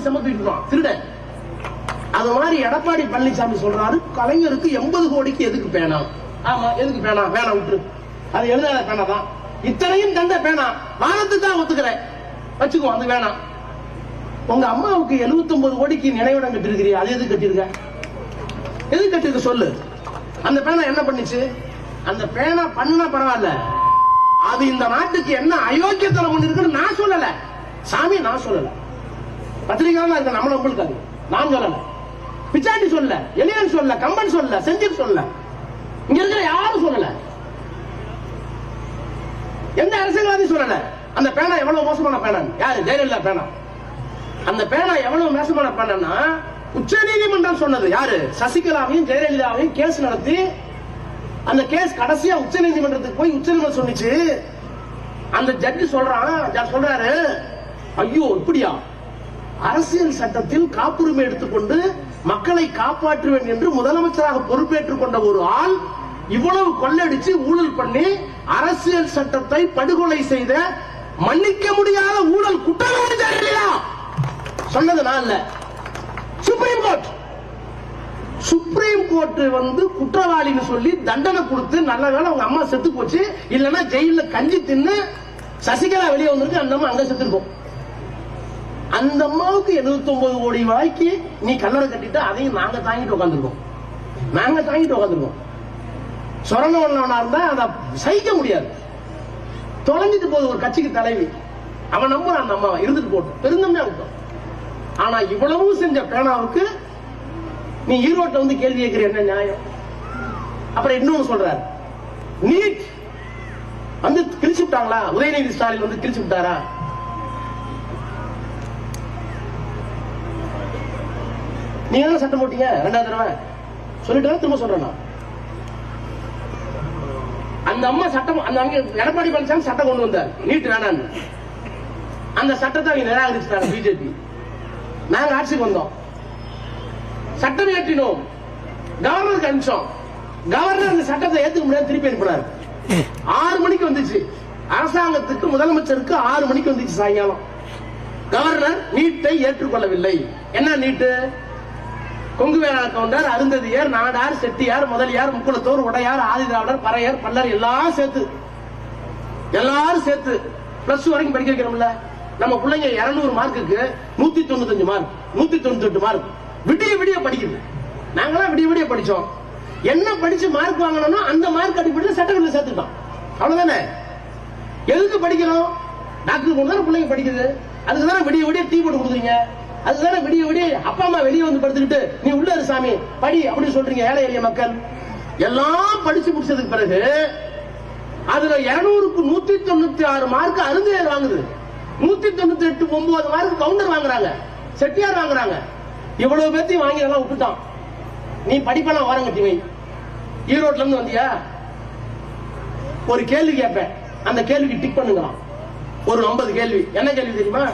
வந்து செம தூக்கிட்டு திருடன் அது மாதிரி எடப்பாடி பழனிசாமி சொல்றாரு கலைஞருக்கு எண்பது கோடிக்கு எதுக்கு பேனா ஆமா எதுக்கு பேனா பேனா விட்டுரு அது எழுதாத பேனா தான் இத்தனையும் தந்த பேனா வானத்துக்கு தான் ஒத்துக்கிறேன் வச்சுக்கோ அது வேணாம் உங்க அம்மாவுக்கு 79 கோடிக்கு நினைவிடம் கட்டிருக்கிறியா அது எது கட்டிருக்க எது கட்டிருக்க சொல்லு அந்த பேனா என்ன பண்ணுச்சு அந்த பேனா பண்ணா பரவாயில்ல அது இந்த நாட்டுக்கு என்ன அயோக்கியத்தனம் பண்ணிருக்குன்னு நான் சொல்லல சாமி நான் சொல்லல பத்திரிகையாளர் இருக்க நம்மள உங்களுக்கு நான் சொல்லல பிச்சாண்டி சொல்லல எலியன் சொல்லல கம்பன் சொல்லல செஞ்சில் சொல்லல இங்க இருக்கிற யாரும் சொல்லல எந்த அரசியல்வாதி சொல்லல அந்த பேனா எவ்வளவு மோசமான பேனா யாரு ஜெயலலிதா பேனா அந்த பேனா எவ்வளவு மோசமான பேனா உச்ச நீதிமன்றம் சொன்னது யாரு சசிகலாவையும் ஜெயலலிதாவையும் கேஸ் நடத்தி அந்த கேஸ் கடைசியா உச்ச நீதிமன்றத்துக்கு போய் உச்ச நீதிமன்றம் சொன்னிச்சு அந்த ஜட்ஜி சொல்றான் ஜட்ஜ் சொல்றாரு ஐயோ இப்படியா அரசியல் சட்டத்தில் காப்புரிமை எடுத்துக்கொண்டு மக்களை காப்பாற்றுவேன் என்று முதலமைச்சராக பொறுப்பேற்றுக் கொண்ட ஒரு ஆள் இவ்வளவு கொள்ளடிச்சு ஊழல் பண்ணி அரசியல் சட்டத்தை படுகொலை செய்த மன்னிக்க முடியாத ஊழல் குற்றவாளி ஜெயலலிதா சொன்னது நான் இல்ல சுப்ரீம் கோர்ட் சுப்ரீம் கோர்ட் வந்து குற்றவாளின்னு சொல்லி தண்டனை கொடுத்து நல்ல வேளை அவங்க அம்மா செத்து போச்சு இல்லைன்னா ஜெயில கஞ்சி தின்னு சசிகலா வெளியே வந்திருக்கு அந்த அம்மா அங்க செத்துருக்கும் அந்த அம்மாவுக்கு 79 கோடி ரூபாய்க்கு நீ கல்லறை கட்டிட்டு அதையும் நாங்க தாங்கிட்டு உட்காந்துருக்கோம் நாங்க தாங்கிட்டு உட்காந்துருக்கோம் சொரணவனா இருந்தா அதை சகிக்க முடியாது தொலைஞ்சிட்டு போகுது ஒரு கட்சிக்கு தலைவி அவன் நம்புறான் அந்த அம்மாவை இருந்துட்டு போட்டு பெருந்தம்மையா விட்டோம் ஆனா இவ்வளவும் செஞ்ச பேனாவுக்கு நீ ஈரோட்ல வந்து கேள்வி கேட்கிற என்ன நியாயம் அப்புறம் இன்னொன்னு சொல்றாரு நீட் வந்து கிழிச்சு விட்டாங்களா உதயநிதி ஸ்டாலின் வந்து கிழிச்சு விட்டாரா நீங்க தானே சட்டம் போட்டீங்க ரெண்டாவது தடவை சொல்லிட்டு திரும்ப சொல்றேன் நான் அந்த அம்மா சட்டம் அந்த அங்க எடப்பாடி பழனிசாமி சட்டம் கொண்டு வந்தார் நீட் வேணான்னு அந்த சட்டத்தை அவங்க நிராகரிச்சிட்டாங்க பிஜேபி நாங்க ஆட்சிக்கு வந்தோம் சட்டம் இயற்றினோம் கவர்னருக்கு அனுப்பிச்சோம் கவர்னர் அந்த சட்டத்தை ஏத்துக்க முடியாது திருப்பி அனுப்பினார் ஆறு மணிக்கு வந்துச்சு அரசாங்கத்துக்கு முதலமைச்சருக்கு ஆறு மணிக்கு வந்துச்சு சாயங்காலம் கவர்னர் நீட்டை ஏற்றுக்கொள்ளவில்லை என்ன நீட்டு கொங்கு வேளாண் கவுண்டர் அருந்ததியர் நாடார் செட்டியார் முதலியார் முக்குளத்தோர் உடையார் ஆதிதிராவிடர் பறையர் பல்லர் எல்லாம் சேர்த்து எல்லாரும் சேர்த்து பிளஸ் வரைக்கும் படிக்க வைக்கிறோம்ல நம்ம பிள்ளைங்க 200 மார்க்குக்கு நூத்தி தொண்ணூத்தஞ்சு மார்க் நூத்தி தொண்ணூத்தி எட்டு மார்க் விடிய விடிய படிக்குது நாங்களாம் விடிய விடிய படிச்சோம் என்ன படிச்சு மார்க் வாங்கணும்னா அந்த மார்க் அடிப்படையில் சட்டக்கல்ல சேர்த்துட்டோம் அவ்வளவுதானே எதுக்கு படிக்கிறோம் டாக்டர் கொண்டு தானே பிள்ளைங்க படிக்குது அதுக்கு தானே விடிய விடிய டீ போட்டு கொடுக்குறீங்க அதுக்கு தானே விடிய விடிய அப்பா அம்மா வெளியே வந்து படுத்துக்கிட்டு நீ உள்ள இரு சாமி படி அப்படின்னு சொல்றீங்க ஏழை எளிய மக்கள் எல்லாம் படிச்சு முடிச்சதுக்கு பிறகு அதுல இருநூறுக்கு நூத்தி தொண்ணூத்தி ஆறு மார்க் அருந்தையர் வாங்குது நூத்தி தொண்ணூத்தி எட்டு ஒன்பது மார்க் கவுண்டர் வாங்குறாங்க செட்டியார் வாங்குறாங்க இவ்வளவு பேர்த்தையும் வாங்கி எல்லாம் விட்டுட்டான் நீ படிப்பெல்லாம் ஓரம் கட்டி வை ஈரோட்ல இருந்து வந்தியா ஒரு கேள்வி கேட்பேன் அந்த கேள்விக்கு டிக் பண்ணுங்களாம் ஒரு 50 கேள்வி என்ன கேள்வி தெரியுமா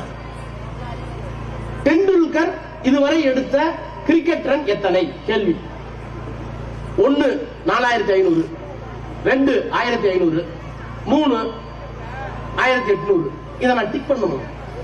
டெண்டுல்கர் இதுவரை எடுத்த கிரிக்கெட் ரன் எத்தனை கேள்வி ஒன்னு நாலாயிரத்தி ஐநூறு ரெண்டு ஆயிரத்தி ஐநூறு மூணு ஆயிரத்தி எட்நூறு இதை நான் டிக் பண்ணணும்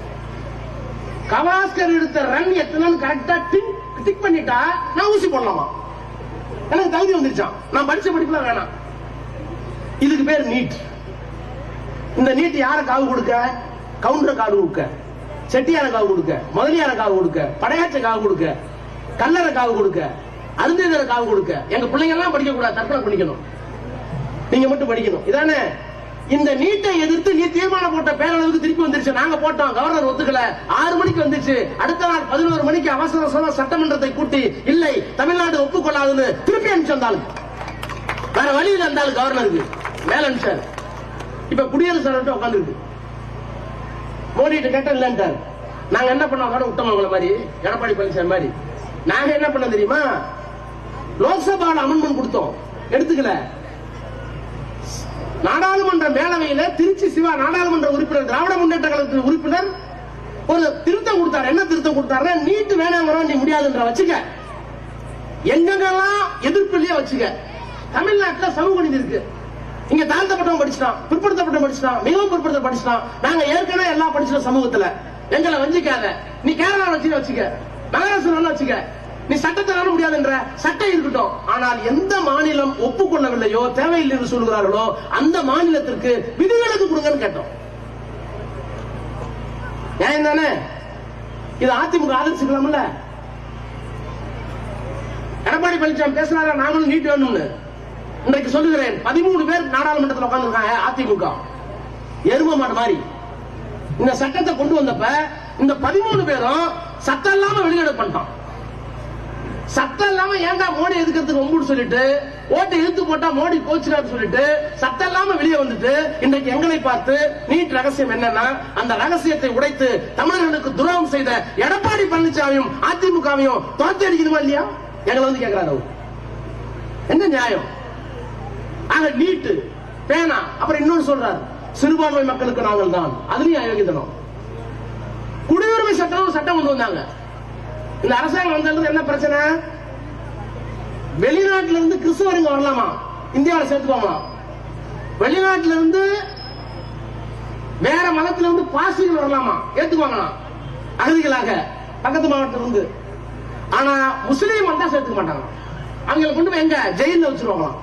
கவாஸ்கர் எடுத்த ரன் எத்தனைன்னு கரெக்டா டிக் டிக் பண்ணிட்டா நான் ஊசி போடலாமா எனக்கு தகுதி வந்துருச்சான் நான் படிச்ச படிப்புலாம் வேணாம் இதுக்கு பேர் நீட் இந்த நீட் யார காவு கொடுக்க கவுண்டர் காவு கொடுக்க செட்டியார காவு கொடுக்க முதலியார காவு கொடுக்க படையாச்ச காவு கொடுக்க கல்லற காவு கொடுக்க அருந்தேதர காவு கொடுக்க எங்க பிள்ளைங்க எல்லாம் படிக்க கூடாது தற்கொலை பண்ணிக்கணும் நீங்க மட்டும் படிக்கணும் இதானே இந்த நீட்டை எதிர்த்து நீ தீர்மானம் போட்ட பேரளவுக்கு திருப்பி வந்துருச்சு நாங்க போட்டோம் கவர்னர் ஒத்துக்கல ஆறு மணிக்கு வந்துச்சு அடுத்த நாள் பதினோரு மணிக்கு அவசர அவசரமா சட்டமன்றத்தை கூட்டி இல்லை தமிழ்நாடு ஒப்புக்கொள்ளாதுன்னு திருப்பி அனுப்பிச்சு வந்தாலும் வேற வழியில் இருந்தாலும் கவர்னருக்கு மேல அனுப்பிச்சாரு இப்ப குடியரசுத் தலைவர் உட்காந்துருக்கு மோடி கிட்ட கேட்ட இல்லன்ட்டார் நாங்க என்ன பண்ணோம் கூட விட்டோம் உங்களை மாதிரி எடப்பாடி பழனிசாமி மாதிரி நாங்க என்ன பண்ண தெரியுமா லோக்சபால அமெண்ட்மெண்ட் கொடுத்தோம் எடுத்துக்கல நாடாளுமன்ற மேலவையில திருச்சி சிவா நாடாளுமன்ற உறுப்பினர் திராவிட முன்னேற்ற கழகத்தின் உறுப்பினர் ஒரு திருத்தம் கொடுத்தாரு என்ன திருத்தம் கொடுத்தாரு நீட் வேணாங்கிறோம் நீ முடியாதுன்ற வச்சுக்க எங்கெங்கெல்லாம் எதிர்ப்பு இல்லையோ வச்சுக்க தமிழ்நாட்டுல சமூக நீதி இருக்கு இங்க தாழ்த்தப்பட்டவன் படிச்சுட்டான் பிற்படுத்தப்பட்டவன் படிச்சுட்டான் மிகவும் பிற்படுத்த படிச்சுட்டான் நாங்க ஏற்கனவே எல்லாம் படிச்சிட்டோம் சமூகத்துல எங்களை வஞ்சிக்காத நீ கேரளா வச்சு வச்சுக்க மகாராஷ்டிரா வச்சுக்க நீ சட்டத்தை வர முடியாதுன்ற சட்டம் இருக்கட்டும் ஆனால் எந்த மாநிலம் ஒப்புக்கொள்ளவில்லையோ தேவையில்லை என்று சொல்கிறார்களோ அந்த மாநிலத்திற்கு விதிவிலக்கு கொடுங்கன்னு கேட்டோம் நியாயம் தானே இது அதிமுக ஆதரிச்சுக்கலாம்ல எடப்பாடி பழனிசாமி பேசுறாரா நாங்களும் நீட் வேணும்னு இன்றைக்கு சொல்லுகிறேன் பதிமூணு பேர் நாடாளுமன்றத்தில் உட்கார்ந்துருக்காங்க அதிமுக எரும மாடு மாதிரி இந்த சட்டத்தை கொண்டு வந்தப்ப இந்த பதிமூணு பேரும் சட்டம் இல்லாம வெளியிட பண்ணிட்டான் சட்டம் இல்லாம ஏன்டா மோடி எதுக்கிறதுக்கு ஒம்புன்னு சொல்லிட்டு ஓட்டை இழுத்து போட்டா மோடி கோச்சுக்காரு சொல்லிட்டு சட்டம் இல்லாம வெளியே வந்துட்டு இன்றைக்கு எங்களை பார்த்து நீட் ரகசியம் என்னன்னா அந்த ரகசியத்தை உடைத்து தமிழர்களுக்கு துரோகம் செய்த எடப்பாடி பழனிசாமியும் அதிமுகவையும் துரத்தி அடிக்கணுமா இல்லையா எங்களை வந்து கேட்கிறாரு அவர் என்ன நியாயம் ஆக நீட்டு பேனா அப்புறம் இன்னொன்னு சொல்றாரு சிறுபான்மை மக்களுக்கு நாங்கள் தான் அதுலயும் அயோக்கியத்தனம் குடியுரிமை சட்டம் சட்டம் கொண்டு வந்தாங்க இந்த அரசாங்கம் வந்தது என்ன பிரச்சனை வெளிநாட்டுல இருந்து கிறிஸ்தவருங்க வரலாமா இந்தியாவில் சேர்த்துக்கோமா வெளிநாட்டுல இருந்து வேற மதத்துல இருந்து பாசிகள் வரலாமா ஏத்துக்குவாங்களாம் அகதிகளாக பக்கத்து மாவட்டத்துல இருந்து ஆனா முஸ்லீம் வந்தா சேர்த்துக்க மாட்டாங்க அவங்களை கொண்டு போய் எங்க ஜெயில வச்சிருவாங்களாம்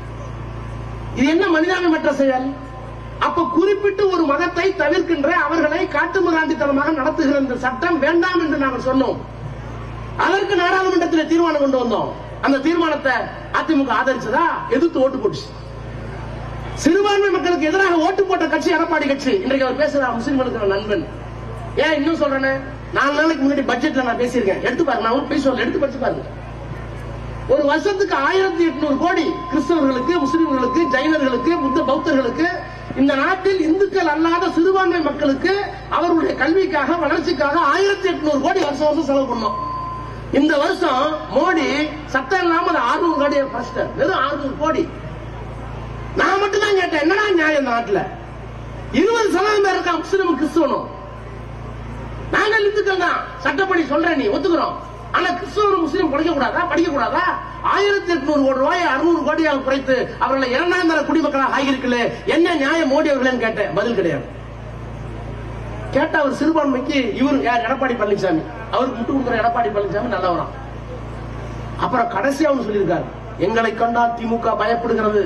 இது என்ன மனிதாபிமற்ற செயல் அப்ப குறிப்பிட்டு ஒரு மதத்தை தவிர்க்கின்ற அவர்களை காட்டுமிராண்டித்தனமாக நடத்துகிற இந்த சட்டம் வேண்டாம் என்று நாங்கள் சொன்னோம் அதற்கு நாடாளுமன்றத்தில் தீர்மானம் கொண்டு வந்தோம் அந்த தீர்மானத்தை அதிமுக ஆதரிச்சதா எதிர்த்து ஓட்டு போட்டுச்சு சிறுபான்மை மக்களுக்கு எதிராக ஓட்டு போட்ட கட்சி எடப்பாடி கட்சி இன்றைக்கு அவர் பேசுறார் முஸ்லிம்களுக்கு நான் நண்பன் ஏன் இன்னும் சொல்றேன்னு நாலு நாளைக்கு முன்னாடி பட்ஜெட்ல நான் பேசியிருக்கேன் எடுத்து பாருங்க நான் போய் சொல்ல எடுத்து படிச்சு பாருங்க ஒரு வருஷத்துக்கு ஆயிரத்தி எட்நூறு கோடி கிறிஸ்தவர்களுக்கு முஸ்லிம்களுக்கு ஜைனர்களுக்கு புத்த பௌத்தர்களுக்கு இந்த நாட்டில் இந்துக்கள் அல்லாத சிறுபான்மை மக்களுக்கு அவர்களுடைய கல்விக்காக வளர்ச்சிக்காக ஆயிரத்தி எட்நூறு கோடி வருஷம் வருஷம் செலவு பண்ணோம் இந்த வருஷம் மோடி சட்டம் இல்லாம அது ஆறுநூறு கோடியை ஃபர்ஸ்ட் வெறும் ஆறுநூறு கோடி நான் மட்டும் தான் கேட்டேன் என்னடா நியாயம் இந்த நாட்டுல இருபது சதவீதம் பேர் இருக்கா முஸ்லிம் கிறிஸ்தவனும் நாங்கள் இந்துக்கள் தான் சட்டப்படி சொல்றேன் நீ ஒத்துக்கிறோம் ஆனா கிறிஸ்தவரும் முஸ்லீம் படிக்க கூடாதா படிக்க கூடாதா ஆயிரத்தி எட்நூறு கோடி ரூபாய் அறுநூறு கோடியாக குறைத்து அவர்களை இரண்டாம் தர குடிமக்களாக ஆகியிருக்கல என்ன நியாயம் மோடி அவர்களேன்னு கேட்டேன் பதில் கிடையாது கேட்டா அவர் சிறுபான்மைக்கு இவர் யார் எடப்பாடி பழனிசாமி அவருக்கு முட்டு கொடுக்குற எடப்பாடி பழனிசாமி நல்லவராம் அப்புறம் கடைசியா ஒன்று சொல்லியிருக்காரு எங்களை கண்டால் திமுக பயப்படுகிறது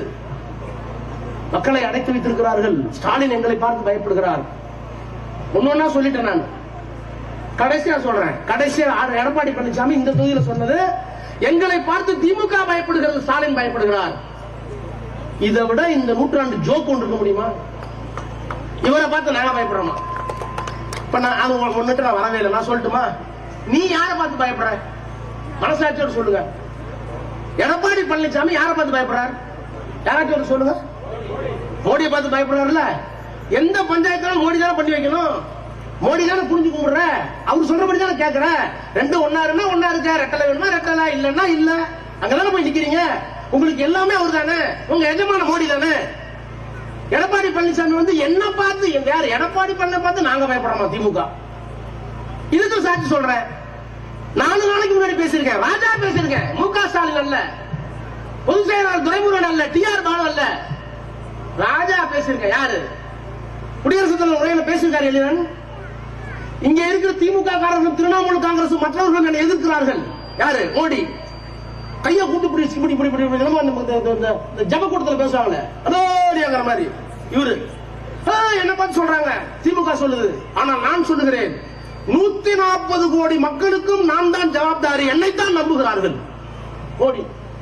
மக்களை அடைத்து வைத்திருக்கிறார்கள் ஸ்டாலின் எங்களை பார்த்து பயப்படுகிறார் ஒன்னொன்னா சொல்லிட்டேன் நான் கடைசியா சொல்றேன் கடைசியா ஆ- எடப்பாடி பழனிசாமி இந்த தொகுதியில சொன்னது எங்களை பார்த்து திமுக பயப்படுகிறது ஸ்டாலின் பயப்படுகிறார் இதை விட இந்த நூற்றாண்டு ஜோக் ஒன்று இருக்க முடியுமா இவரை பார்த்து நாங்க பயப்படுறோமா இப்ப நான் அது உங்களுக்கு ஒண்ணுட்டு நான் வரவே இல்லை நான் சொல்லட்டுமா நீ யாரை பார்த்து பயப்படுற மனசாட்சியோட சொல்லுங்க எடப்பாடி பழனிசாமி யாரை பார்த்து பயப்படுறார் யாராச்சும் ஒன்று சொல்லுங்க மோடியை பார்த்து பயப்படுறாருல்ல எந்த பஞ்சாயத்தாலும் மோடி தானே பண்ணி வைக்கணும் மோடி தானே புரிஞ்சு கும்பிடுற அவர் சொல்றபடி தானே கேட்கற ரெண்டு ஒன்னா இருந்தா ஒன்னா இருக்க ரெட்டலை வேணுமா ரெட்டலை இல்லன்னா இல்ல அங்கதானே போய் நிக்கிறீங்க உங்களுக்கு எல்லாமே அவர் தானே உங்க எஜமான மோடி தானே எடப்பாடி பழனிசாமி வந்து என்ன பார்த்து வேற எடப்பாடி பண்ண பார்த்து நாங்க பயப்படமா திமுக இதுக்கு சாட்சி சொல்றேன் நாலு நாளைக்கு முன்னாடி பேசியிருக்கேன் ராஜா பேசியிருக்கேன் மு க ஸ்டாலின் அல்ல பொதுச் செயலாளர் துரைமுருகன் அல்ல டி ஆர் பாலு அல்ல ராஜா பேசியிருக்க யாரு குடியரசுத் தலைவர் உரையில பேசியிருக்காரு எழிலன் இங்க இருக்கிற திமுக காரர்கள் திரிணாமுல் காங்கிரஸ் மற்றவர்கள் என்னை எதிர்க்கிறார்கள் யாரு மோடி கைய கூட்டு பிடி இப்படி இப்படி இப்படி இப்படி என்னமோ இந்த- இந்த- இந்த- இந்த ஜப கூட்டத்துல பேசுவாங்களே அதோடியாங்கிற மாதிரி இவரு ஆ, என்ன பார்த்து சொல்றாங்க திமுக சொல்லுது ஆனால் நான் சொல்லுகிறேன் நூத்தி நாற்பது கோடி மக்களுக்கும் நான் தான் ஜவாப்தாரி என்னைத்தான் நம்புகிறார்கள் மோடி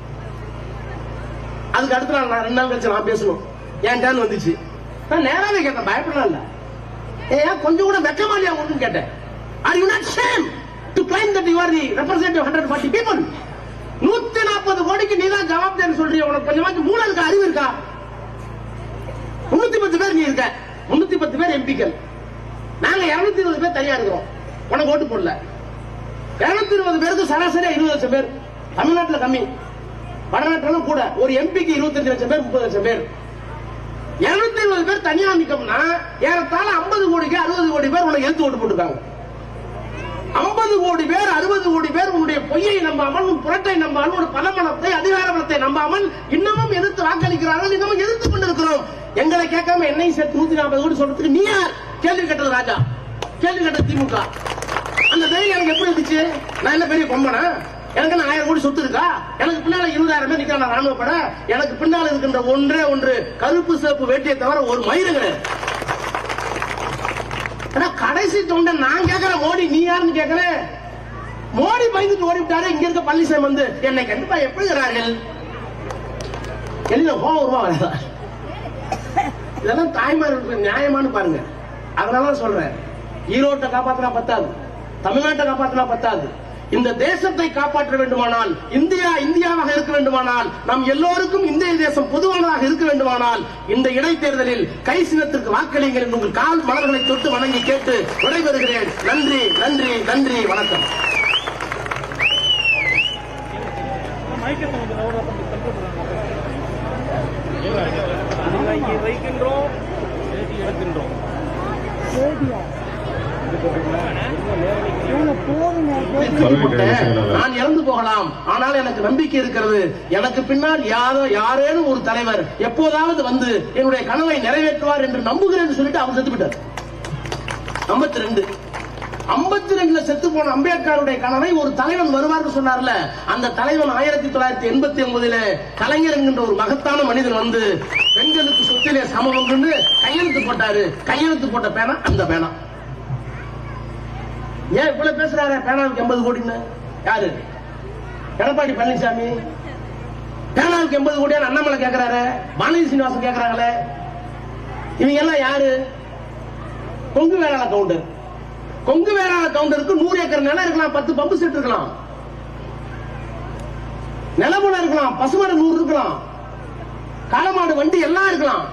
அதுக்கு அடுத்த நாள் நான் ரெண்டு நாள் கழிச்சு நான் பேசணும் என் டேன் வந்துச்சு நான் நேராவே கேட்டேன் பயப்படலாம் இல்ல ஏன் கொஞ்சம் கூட வெக்கமா இல்லையா உங்களுக்கு கேட்டேன் are you not same to claim that you are the representative hundred forty people நூத்தி நாற்பது கோடிக்கு நீ தான் ஜவாப்தாரி சொல்றிய உனக்கு கொஞ்சமாச்சும் மூளை இருக்கா அறிவு இருக்கா முன்னூத்தி பத்து பேர் நீ இருக்க முன்னூத்தி பத்து பேர் எம்பிக்கள் நாங்க இருநூத்தி இருபது பேர் தனியா இருக்கிறோம் உனக்கு ஓட்டு போடல இருநூத்தி இருபது பேருக்கு சராசரியா இருபது லட்சம் பேர் தமிழ்நாட்டுல கம்மி வடநாட்டுல கூட ஒரு எம்பிக்கு இருபத்தஞ்சு லட்சம் பேர் முப்பது லட்சம் பேர் இருநூத்தி இருபது பேர் தனியா நிக்கம்னா ஏறத்தாழ ஐம்பது கோடிக்கு அறுபது கோடி பேர் உனக்கு எழுத்து ஓட்டு போட்டுருக்காங்க ஐம்பது கோடி பேர் அறுபது கோடி பேர் உன்னுடைய பொய்யை நம்பாமல் உன் புரட்டை நம்பாமல் உன் பலமனத்தை அதிகார பலத்தை நம்பாமல் இன்னமும் எதிர்த்து வாக்களிக்கிறார்கள் இன்னமும் எதிர்த்து கொண்டிருக்கிறோம் எங்களை கேட்காம என்னையும் சேர்த்து நூத்தி நாற்பது கோடி சொல்றதுக்கு நீ யார் கேள்வி கேட்டது ராஜா கேள்வி கேட்ட திமுக அந்த தைரியம் எனக்கு எப்படி இருந்துச்சு நான் என்ன பெரிய கொம்பனா எனக்கு என்ன ஆயிரம் கோடி சொத்து இருக்கா எனக்கு பின்னால இருபதாயிரம் பேர் நிக்கிறான் ராணுவ பட எனக்கு பின்னால் இருக்கின்ற ஒன்றே ஒன்று கருப்பு சிவப்பு வேட்டியை தவிர ஒரு மயிறு கிடையாது ஆனா கடைசி தொண்டை நான் கேட்கிறேன் மோடி நீ யாருன்னு கேட்கிறேன் மோடி பயந்துட்டு ஓடி விட்டாரு இங்க இருக்க பழனிசாமி வந்து என்னை கண்டிப்பா எப்படி இருக்கிறார்கள் எல்லாம் கோவம் வருமா வராதா இதெல்லாம் தாய்மார்களுக்கு நியாயமானு பாருங்க அதனால தான் சொல்றேன் ஈரோட்டை காப்பாத்தினா பத்தாது தமிழ்நாட்டை காப்பாத்தினா பத்தாது இந்த தேசத்தை காப்பாற்ற வேண்டுமானால் இந்தியா இந்தியாவாக இருக்க வேண்டுமானால் நம் எல்லோருக்கும் இந்திய தேசம் பொதுவானதாக இருக்க வேண்டுமானால் இந்த இடைத்தேர்தலில் கை சின்னத்திற்கு வாக்களிங்கள் என்று உங்கள் கால் மலர்களை தொட்டு வணங்கி கேட்டு விடைபெறுகிறேன் நன்றி நன்றி நன்றி வணக்கம் இங்கே வைக்கின்றோம் எடுக்கின்றோம் நான் இறந்து போகலாம் ஆனால் எனக்கு நம்பிக்கை இருக்கிறது எனக்கு பின்னால் யாரோ யாரேனும் ஒரு தலைவர் எப்போதாவது வந்து என்னுடைய கனவை நிறைவேற்றுவார் என்று நம்புகிறேன் சொல்லிட்டு அவர் செத்து விட்டார் ஐம்பத்தி ரெண்டு ஐம்பத்தி ரெண்டுல செத்து போன அம்பேத்கருடைய கனவை ஒரு தலைவன் வருவார்னு சொன்னார்ல அந்த தலைவன் ஆயிரத்தி தொள்ளாயிரத்தி எண்பத்தி ஒன்பதுல கலைஞர் என்கின்ற ஒரு மகத்தான மனிதன் வந்து பெண்களுக்கு சொத்திலே சமபங்குன்னு கையெழுத்து போட்டாரு கையெழுத்து போட்ட பேனா அந்த பேனா ஏன் இவ்வளவு பேசுறாரு பேனாவுக்கு எண்பது கோடின்னு யாரு எடப்பாடி பழனிசாமி பேனாவுக்கு எண்பது கோடியா அண்ணாமலை கேக்குறாரு வானதி சீனிவாசன் கேக்குறாங்களே இவங்க எல்லாம் யாரு கொங்கு வேளாண் கவுண்டர் கொங்கு வேளாண் கவுண்டருக்கு நூறு ஏக்கர் நிலம் இருக்கலாம் பத்து பம்பு செட் இருக்கலாம் நிலமுல இருக்கலாம் பசுமாடு நூறு இருக்கலாம் காலமாடு வண்டி எல்லாம் இருக்கலாம்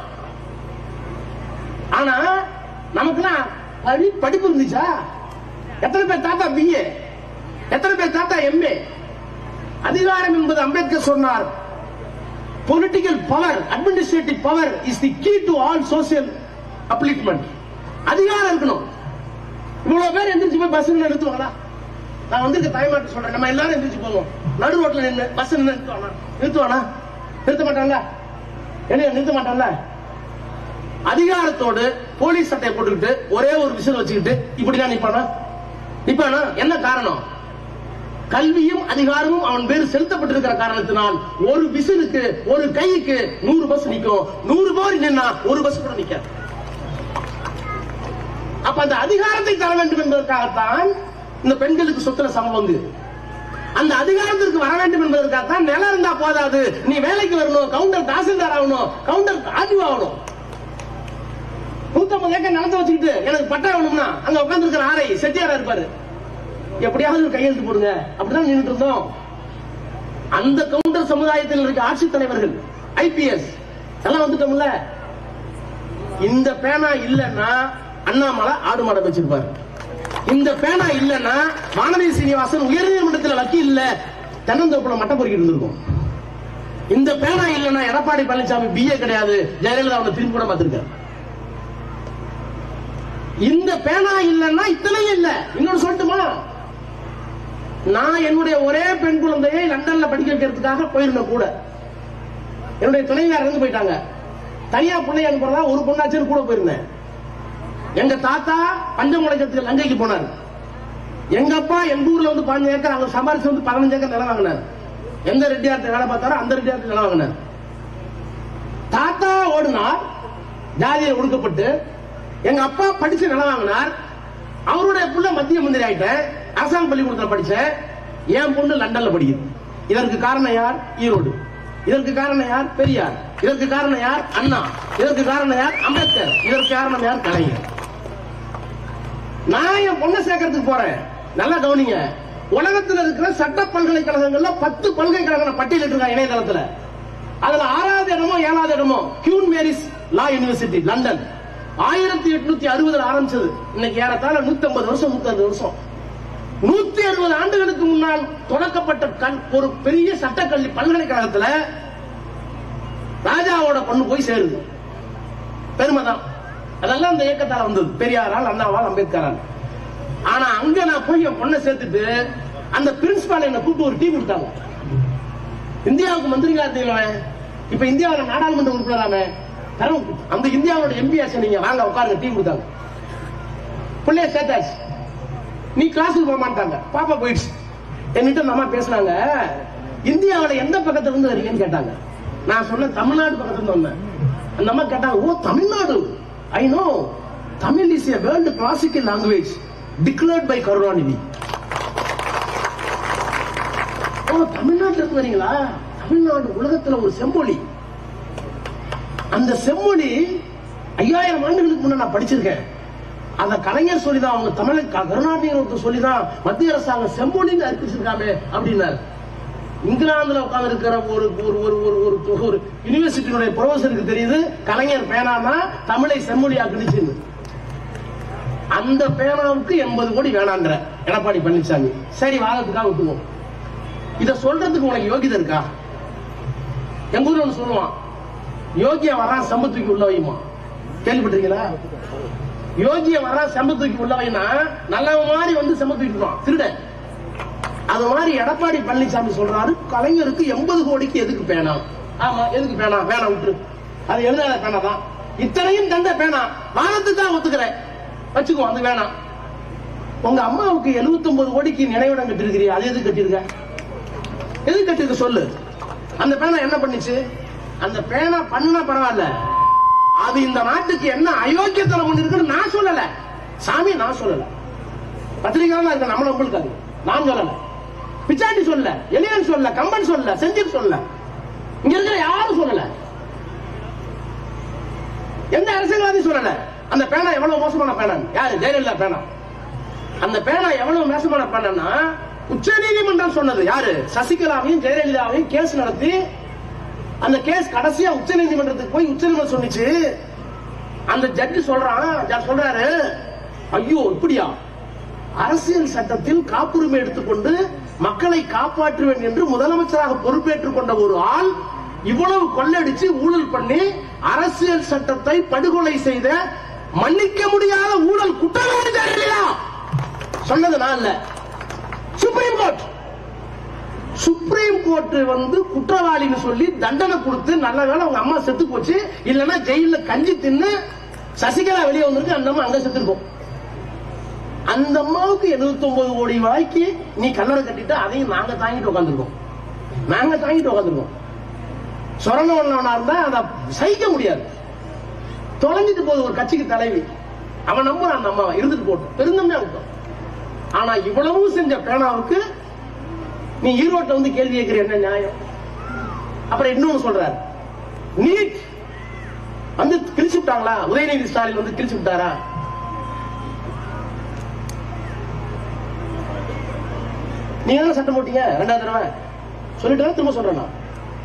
ஆனா நமக்குலாம் படி படிப்பு இருந்துச்சா எத்தனை பேர் தாத்தா பிஏ எத்தனை பேர் தாத்தா எம்ஏ அதிகாரம் என்பது அம்பேத்கர் சொன்னார் political power administrative power is the key to all social upliftment அதிகாரம் இருக்கணும் இவ்வளவு பேர் எந்திரிச்சு போய் பஸ் நிறுத்துவாங்களா நான் வந்து தாய்மாட்டு சொல்றேன் நம்ம எல்லாரும் எந்திரிச்சு போவோம் நடு ரோட்ல நின்று பஸ் நிறுத்துவானா நிறுத்துவானா நிறுத்த மாட்டான்ல என்ன நிறுத்த மாட்டான்ல அதிகாரத்தோடு போலீஸ் சட்டையை போட்டுக்கிட்டு ஒரே ஒரு விசில் வச்சுக்கிட்டு இப்படிதான் நிப்பானா நிப்பானா என்ன காரணம் கல்வியும் அதிகாரமும் அவன் பேர் செலுத்தப்பட்டிருக்கிற காரணத்தினால் ஒரு விசிலுக்கு ஒரு கைக்கு நூறு பஸ் நிக்கும் நூறு பேர் நின்னா ஒரு பஸ் கூட நிக்காது அப்ப அந்த அதிகாரத்தை தர வேண்டும் என்பதற்காகத்தான் இந்த பெண்களுக்கு சொத்துல சமபங்கு அந்த அதிகாரத்திற்கு வர வேண்டும் என்பதற்காகத்தான் நிலம் இருந்தா போதாது நீ வேலைக்கு வரணும் கவுண்டர் தாசில்தார் ஆகணும் கவுண்டர் ஆர்டிஓ ஆகணும் நூத்தம்பது ஏக்கர் நிலத்தை வச்சுக்கிட்டு எனக்கு பட்டா வேணும்னா அங்க உட்கார்ந்து இருக்கிற ஆரை செட்டியாரா இருப்பாரு எப்படியாவது ஒரு கையெழுத்து போடுங்க அப்படிதான் நின்றுட்டு இருந்தோம் அந்த கவுண்டர் சமுதாயத்தில் இருக்க ஆட்சித் தலைவர்கள் ஐபிஎஸ் எல்லாம் வந்துட்டோம்ல இந்த பேனா இல்லைன்னா அண்ணாமலை ஆடு மாடை வச்சிருப்பாரு இந்த பேனா இல்லைன்னா வானதி சீனிவாசன் உயர்நீதிமன்றத்தில் வக்கீல் இல்ல தென்னந்தோப்புல மட்டை பொறுக்கிட்டு இருந்திருக்கும் இந்த பேனா இல்லைன்னா எடப்பாடி பழனிசாமி பிஏ கிடையாது ஜெயலலிதா அவனை திரும்பி கூட பார்த்திருக்காரு இந்த பேனா இல்லைன்னா இத்தனையும் இல்ல இன்னொன்னு சொல்லட்டுமா நான் என்னுடைய ஒரே பெண் குழந்தையை லண்டன்ல படிக்க வைக்கிறதுக்காக போயிருந்தேன் கூட என்னுடைய துணைவியார் இறந்து போயிட்டாங்க தனியா பிள்ளை அனுப்புறதா ஒரு பொண்ணாச்சுன்னு கூட போயிருந்தேன் எங்க தாத்தா பஞ்சமுளைக்கத்துக்கு லங்கைக்கு போனார் எங்க அப்பா எங்க ஊர்ல வந்து பாஞ்சு ஏக்கர் அங்க சம்பாரிச்சு வந்து பதினஞ்சு ஏக்கர் நிலம் வாங்கினார் எந்த ரெட்டியார்ட்ட வேலை பார்த்தாரோ அந்த ரெட்டியார்ட்ட நிலம் வாங்கினார் தாத்தா ஓடினார் ஜாதியை ஒடுக்கப்பட்டு எங்க அப்பா படிச்சு நிலம் வாங்கினார் அவருடைய புள்ள மத்திய மந்திரி ஆயிட்டேன் அரசாங்க பள்ளிக்கூடத்தில் படிச்சேன் என் பொண்ணு லண்டன்ல படிக்குது இதற்கு காரணம் யார் ஈரோடு இதற்கு காரணம் யார் பெரியார் இதற்கு காரணம் யார் அண்ணா இதற்கு காரணம் யார் அம்பேத்கர் இதற்கு காரணம் யார் கலைஞர் நான் என் பொண்ணை சேர்க்கறதுக்கு போறேன் நல்லா கவனிங்க உலகத்தில் இருக்கிற சட்ட பல்கலைக்கழகங்கள்ல பத்து பல்கலைக்கழகம் பட்டியலிட்டு இருக்காங்க இணையதளத்துல அதுல ஆறாவது இடமோ ஏழாவது இடமோ Queen Mary's law university London ஆயிரத்தி எட்நூத்தி அறுபதுல ஆரம்பிச்சது இன்னைக்கு ஏறத்தாழ நூத்தி ஐம்பது வருஷம் நூத்தி அறுபது வருஷம் நூத்தி அறுபது ஆண்டுகளுக்கு முன்னால் தொடக்கப்பட்ட கல்- ஒரு பெரிய சட்டக்கல்வி பல்கலைக்கழகத்துல ராஜாவோட பொண்ணு போய் சேருது பெருமைதான் அதெல்லாம் அந்த இயக்கத்தால வந்தது பெரியாரால் அண்ணாவால் அம்பேத்கரால் ஆனா அங்க நான் போய் என் பொண்ணை சேர்த்துட்டு அந்த பிரின்சிபால் என்ன கூப்பிட்டு ஒரு டீ கொடுத்தாங்க இந்தியாவுக்கு மந்திரிகளா தெரியலவன் இப்ப இந்தியாவுல நாடாளுமன்ற உறுப்பினராமே தரம் அந்த இந்தியாவோட எம்பி ஆச்சு நீங்க வாங்க உட்காருங்க டீ கொடுத்தாங்க பிள்ளைய சேர்த்தாச்சு நீ கிளாஸுக்கு போக மாட்டாங்க பாப்பா போயிடுச்சு என்கிட்ட அந்த அம்மா பேசுனாங்க இந்தியாவுல எந்த பக்கத்துல இருந்து வரீங்கன்னு கேட்டாங்க நான் சொன்னேன் தமிழ்நாடு பக்கத்துல இருந்து வந்தேன் அந்த அம்மா கேட்டாங்க oh Tamil Nadu I know Tamil is a world classical language declared by Karunanidhi oh தமிழ்நாட்டுல இருந்து வரீங்களா தமிழ்நாடு உலகத்துல ஒரு செம்மொழி அந்த செம்மொழி ஐயாயிரம் ஆண்டுகளுக்கு முன்ன நான் படிச்சிருக்கேன் அந்த கலைஞர் சொல்லிதான் அவங்க தமிழ் க- கருணாநிதி ஒருத்தர் சொல்லிதான் மத்திய அரசாங்கம் செம்மொழின்னு அறிவிச்சிருக்காமே அப்படின்னாரு இங்கிலாந்துல உட்கார்ந்து இருக்கிற ஒரு ஒரு ஒரு ஒரு ஒரு ஒரு யூனிவர்சிட்டியினுடைய ப்ரொஃபசருக்கு தெரியுது கலைஞர் பேனானா தமிழை செம்மொழியாக்குனுச்சுன்னு அந்த பேனாவுக்கு எண்பது கோடி வேணான்ற எடப்பாடி பழனிசாமி சரி வாதத்துக்காக விட்டுவோம் இத சொல்றதுக்கு உனக்கு யோகிதை இருக்கா எங்க ஊர்ல ஒண்ணு சொல்லுவான் யோகியா வரான் செம்ப தூக்கி உள்ள வைமா கேள்விப்பட்டிருக்கீங்களா யோகிய வரான் செம்ப தூக்கி உள்ள வைனா நல்லவன் மாதிரி வந்து செம்ப தூக்கிடுவான் திருடன் அது மாதிரி எடப்பாடி பழனிசாமி சொல்றாரு கலைஞருக்கு எண்பது கோடிக்கு எதுக்கு பேனா ஆமா எதுக்கு பேனா பேனா விட்டுரு அது எழுதாத பேனா தான் இத்தனையும் தந்த பேனா வானத்துக்கு ஒத்துக்கிறேன் வச்சுக்கோ அது வேணாம் உங்க அம்மாவுக்கு 79 கோடிக்கு நினைவிடம் கட்டிருக்கிறியா அது எது கட்டிருக்க எது கட்டிருக்க சொல்லு அந்த பேனா என்ன பண்ணுச்சு அந்த பேனா பண்ணா பரவாயில்ல அது இந்த நாட்டுக்கு என்ன அயோக்கியத்தனம் பண்ணிருக்குன்னு நான் சொல்லல சாமி நான் சொல்லல பத்திரிகையாளர் இருக்க நம்மள உங்களுக்கு அது நான் சொல்லல பிச்சாண்டி சொல்லல எலியன் சொல்லல கம்பன் சொல்லல செஞ்சில் சொல்லல இங்க இருக்கிற யாரும் சொல்லல எந்த அரசியல்வாதி சொல்லல அந்த பேனா எவ்வளவு மோசமான பேனா யாரு ஜெயலலிதா பேனா அந்த பேனா எவ்வளவு மோசமான பேனா உச்ச நீதிமன்றம் சொன்னது யாரு சசிகலாவையும் ஜெயலலிதாவையும் கேஸ் நடத்தி அந்த கேஸ் கடைசியா உச்ச நீதிமன்றத்துக்கு போய் உச்ச நீதிமன்றம் சொன்னிச்சு அந்த ஜட்ஜி சொல்றான் ஜ- சொல்றாரு ஐயோ இப்படியா அரசியல் சட்டத்தில் காப்புரிமை எடுத்துக்கொண்டு மக்களை காப்பாற்றுவேன் என்று முதலமைச்சராக பொறுப்பேற்றுக் கொண்ட ஒரு ஆள் இவ்வளவு கொள்ளடிச்சு ஊழல் பண்ணி அரசியல் சட்டத்தை படுகொலை செய்த மன்னிக்க முடியாத ஊழல் குற்றவாளி ஜெயலலிதா சொன்னது நான் இல்ல சுப்ரீம் கோர்ட் சுப்ரீம் கோர்ட் வந்து குற்றவாளின்னு சொல்லி தண்டனை கொடுத்து நல்ல வேளை அவங்க அம்மா செத்து போச்சு இல்லைன்னா ஜெயில கஞ்சி தின்னு சசிகலா வெளியே வந்திருக்கு அந்த அம்மா அங்க செத்துருக்கும் அந்த அம்மாவுக்கு 79 கோடி ரூபாய்க்கு நீ கல்லறை கட்டிட்டு அதையும் நாங்க தாங்கிட்டு உட்காந்துருக்கோம் நாங்க தாங்கிட்டு உட்காந்துருக்கோம் சொரணவனா இருந்தா அதை சகிக்க முடியாது தொலைஞ்சிட்டு போகுது ஒரு கட்சிக்கு தலைவி அவன் நம்புறான் அந்த அம்மாவை இருந்துட்டு போட்டோம் பெருந்தம்மையா விட்டோம் ஆனா இவ்வளவு செஞ்ச பேனாவுக்கு நீ ஈரோட்ல வந்து கேள்வி கேட்கிற என்ன நியாயம் அப்புறம் இன்னொன்னு சொல்றாரு நீட் வந்து கிழிச்சு விட்டாங்களா உதயநிதி ஸ்டாலின் வந்து கிழிச்சு விட்டாரா நீங்க தானே சட்டம் போட்டீங்க ரெண்டாவது தடவை சொல்லிட்டு திரும்ப சொல்றேன் நான்.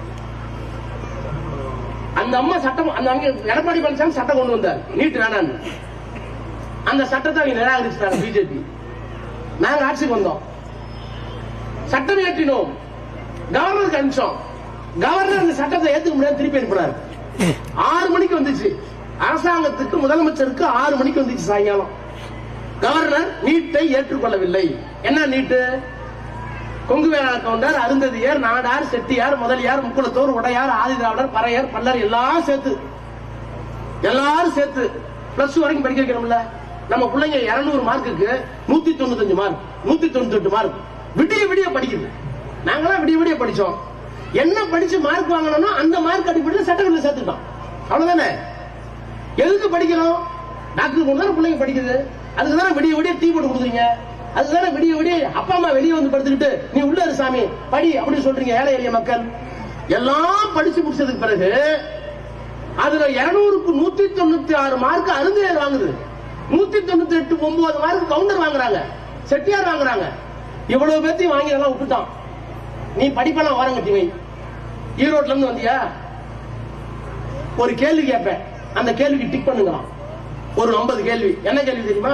அந்த அம்மா சட்டம் அந்த அங்க எடப்பாடி பழனிசாமி சட்டம் கொண்டு வந்தார் நீட் வேணான்னு அந்த சட்டத்தை அவங்க நிராகரிச்சிட்டாங்க பிஜேபி நாங்க ஆட்சிக்கு வந்தோம் சட்டம் இயற்றினோம் கவர்னருக்கு அனுப்பிச்சோம் கவர்னர் அந்த சட்டத்தை ஏத்துக்க முடியாது திருப்பி அனுப்பினார் ஆறு மணிக்கு வந்துச்சு அரசாங்கத்துக்கு முதலமைச்சருக்கு ஆறு மணிக்கு வந்துச்சு சாயங்காலம் கவர்னர் நீட்டை ஏற்றுக்கொள்ளவில்லை என்ன நீட்டு கொங்கு வேளாண் கவுண்டர் அருந்ததியர் நாடார் செட்டியார் முதலியார் முக்குளத்தோர் உடையார் ஆதிதிராவிடர் பறையர் பல்லர் எல்லாம் சேர்த்து எல்லாரும் சேர்த்து பிளஸ் வரைக்கும் படிக்க வைக்கணும்ல நம்ம பிள்ளைங்க 200 மார்க்குக்கு நூத்தி தொண்ணூத்தஞ்சு மார்க் நூத்தி தொண்ணூத்தி மார்க் விடிய விடிய படிக்குது நாங்களாம் விடிய விடிய படிச்சோம் என்ன படிச்சு மார்க் வாங்கணும்னா அந்த மார்க் அடிப்படையில் சட்டக்கல்ல சேர்த்துட்டோம் அவ்வளவுதானே எதுக்கு படிக்கணும் டாக்டர் கொண்டு தானே பிள்ளைங்க படிக்குது அதுக்கு தானே விடிய விடிய டீ போட்டு கொடுக்குறீங்க அதுக்கு தானே விடிய விடிய அப்பா அம்மா வெளியே வந்து படுத்துக்கிட்டு நீ உள்ள இரு சாமி படி அப்படின்னு சொல்றீங்க ஏழை எளிய மக்கள் எல்லாம் படிச்சு முடிச்சதுக்கு பிறகு அதுல இருநூறுக்கு நூத்தி தொண்ணூத்தி ஆறு மார்க் அருந்தையர் வாங்குது நூத்தி தொண்ணூத்தி எட்டு ஒன்பது மார்க் கவுண்டர் வாங்குறாங்க செட்டியார் வாங்குறாங்க இவ்வளவு பேர்த்தையும் வாங்கி எல்லாம் விட்டுட்டான் நீ படிப்பெல்லாம் ஓரம் கட்டி வை ஈரோட்ல இருந்து வந்தியா ஒரு கேள்வி கேட்பேன் அந்த கேள்விக்கு டிக் பண்ணுங்களாம் ஒரு 50 கேள்வி என்ன கேள்வி தெரியுமா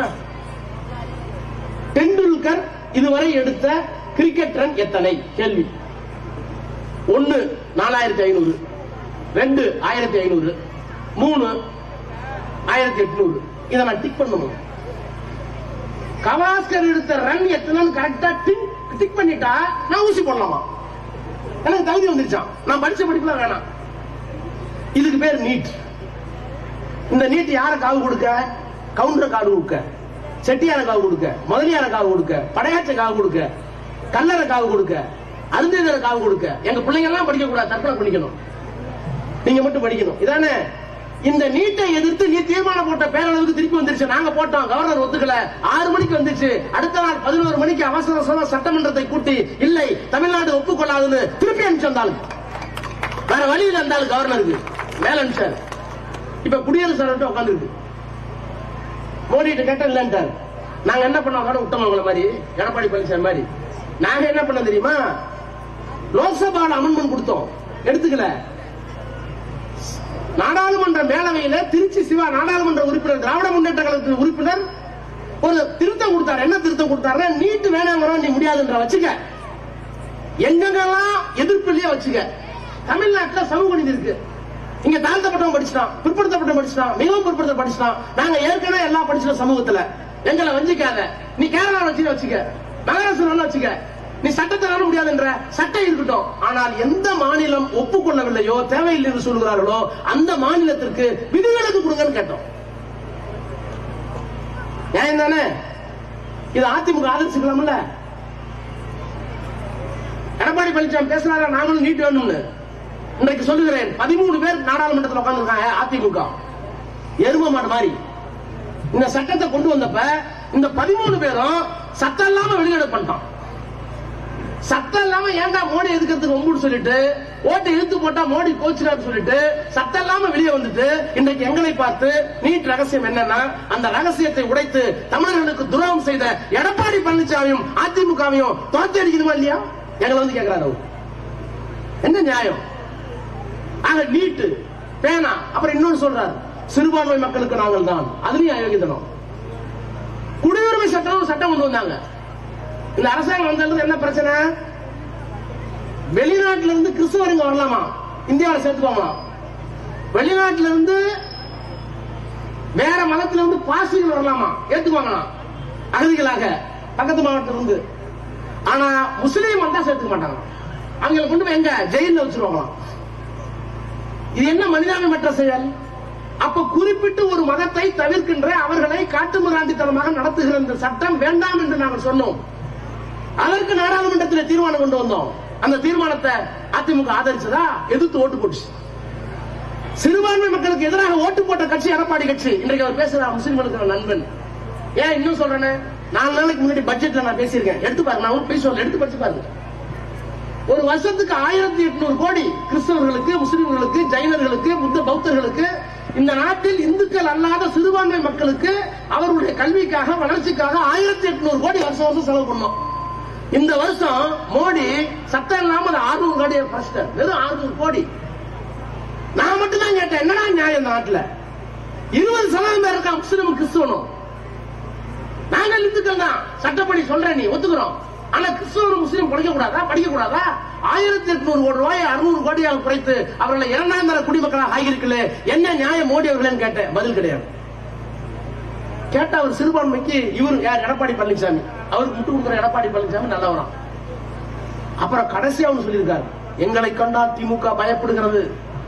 டெண்டுல்கர் இதுவரை எடுத்த கிரிக்கெட் ரன் எத்தனை கேள்வி ஒன்னு நாலாயிரத்தி ஐநூறு ரெண்டு ஆயிரத்தி ஐநூறு மூணு ஆயிரத்தி எட்நூறு இதை நான் டிக் பண்ணணும் கவாஸ்கர் எடுத்த ரன் எத்தனைன்னு கரெக்டா டிக் டிக் பண்ணிட்டா நான் ஊசி போடலாமா எனக்கு தகுதி வந்துருச்சான் நான் படிச்ச படிப்புலாம் வேணாம் இதுக்கு பேர் நீட் இந்த நீட் யார காவு கொடுக்க கவுண்டர் காடு கொடுக்க செட்டியார காவு கொடுக்க முதலியார காவு கொடுக்க படையாச்ச காவு கொடுக்க கல்லற காவு கொடுக்க அருந்தேதர காவு கொடுக்க எங்க பிள்ளைங்க எல்லாம் படிக்க கூடாது தற்கொலை பண்ணிக்கணும் நீங்க மட்டும் படிக்கணும் இதானே இந்த நீட்டை எதிர்த்து நீ தீர்மானம் போட்ட பேரளவுக்கு திருப்பி வந்துருச்சு நாங்க போட்டோம் கவர்னர் ஒத்துக்கல ஆறு மணிக்கு வந்துச்சு அடுத்த நாள் பதினோரு மணிக்கு அவசர அவசரமா சட்டமன்றத்தை கூட்டி இல்லை தமிழ்நாடு ஒப்புக்கொள்ளாதுன்னு திருப்பி அனுப்பிச்சு வந்தாலும் வேற வழியில் இருந்தாலும் கவர்னருக்கு மேல அனுப்பிச்சாரு இப்ப குடியரசு தலைவர் உட்காந்துருக்கு மோடிட்டு கேட்ட இல்லன்ட்டார் நாங்க என்ன பண்ணோம் கூட விட்டோம் உங்களை மாதிரி எடப்பாடி பழனிசாமி மாதிரி நாங்க என்ன பண்ணோம் தெரியுமா லோக்சபால அமெண்ட்மெண்ட் கொடுத்தோம் எடுத்துக்கல நாடாளுமன்ற மேலவையில திருச்சி சிவா நாடாளுமன்ற உறுப்பினர் திராவிட முன்னேற்ற கழகத்தின் உறுப்பினர் ஒரு திருத்தம் கொடுத்தாரு என்ன திருத்தம் கொடுத்தாரு நீட்டு வேணாங்கிறோம் நீ முடியாதுன்ற வச்சுக்க எங்கெங்கெல்லாம் எதிர்ப்பு இல்லையோ வச்சுக்க தமிழ்நாட்டுல சமூக நீதி இருக்கு இங்க தாழ்த்தப்பட்டவன் படிச்சுட்டான் பிற்படுத்தப்பட்டவன் படிச்சுட்டான் மிகவும் பிற்படுத்த படிச்சுட்டான் நாங்க ஏற்கனவே எல்லாம் படிச்சிட்டோம் சமூகத்துல எங்களை வஞ்சிக்காத நீ கேரளா வச்சு வச்சுக்க மகாராஷ்டிரா வேணா வச்சுக்க நீ சட்டத்தை வேற முடியாதுன்ற சட்டம் இருக்கட்டும் ஆனால் எந்த மாநிலம் ஒப்புக்கொள்ளவில்லையோ தேவையில்லை என்று சொல்கிறார்களோ அந்த மாநிலத்திற்கு விதிவிலக்கு கொடுங்கன்னு கேட்டோம் ஏன் தானே இது அதிமுக ஆதரிச்சுக்கலாம்ல எடப்பாடி பழனிசாமி பேசுறாரா நாங்களும் நீட் வேணும்னு இன்றைக்கு சொல்லுகிறேன் பதிமூணு பேர் நாடாளுமன்றத்தில் உட்கார்ந்துருக்காங்க அதிமுக எரும மாடு மாதிரி இந்த சட்டத்தை கொண்டு வந்தப்ப இந்த பதிமூணு பேரும் சட்டம் இல்லாம வெளியிட பண்ணிட்டான் சட்டம் இல்லாம ஏன்டா மோடி எதுக்கிறதுக்கு ஒம்புன்னு சொல்லிட்டு ஓட்டை இழுத்து போட்டா மோடி கோச்சுறாரு சொல்லிட்டு சட்டம் இல்லாம வெளியே வந்துட்டு இன்றைக்கு எங்களை பார்த்து நீட் ரகசியம் என்னன்னா அந்த ரகசியத்தை உடைத்து தமிழர்களுக்கு துரோகம் செய்த எடப்பாடி பழனிசாமியும் அதிமுகவையும் துரத்தி அடிக்கணுமா இல்லையா எங்களை வந்து கேட்கிறாரு அவர். என்ன நியாயம் ஆக நீட்டு பேனா அப்புறம் இன்னொன்னு சொல்றாரு சிறுபான்மை மக்களுக்கு நாங்கள் தான் அதுலயும் அயோக்கியத்தனம் குடியுரிமை சட்டம் சட்டம் கொண்டு வந்தாங்க இந்த அரசாங்கம் வந்தது என்ன பிரச்சனை வெளிநாட்டுல இருந்து கிறிஸ்தவருங்க வரலாமா இந்தியாவில் சேர்த்துக்கோமா வெளிநாட்டுல இருந்து வேற மதத்துல இருந்து பாசிகள் வரலாமா ஏத்துக்குவாங்களாம் அகதிகளாக பக்கத்து மாவட்டத்துல இருந்து ஆனா முஸ்லீம் வந்தா சேர்த்துக்க மாட்டாங்க அவங்களை கொண்டு போய் எங்க ஜெயில வச்சிருவாங்களாம் இது என்ன மனிதாபிமற்ற செயல் அப்ப குறிப்பிட்டு ஒரு மதத்தை தவிர்க்கின்ற அவர்களை காட்டுமிராண்டித்தனமாக நடத்துகிற இந்த சட்டம் வேண்டாம் என்று நாங்கள் சொன்னோம் அதற்கு நாடாளுமன்றத்தில் தீர்மானம் கொண்டு வந்தோம் அந்த தீர்மானத்தை அதிமுக ஆதரிச்சதா எதிர்த்து ஓட்டு போட்டுச்சு சிறுபான்மை மக்களுக்கு எதிராக ஓட்டு போட்ட கட்சி எடப்பாடி கட்சி இன்றைக்கு அவர் பேசுறார் முஸ்லிம்களுக்கு நான் நண்பன் ஏன் இன்னும் சொல்றேன்னு நாலு நாளைக்கு முன்னாடி பட்ஜெட்ல நான் பேசியிருக்கேன் எடுத்து பாருங்க நான் போய் சொல்ல எடுத்து படிச்சு பாருங்க ஒரு வருஷத்துக்கு ஆயிரத்தி எட்நூறு கோடி கிறிஸ்தவர்களுக்கு முஸ்லிம்களுக்கு ஜைனர்களுக்கு புத்த பௌத்தர்களுக்கு இந்த நாட்டில் இந்துக்கள் அல்லாத சிறுபான்மை மக்களுக்கு அவர்களுடைய கல்விக்காக வளர்ச்சிக்காக ஆயிரத்தி எட்நூறு கோடி வருஷம் வருஷம் செலவு பண்ணோம் இந்த வருஷம் மோடி சட்டம் இல்லாம அது ஆறுநூறு கோடியை குறைச்சிட்டார் வெறும் ஆறுநூறு கோடி நான் மட்டும் தான் கேட்டேன் என்னடா நியாயம் இந்த நாட்டுல இருபது சதவீதம் பேர் இருக்கா முஸ்லிம் கிறிஸ்துவனும் நாங்கள் இந்துக்கள் தான் சட்டப்படி சொல்றேன் நீ ஒத்துக்கிறோம் ஆனா கிறிஸ்தவரும் முஸ்லீம் படிக்க கூடாதா படிக்க கூடாதா ஆயிரத்தி எட்நூறு கோடி ரூபாய் அறுநூறு கோடியாக குறைத்து அவர்களை இரண்டாம் தர குடிமக்களாக ஆகியிருக்கல என்ன நியாயம் மோடி அவர்களேன்னு கேட்டேன் பதில் கிடையாது கேட்டா அவர் சிறுபான்மைக்கு இவர் யார் எடப்பாடி பழனிசாமி அவருக்கு முட்டு கொடுக்குற எடப்பாடி பழனிசாமி நல்லவராம் அப்புறம் கடைசியா அவனு சொல்லியிருக்காரு எங்களை கண்டால் திமுக பயப்படுகிறது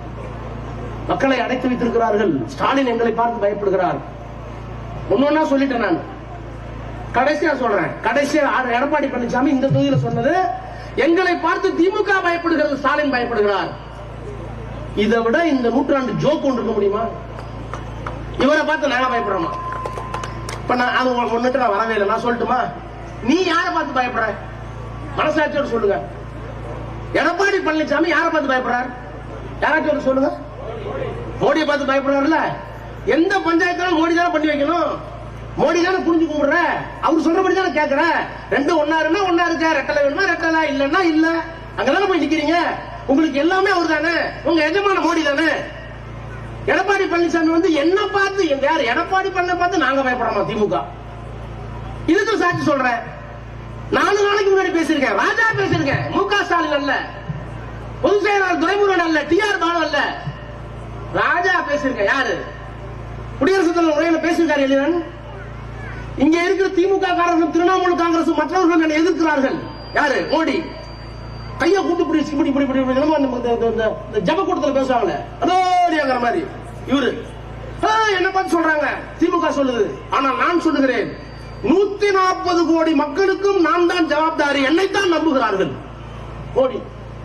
மக்களை அடைத்து வைத்திருக்கிறார்கள் ஸ்டாலின் எங்களை பார்த்து பயப்படுகிறார் ஒன்னொன்னா சொல்லிட்டேன் நான் கடைசியா சொல்றேன் கடைசியா ஆ- எடப்பாடி பழனிசாமி இந்த தொகுதியில சொன்னது எங்களை பார்த்து திமுக பயப்படுகிறது ஸ்டாலின் பயப்படுகிறார் இதை விட இந்த நூற்றாண்டு ஜோக் ஒன்று இருக்க முடியுமா இவரை பார்த்து நாங்க பயப்படுறோமா இப்ப நான் அது உங்களுக்கு ஒண்ணுட்டு நான் வரவே இல்லை நான் சொல்லட்டுமா நீ யாரை பார்த்து பயப்படுற மனசாட்சியோட சொல்லுங்க எடப்பாடி பழனிசாமி யாரை பார்த்து பயப்படுறார் யாராச்சும் ஒரு சொல்லுங்க மோடியை பார்த்து பயப்படுறாருல்ல எந்த பஞ்சாயத்தாலும் மோடி தானே பண்ணி வைக்கணும் மோடி தானே புரிஞ்சு கும்பிடுற அவர் சொல்றபடி தானே கேட்கற ரெண்டும் ஒன்னா இருந்தா ஒன்னா இருக்க ரெட்டலை வேணுமா ரெட்டலை இல்லன்னா இல்ல அங்கதானே போய் நிக்கிறீங்க உங்களுக்கு எல்லாமே அவர் தானே உங்க எஜமான மோடி தானே எடப்பாடி பழனிசாமி வந்து என்ன பார்த்து எங்க யார் எடப்பாடி பண்ண பார்த்து நாங்க பயப்படுறோமா திமுக இதுக்கு சாட்சி சொல்றேன் நாலு நாளைக்கு முன்னாடி பேசியிருக்கேன் ராஜா பேசியிருக்கேன் மு க ஸ்டாலின் அல்ல பொதுச் செயலாளர் துரைமுருகன் அல்ல டி ஆர் பாலு அல்ல ராஜா பேசியிருக்கேன் யாரு குடியரசுத் தலைவர் உரையில பேசியிருக்காரு எழிலன் இங்க இருக்கிற திமுக காரர்களும் திரிணாமுல் காங்கிரஸ் மற்றவர்கள் என்னை எதிர்க்கிறார்கள் யாரு மோடி கைய கூட்டு இப்படி இப்படி இப்படி இப்படி இப்படி என்னமோ இந்த- இந்த- இந்த- இந்த ஜப கூட்டத்துல பேசுவாங்களே அதோடியாங்கிற மாதிரி இவரு ஆ, என்ன பார்த்து சொல்றாங்க திமுக சொல்லுது ஆனால் நான் சொல்லுகிறேன் நூத்தி நாற்பது கோடி மக்களுக்கும் நான் தான் ஜவாப்தாரி என்னைத்தான் நம்புகிறார்கள் கோடி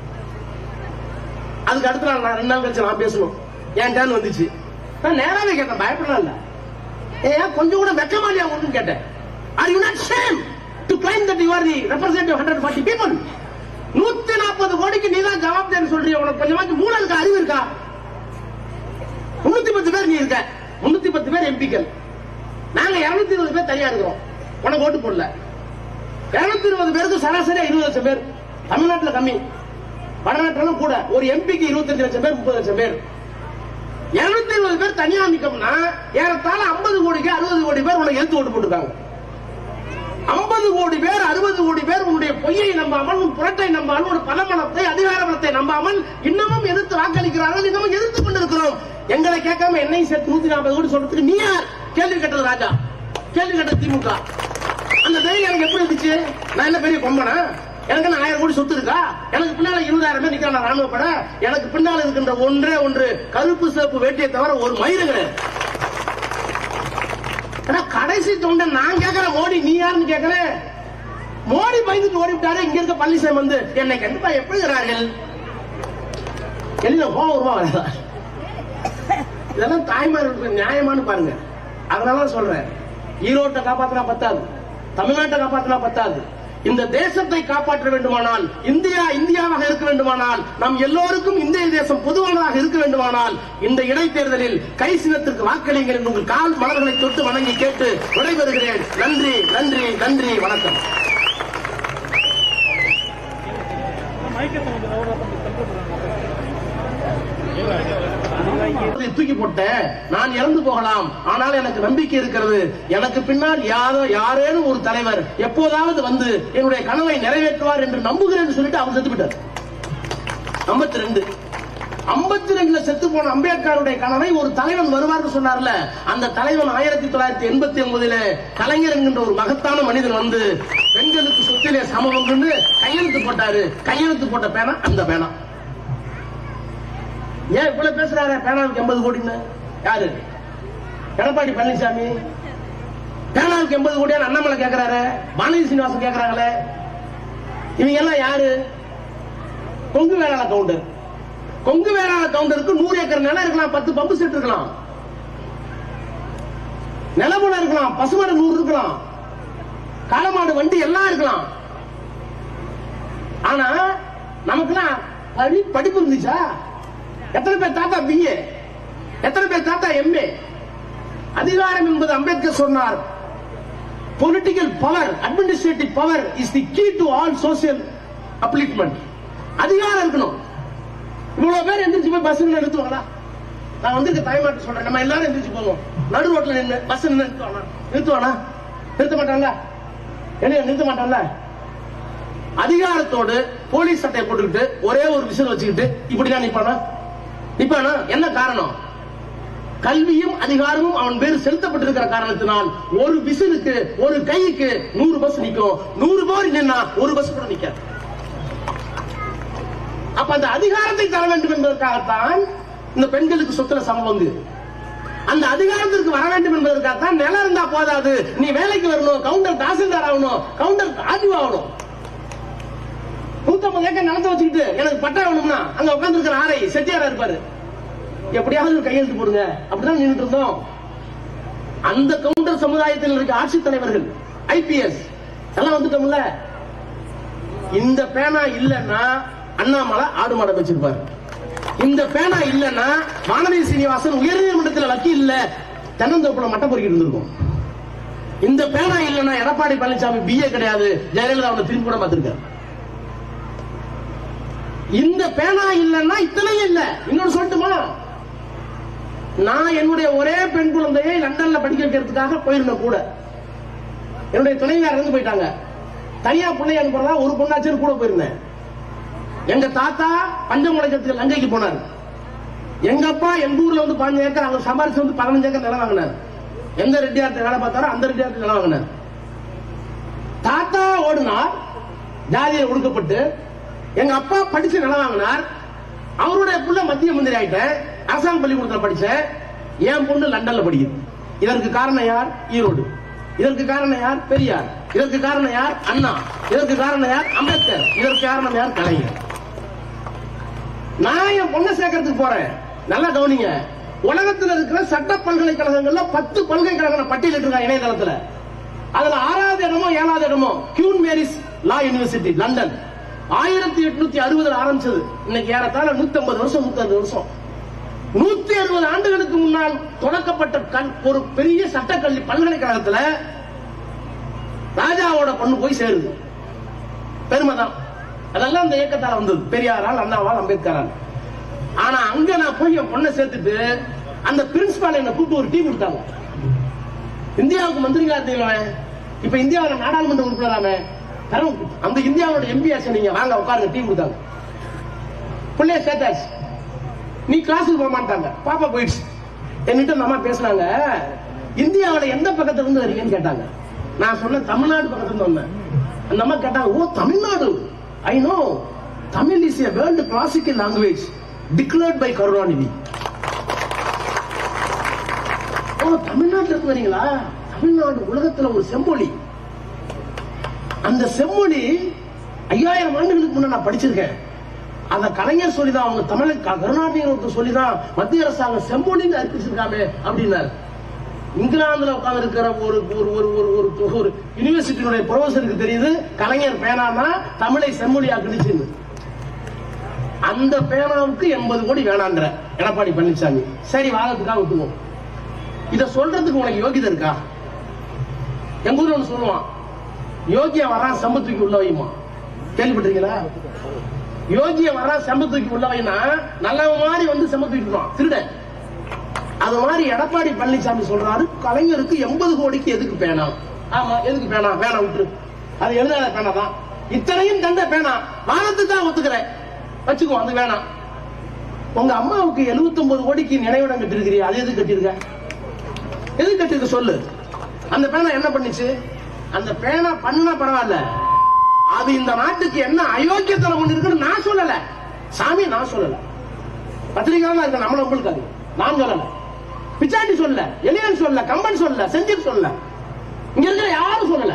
அதுக்கு அடுத்த நாள் நான் ரெண்டு நாள் கழிச்சு நான் பேசணும் என் டேன் வந்துச்சு நான் நேராவே கேட்டேன் பயப்படலாம் இல்ல ஏன் கொஞ்சம் கூட வெக்கமா இல்லையா உங்களுக்கு கேட்டேன் are you not shame to claim that you are the representative hundred forty people நூத்தி நாற்பது கோடிக்கு நீ தான் ஜவாப்தாரி சொல்றிய உனக்கு கொஞ்சமாச்சும் மூளை இருக்கா அறிவு இருக்கா முன்னூத்தி பத்து பேர் நீ இருக்க முன்னூத்தி பத்து பேர் எம்பிக்கள் நாங்க இருநூத்தி இருபது பேர் தனியா இருக்கிறோம் உனக்கு ஓட்டு போடல இருநூத்தி இருபது பேருக்கு சராசரியா இருபது லட்சம் பேர் தமிழ்நாட்டுல கம்மி வடநாட்டுல கூட ஒரு எம்பிக்கு இருபத்தஞ்சு லட்சம் பேர் முப்பது லட்சம் பேர் இருநூத்தி இருபது பேர் தனியா நிக்கோம்னா ஏறத்தாழ ஐம்பது கோடிக்கு அறுபது கோடி பேர் உனக்கு எழுத்து ஓட்டு போட்டுருக்காங்க ஐம்பது கோடி பேர் அறுபது கோடி பேர் உன்னுடைய பொய்யை நம்பாமல் உன் புரட்டை நம்பாமல் உன் பலமனத்தை அதிகார பலத்தை நம்பாமல் இன்னமும் எதிர்த்து வாக்களிக்கிறார்கள் இன்னமும் எதிர்த்து கொண்டிருக்கிறோம் எங்களை கேட்காம என்னை சேர்த்து நூத்தி நாற்பது கோடி சொல்றதுக்கு நீ யார் கேள்வி கேட்டது ராஜா கேள்வி கேட்டது திமுக அந்த தைரியம் எனக்கு எப்படி இருந்துச்சு நான் என்ன பெரிய கொம்பனா எனக்கு என்ன ஆயிரம் கோடி சொத்து இருக்கா எனக்கு பின்னால இருபதாயிரம் பேர் நிக்கிறான் ராணுவ பட எனக்கு பின்னால் இருக்கின்ற ஒன்றே ஒன்று கருப்பு சிவப்பு வேட்டியை தவிர ஒரு மயிறு கிடையாது ஆனா கடைசி தொண்டன் நான் கேக்குறேன் மோடி நீ யாருன்னு கேக்குறேன் மோடி பயந்துட்டு ஓடி விட்டாரு இங்க இருக்க பழனிசாமி வந்து என்னை கண்டிப்பா எப்படி இருக்கிறார்கள் எல்லாம் கோவம் வருமா வராதா இதெல்லாம் தாய்மார்களுக்கு நியாயமானு பாருங்க அதனால தான் சொல்றேன் ஈரோட்டை காப்பாத்தினா பத்தாது தமிழ்நாட்டை காப்பாத்தினா பத்தாது இந்த தேசத்தை காப்பாற்ற வேண்டுமானால் இந்தியா இந்தியாவாக இருக்க வேண்டுமானால் நம் எல்லோருக்கும் இந்திய தேசம் பொதுவானதாக இருக்க வேண்டுமானால் இந்த இடைத்தேர்தலில் கை சின்னத்திற்கு வாக்களிங்கள் என்று உங்கள் கால் மலர்களை தொட்டு வணங்கி கேட்டு விடைபெறுகிறேன் நன்றி நன்றி நன்றி வணக்கம் மைக்கத்தை கொஞ்சம் லவுடா பண்ணி அதை தூக்கி போட்டேன் நான் இறந்து போகலாம் ஆனால் எனக்கு நம்பிக்கை இருக்கிறது எனக்கு பின்னால் யாரோ யாரேனும் ஒரு தலைவர் எப்போதாவது வந்து என்னுடைய கனவை நிறைவேற்றுவார் என்று நம்புகிறேன் சொல்லிட்டு அவர் செத்து விட்டார் ஐம்பத்தி ரெண்டு ஐம்பத்தி ரெண்டுல செத்து போன அம்பேத்கருடைய கனவை ஒரு தலைவன் வருவார்னு சொன்னார்ல அந்த தலைவன் ஆயிரத்தி தொள்ளாயிரத்தி எண்பத்தி ஒன்பதுல கலைஞர் என்கின்ற ஒரு மகத்தான மனிதன் வந்து பெண்களுக்கு சொத்திலே சமபங்குன்னு கையெழுத்து போட்டாரு கையெழுத்து போட்ட பேனா அந்த பேனா ஏன் இவ்வளவு பேசுறாரு பேனாவுக்கு எண்பது கோடின்னு யாரு எடப்பாடி பழனிசாமி பேனாவுக்கு எண்பது கோடியான அண்ணாமலை கேக்குறாரு வானதி சீனிவாசன் கேக்குறாங்களே இவங்க எல்லாம் யாரு கொங்கு வேளாண் கவுண்டர் கொங்கு வேளாண் கவுண்டருக்கு நூறு ஏக்கர் நிலம் இருக்கலாம் பத்து பம்பு செட் இருக்கலாம் நிலமுல இருக்கலாம் பசுமாடு நூறு இருக்கலாம் காளமாடு வண்டி எல்லாம் இருக்கலாம் ஆனா நமக்குலாம் படி படிப்பு இருந்துச்சா எத்தனை பேர் தாத்தா பிஏ எத்தனை பேர் தாத்தா எம்ஏ அதிகாரம் என்பது அம்பேத்கர் சொன்னார் political power administrative power is the key to all social upliftment அதிகாரம் இருக்கணும் இவ்வளவு பேர் எந்திரிச்சு போய் பஸ் நிறுத்துவாங்களா நான் வந்திருக்க தாய்மாட்டு சொல்றேன் நம்ம எல்லாரும் எந்திரிச்சு போவோம் நடு ரோட்ல நின்று பஸ் நிறுத்துவானா நிறுத்துவானா நிறுத்த மாட்டான்ல என்ன நிறுத்த மாட்டான்ல அதிகாரத்தோடு போலீஸ் சட்டையை போட்டுக்கிட்டு ஒரே ஒரு விசில் வச்சுக்கிட்டு இப்படிதான் நிப்பானா நிப்பானா என்ன காரணம் கல்வியும் அதிகாரமும் அவன் பேர் செலுத்தப்பட்டிருக்கிற காரணத்தினால் ஒரு விசிலுக்கு ஒரு கைக்கு நூறு பஸ் நிக்கும் நூறு பேர் நின்னா ஒரு பஸ் கூட நிக்காது அப்ப அந்த அதிகாரத்தை தர வேண்டும் என்பதற்காகத்தான் இந்த பெண்களுக்கு சொத்துல சமம் வந்து அந்த அதிகாரத்திற்கு வர வேண்டும் என்பதற்காகத்தான் நிலம் இருந்தா போதாது நீ வேலைக்கு வரணும் கவுண்டர் தாசில்தார் ஆகணும் கவுண்டர் ஆர்டிஓ ஆகணும் நூத்தம்பது ஏக்கர் நிலத்தை வச்சுக்கிட்டு எனக்கு பட்டா வேணும்னா அங்க உட்கார்ந்து இருக்கிற ஆரை செட்டியாரா இருப்பாரு எப்படியாவது ஒரு கையெழுத்து போடுங்க அப்படிதான் நின்றுட்டு இருந்தோம் அந்த கவுண்டர் சமுதாயத்தில் இருக்க ஆட்சித் தலைவர்கள் ஐபிஎஸ் எல்லாம் வந்துட்டோம்ல இந்த பேனா இல்லன்னா அண்ணாமலை ஆடு மாட வச்சிருப்பாரு இந்த பேனா இல்லன்னா வானதி சீனிவாசன் உயர்நீதிமன்றத்தில் வக்கீல் இல்ல தென்னந்தோப்புல மட்டம் பொறுக்கிட்டு இருந்திருக்கும் இந்த பேனா இல்லன்னா எடப்பாடி பழனிசாமி பிஏ கிடையாது ஜெயலலிதா அவனை திரும்பி கூட பார்த்திருக்காரு இந்த பேனா இல்லன்னா இத்தனையும் இல்ல இன்னொன்னு சொல்லட்டுமா நான் என்னுடைய ஒரே பெண் குழந்தையை லண்டன்ல படிக்க வைக்கிறதுக்காக போயிருந்தேன் கூட என்னுடைய துணைவியார் இறந்து போயிட்டாங்க தனியா பிள்ளை அனுப்புறதா ஒரு பொண்ணாச்சும் கூட போயிருந்தேன் எங்க தாத்தா பஞ்சமுளைக்கத்துக்கு லங்கைக்கு போனார் எங்க அப்பா எங்க ஊர்ல வந்து பாஞ்சு ஏக்கர் அங்க சம்பாரிச்சு வந்து பதினஞ்சு ஏக்கர் நிலம் வாங்கினார் எந்த ரெட்டியார்ட்ட வேலை பார்த்தாரோ அந்த ரெட்டியார்ட்ட நிலம் வாங்கினார் தாத்தா ஓடினார் ஜாதியில் ஒடுக்கப்பட்டு எங்க அப்பா படிச்சு நிலம் வாங்கினார் அவருடைய புள்ள மத்திய மந்திரி ஆயிட்டேன் அரசாங்க பள்ளிக்கூடத்தில் படிச்சேன் என் பொண்ணு லண்டன்ல படிக்குது இதற்கு காரணம் யார் ஈரோடு இதற்கு காரணம் யார் பெரியார் இதற்கு காரணம் யார் அண்ணா இதற்கு காரணம் யார் அம்பேத்கர் இதற்கு காரணம் யார் கலைஞர் நான் என் பொண்ணை சேர்க்கறதுக்கு போறேன் நல்லா கவனிங்க உலகத்துல இருக்கிற சட்ட பல்கலைக்கழகங்கள்ல பத்து பல்கலைக்கழகம் பட்டியலிட்டு இணையதளத்துல அதுல ஆறாவது இடமோ ஏழாவது இடமோ Queen Mary's law university London ஆயிரத்தி எட்நூத்தி அறுபதுல ஆரம்பிச்சது இன்னைக்கு ஏறத்தாழ நூத்தி ஐம்பது வருஷம் நூத்தி அறுபது வருஷம் நூத்தி அறுபது ஆண்டுகளுக்கு முன்னால் தொடக்கப்பட்ட கல்- ஒரு பெரிய சட்டக்கல்வி பல்கலைக்கழகத்துல ராஜாவோட பொண்ணு போய் சேருது பெருமைதான் அதெல்லாம் அந்த இயக்கத்தால வந்தது பெரியாரால் அண்ணாவால் அம்பேத்கரால் ஆனா அங்க நான் போய் என் பொண்ணை சேர்த்துட்டு அந்த பிரின்சிபால் என்ன கூப்பிட்டு ஒரு டீ கொடுத்தாங்க இந்தியாவுக்கு மந்திரிகளா தெரியுமே இப்ப இந்தியாவுல நாடாளுமன்ற உறுப்பினராமே தரம் அந்த இந்தியாவோட எம்பி ஆச்சு நீங்க வாங்க உட்காருங்க டீ கொடுத்தாங்க பிள்ளைய சேர்த்தாச்சு நீ கிளாஸுக்கு போக மாட்டாங்க பாப்பா போயிடுச்சு என்கிட்ட அந்த அம்மா பேசுனாங்க இந்தியாவுல எந்த பக்கத்துல இருந்து வரீங்கன்னு கேட்டாங்க நான் சொன்னேன் தமிழ்நாடு பக்கத்துல இருந்து வந்தேன் அந்த அம்மா கேட்டாங்க oh Tamil Nadu I know Tamil is a world classical language declared by Karunanidhi oh தமிழ்நாட்டுல இருந்து வரீங்களா தமிழ்நாடு உலகத்துல ஒரு செம்மொழி அந்த செம்மொழி ஐயாயிரம் ஆண்டுகளுக்கு முன்ன நான் படிச்சிருக்கேன் அந்த கலைஞர் சொல்லிதான் அவங்க தமிழை க- கருணாநிதி ஒருத்தர் சொல்லிதான் மத்திய அரசாங்கம் செம்மொழின்னு அறிவிச்சிருக்காமே அப்படின்னாரு இங்கிலாந்துல உட்கார்ந்து இருக்கிற ஒரு ஒரு ஒரு ஒரு ஒரு ஒரு யூனிவர்சிட்டியினுடைய ப்ரொஃபசருக்கு தெரியுது கலைஞர் பேனானா தமிழை செம்மொழி ஆக்கிடுச்சுன்னு அந்த பேனாவுக்கு எண்பது கோடி வேணான்ற எடப்பாடி பழனிசாமி சரி வாதத்துக்காக விட்டுவோம் இத சொல்றதுக்கு உனக்கு யோகிதை இருக்கா எங்க ஊர்ல ஒண்ணு சொல்லுவான் யோகிய வரான் செம்ப தூக்கி உள்ள வைமா கேள்விப்பட்டிருக்கீங்களா யோகிய வரான் செம்ப தூக்கி உள்ள வைனா நல்லவன் மாதிரி வந்து செம்ப தூக்கிடுவான் திருடன் அது மாதிரி எடப்பாடி பழனிசாமி சொல்றாரு கலைஞருக்கு எண்பது கோடிக்கு எதுக்கு பேனா ஆமா எதுக்கு பேனா வேணாம் விட்டுரு அது எழுதாத பேனா தான் இத்தனையும் தந்த பேனா வானத்துக்கு தான் ஒத்துக்கிறேன் வச்சுக்கோ அது வேணாம் உங்க அம்மாவுக்கு 79 கோடிக்கு நினைவிடம் கட்டிருக்கிறீ அது எது கட்டிருக்க எது கட்டிருக்க சொல்லு அந்த பேனா என்ன பண்ணுச்சு அந்த பேனா பண்ணா பரவாயில்ல அது இந்த நாட்டுக்கு என்ன அயோக்கியத்தனம் பண்ணிருக்குன்னு நான் சொல்லல சாமி நான் சொல்லல பத்திரிகையாளர் இருக்க நம்மள நம்பளுக்காது நான் சொல்லல பிச்சாண்டி சொல்லல எலியன் சொல்லல கம்பன் சொல்லல செந்தில் சொல்லல இங்க இருக்கிற யாரும் சொல்லல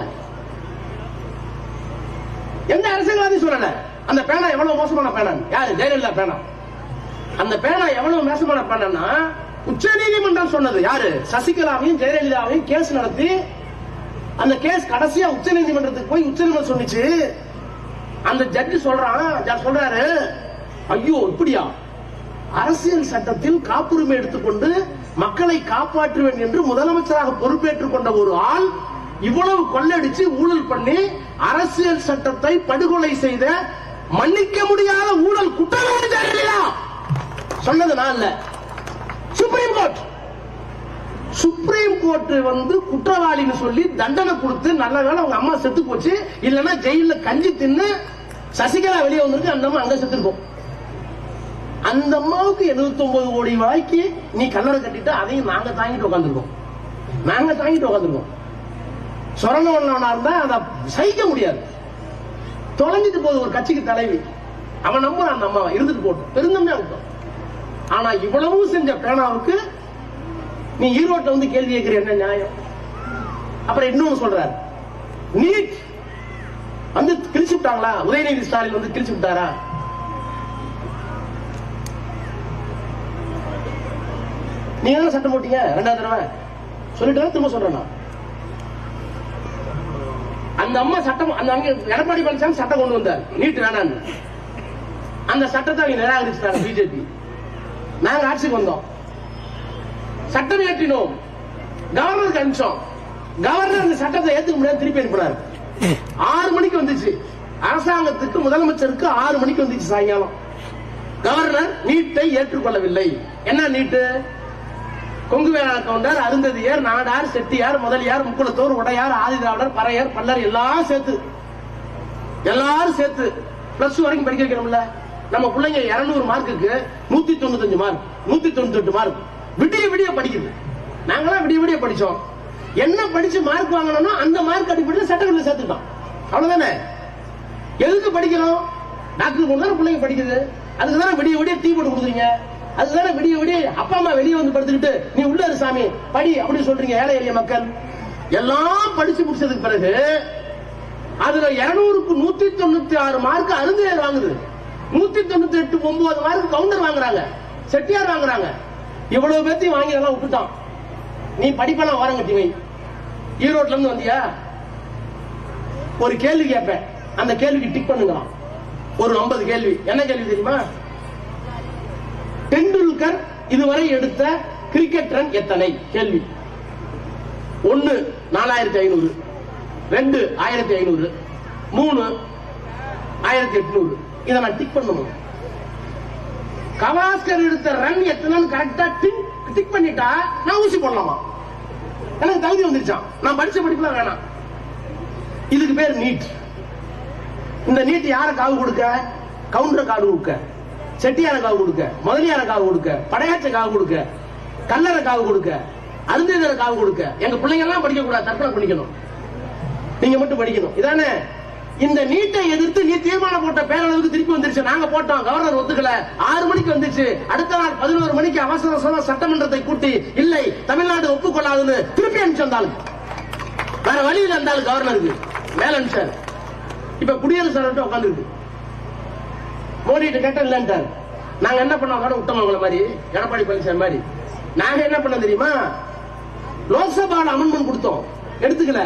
எந்த அரசியல்வாதி சொல்லல அந்த பேனா எவ்வளவு மோசமான பேனா யாரு ஜெயலலிதா பேனா அந்த பேனா எவ்வளவு மோசமான பேனா உச்ச நீதிமன்றம் சொன்னது யாரு சசிகலாவையும் ஜெயலலிதாவையும் கேஸ் நடத்தி அந்த கேஸ் கடைசியா உச்ச நீதிமன்றத்துக்கு போய் உச்ச நீதிமன்றம் சொன்னிச்சு அந்த ஜட்ஜி சொல்றான் ஜட்ஜ் சொல்றாரு ஐயோ இப்படியா அரசியல் சட்டத்தில் காப்புரிமை எடுத்துக்கொண்டு மக்களை காப்பாற்றுவேன் என்று முதலமைச்சராக பொறுப்பேற்றுக் கொண்ட ஒரு ஆள் இவ்வளவு கொள்ளடிச்சு ஊழல் பண்ணி அரசியல் சட்டத்தை படுகொலை செய்த மன்னிக்க முடியாத ஊழல் குற்றவாளி ஜெயலலிதா சொன்னது நான் இல்ல சுப்ரீம் கோர்ட் சுப்ரீம் கோர்ட் வந்து குற்றவாளின்னு சொல்லி தண்டனை கொடுத்து நல்ல வேளை அவங்க அம்மா செத்து போச்சு இல்லைன்னா ஜெயில கஞ்சி தின்னு சசிகலா வெளியே வந்திருக்கு அந்த அம்மா அங்க செத்துருக்கும் அந்த அம்மாவுக்கு 79 கோடி ரூபாய்க்கு நீ கல்லறை கட்டிட்டு அதையும் நாங்க தாங்கிட்டு உட்காந்துருக்கோம் நாங்க தாங்கிட்டு உட்காந்துருக்கோம் சொரணவனா இருந்தா அதை சகிக்க முடியாது தொலைஞ்சிட்டு போகுது ஒரு கட்சிக்கு தலைவி அவன் நம்புறான் அந்த அம்மாவை இருந்துட்டு போட்டு பெருந்தம்மையா விட்டோம் ஆனா இவ்வளவு செஞ்ச பேனாவுக்கு நீ ஈரோட்ல வந்து கேள்வி கேட்கிற என்ன நியாயம் அப்புறம் இன்னொன்னு சொல்றாரு நீட் வந்து கிழிச்சு விட்டாங்களா உதயநிதி ஸ்டாலின் வந்து கிழிச்சு விட்டாரா நீங்க தானே சட்டம் போட்டீங்க ரெண்டாவது தடவை சொல்லிட்டு திரும்ப சொல்றேன் நான் அந்த அம்மா சட்டம் அந்த அங்க எடப்பாடி பழனிசாமி சட்டம் கொண்டு வந்தார் நீட் வேணான்னு அந்த சட்டத்தை அவங்க நிராகரிச்சிட்டாங்க பிஜேபி நாங்க ஆட்சிக்கு வந்தோம் சட்டம் ஏற்றினோம் கவர்னருக்கு அனுப்பிச்சோம் கவர்னர் அந்த சட்டத்தை ஏத்துக்க முடியாது திருப்பி அனுப்பினார் ஆறு மணிக்கு வந்துச்சு அரசாங்கத்துக்கு முதலமைச்சருக்கு ஆறு மணிக்கு வந்துச்சு சாயங்காலம் கவர்னர் நீட்டை ஏற்றுக்கொள்ளவில்லை என்ன நீட்டு கொங்கு வேளாண் கவுண்டர் அருந்ததியர் நாடார் செட்டியார் முதலியார் முக்குளத்தோர் உடையார் ஆதிதிராவிடர் பறையர் பல்லர் எல்லாம் சேர்த்து எல்லாரும் சேர்த்து பிளஸ் வரைக்கும் படிக்க வைக்கணும்ல நம்ம பிள்ளைங்க 200 மார்க்குக்கு நூத்தி தொண்ணூத்தஞ்சு மார்க் நூத்தி தொண்ணூத்தி எட்டு மார்க் விடிய விடிய படிக்குது நாங்களாம் விடிய விடிய படிச்சோம் என்ன படிச்சு மார்க் வாங்கணும்னா அந்த மார்க் அடிப்படையில் சட்டக்கல்வியில் சேர்த்துட்டோம் அவ்வளவுதானே எதுக்கு படிக்கிறோம் டாக்டர் கொண்டு தானே பிள்ளைங்க படிக்குது அதுக்கு தானே விடிய விடிய டீ போட்டு கொடுக்குறீங்க அதுக்கு தானே விடிய விடிய அப்பா அம்மா வெளியே வந்து படுத்துக்கிட்டு நீ உள்ள இரு சாமி படி அப்படின்னு சொல்றீங்க ஏழை எளிய மக்கள் எல்லாம் படிச்சு முடிச்சதுக்கு பிறகு அதுல இருநூறுக்கு நூத்தி தொண்ணூத்தி ஆறு மார்க் அருந்தையர் வாங்குது நூத்தி தொண்ணூத்தி எட்டு ஒன்பது மார்க் கவுண்டர் வாங்குறாங்க செட்டியார் வாங்குறாங்க இவ்வளவு பேர்த்தையும் வாங்கி எல்லாம் விட்டுட்டான் நீ படிப்பெல்லாம் ஓரங்கட்டி வை ஈரோட்ல இருந்து வந்தியா ஒரு கேள்வி கேட்பேன் அந்த கேள்விக்கு டிக் பண்ணுங்களாம் ஒரு 50 கேள்வி என்ன கேள்வி தெரியுமா டெண்டுல்கர் இதுவரை எடுத்த கிரிக்கெட் ரன் எத்தனை கேள்வி ஒன்னு நாலாயிரத்தி ஐநூறு ரெண்டு ஆயிரத்தி ஐநூறு மூணு ஆயிரத்தி எட்நூறு இதை நான் டிக் பண்ணணும் கவாஸ்கர் எடுத்த ரன் எத்தனைன்னு கரெக்டா டிக் டிக் பண்ணிட்டா நான் ஊசி போடலாமா எனக்கு தகுதி வந்துருச்சான் நான் படிச்ச படிப்புலாம் வேணாம் இதுக்கு பேர் நீட் இந்த நீட் யார காவு கொடுக்க கவுண்டர் காவு கொடுக்க செட்டியார காவு கொடுக்க முதலியார காவு கொடுக்க படையாச்ச காவு கொடுக்க கல்லற காவு கொடுக்க அருந்தேதர காவு கொடுக்க எங்க பிள்ளைங்க எல்லாம் படிக்க கூடாது தற்கொலை பண்ணிக்கணும் நீங்க மட்டும் படிக்கணும் இதானே இந்த நீட்டை எதிர்த்து நீ தீர்மானம் போட்ட பேரளவுக்கு திருப்பி வந்துருச்சு நாங்க போட்டோம் கவர்னர் ஒத்துக்கல ஆறு மணிக்கு வந்துச்சு அடுத்த நாள் பதினோரு மணிக்கு அவசர அவசரமா சட்டமன்றத்தை கூட்டி இல்லை தமிழ்நாடு ஒப்புக்கொள்ளாதுன்னு திருப்பி அனுப்பிச்சு வந்தாலும் வேற வழியில் இருந்தாலும் கவர்னருக்கு மேல அனுப்பிச்சாரு இப்ப குடியரசு தலைவர் உட்காந்துருக்கு மோடி கிட்ட கேட்ட இல்லன்ட்டார் நாங்க என்ன பண்ணோம் கூட விட்டோம் உங்களை மாதிரி எடப்பாடி பழனிசாமி மாதிரி நாங்க என்ன பண்ண தெரியுமா லோக்சபால அமெண்ட்மெண்ட் கொடுத்தோம் எடுத்துக்கல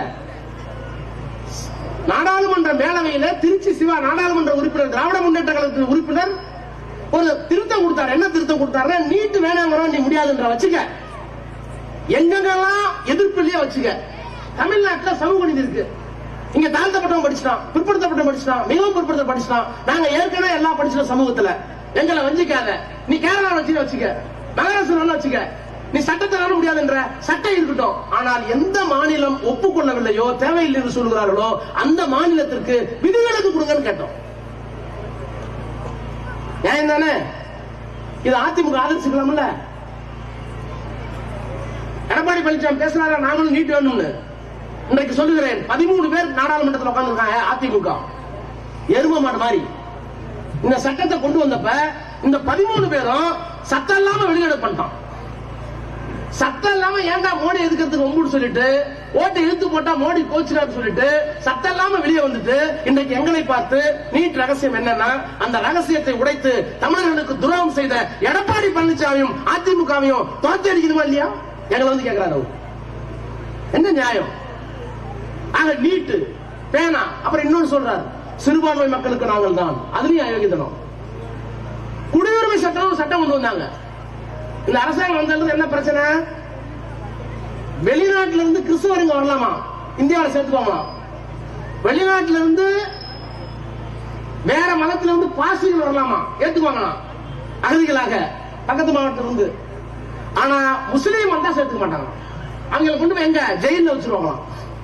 நாடாளுமன்ற மேலவையில திருச்சி சிவா நாடாளுமன்ற உறுப்பினர் திராவிட முன்னேற்ற கழகத்தின் உறுப்பினர் ஒரு திருத்தம் கொடுத்தாரு என்ன திருத்தம் கொடுத்தாரு நீட்டு வேணாங்கிறோம் நீ முடியாதுன்ற வச்சுக்க எங்கெங்கெல்லாம் எதிர்ப்பு இல்லையா வச்சுக்க தமிழ்நாட்டுல சமூக நீதி இருக்கு இங்க தாழ்த்தப்பட்டவன் படிச்சிட்டான் பிற்படுத்தப்பட்டவன் படிச்சிட்டான் மிகவும் பிற்படுத்த படிச்சிட்டான் நாங்க ஏற்கனவே எல்லாம் படிச்சிட்டோம் சமூகத்துல எங்களை வஞ்சிக்காத நீ கேரளா வச்சு வச்சுக்க மகாராஷ்டிரா வேணா வச்சுக்க நீ சட்டத்தை வேற முடியாதுன்ற சட்டம் இருக்கட்டும் ஆனால் எந்த மாநிலம் ஒப்புக்கொள்ளவில்லையோ தேவையில்லை என்று சொல்கிறார்களோ அந்த மாநிலத்திற்கு விதிவிலக்கு கொடுங்கன்னு கேட்டோம் நியாயம் தானே இது அதிமுக ஆதரிச்சுக்கலாம்ல எடப்பாடி பழனிசாமி பேசினாரா நாங்களும் நீட் வேணும்னு இன்றைக்கு சொல்லுகிறேன் பதிமூணு பேர் நாடாளுமன்றத்தில் உட்கார்ந்துருக்காங்க அதிமுக எரும மாடு மாதிரி இந்த சட்டத்தை கொண்டு வந்தப்ப இந்த பதிமூணு பேரும் சத்தம் இல்லாம வெளியிட பண்ணிட்டான் சத்தம் இல்லாம ஏன்டா மோடி எதுக்கிறதுக்கு ஒம்புன்னு சொல்லிட்டு ஓட்டை இழுத்து போட்டா மோடி கோச்சுறாரு சொல்லிட்டு சத்தம் இல்லாம வெளியே வந்துட்டு இன்றைக்கு எங்களை பார்த்து நீட் ரகசியம் என்னன்னா அந்த ரகசியத்தை உடைத்து தமிழர்களுக்கு துரோகம் செய்த எடப்பாடி பழனிசாமியும் அதிமுகவையும் துரத்தி அடிக்கணுமா இல்லையா எங்களை வந்து கேட்கிறாரு அவர் என்ன நியாயம் ஆக நீட்டு பேனா அப்புறம் இன்னொன்னு சொல்றாரு சிறுபான்மை மக்களுக்கு நாங்கள் தான் அதுலயும் அயோக்கியத்தனம் குடியுரிமை சட்டம் சட்டம் கொண்டு வந்தாங்க இந்த அரசாங்கம் வந்தது என்ன பிரச்சனை வெளிநாட்டுல இருந்து கிறிஸ்தவருங்க வரலாமா இந்தியாவில் சேர்த்துக்கோமா வெளிநாட்டுல இருந்து வேற மதத்துல இருந்து பாசிகள் வரலாமா ஏத்துக்குவாங்களாம் அகதிகளாக பக்கத்து மாவட்டத்துல இருந்து ஆனா முஸ்லீம் வந்தா சேர்த்துக்க மாட்டாங்க அவங்களை கொண்டு போய் எங்க ஜெயில வச்சிருவாங்களாம்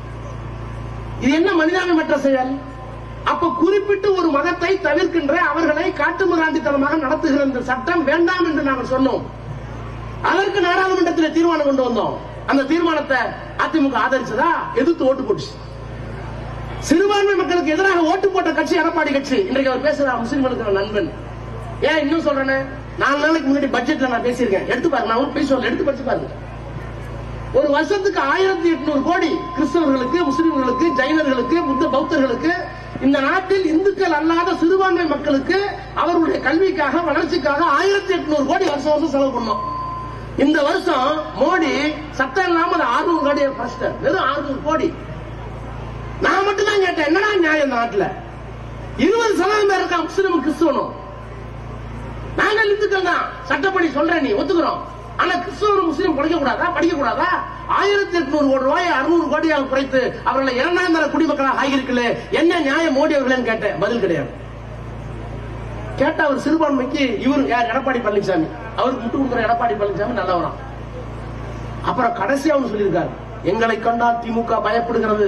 இது என்ன மனிதாபிமற்ற செயல் அப்ப குறிப்பிட்டு ஒரு மதத்தை தவிர்க்கின்ற அவர்களை காட்டுமிராண்டித்தனமாக நடத்துகிற இந்த சட்டம் வேண்டாம் என்று நாங்கள் சொன்னோம் அதற்கு நாடாளுமன்றத்தில் தீர்மானம் கொண்டு வந்தோம் அந்த தீர்மானத்தை அதிமுக ஆதரிச்சதா எதிர்த்து ஓட்டு போட்டுச்சு சிறுபான்மை மக்களுக்கு எதிராக ஓட்டு போட்ட கட்சி எடப்பாடி கட்சி இன்றைக்கு அவர் பேசுறார் முஸ்லிம்களுக்கு நான் நண்பன் ஏன் இன்னும் சொல்றேன்னு நாலு நாளைக்கு முன்னாடி பட்ஜெட்ல நான் பேசியிருக்கேன் எடுத்து பாருங்க நான் ஒரு பேச சொல்ல எடுத்து படிச்சு பாருங்க ஒரு வருஷத்துக்கு ஆயிரத்தி எட்நூறு கோடி கிறிஸ்தவர்களுக்கு முஸ்லிம்களுக்கு ஜைனர்களுக்கு புத்த பௌத்தர்களுக்கு இந்த நாட்டில் இந்துக்கள் அல்லாத சிறுபான்மை மக்களுக்கு அவர்களுடைய கல்விக்காக வளர்ச்சிக்காக ஆயிரத்தி எட்நூறு கோடி வருஷம் வருஷம் செலவு பண்ணோம் இந்த வருஷம் மோடி சட்டம் இல்லாம அது ஆறுநூறு கோடி ஃபர்ஸ்ட் வெறும் ஆறுநூறு கோடி நான் மட்டும் தான் கேட்டேன் என்னடா நியாயம் இந்த நாட்டுல இருபது சதவீதம் பேர் இருக்கா முஸ்லிம் கிறிஸ்தவனும் நாங்கள் இந்துக்கள் தான் சட்டப்படி சொல்றேன் நீ ஒத்துக்கிறோம் ஆனா கிறிஸ்தவரும் முஸ்லீம் படிக்க கூடாதா படிக்க கூடாதா ஆயிரத்தி எட்நூறு கோடி ரூபாய் அறுநூறு கோடியாக குறைத்து அவர்களை இரண்டாம் தர குடிமக்களாக ஆகியிருக்கல என்ன நியாயம் மோடி அவர்களேன்னு கேட்டேன் பதில் கிடையாது கேட்டா அவர் சிறுபான்மைக்கு இவர் யார் எடப்பாடி பழனிசாமி அவருக்கு முட்டு கொடுக்குற எடப்பாடி பழனிசாமி நல்லவராம் அப்புறம் கடைசியா அவங்க சொல்லியிருக்காரு எங்களை கண்டால் திமுக பயப்படுகிறது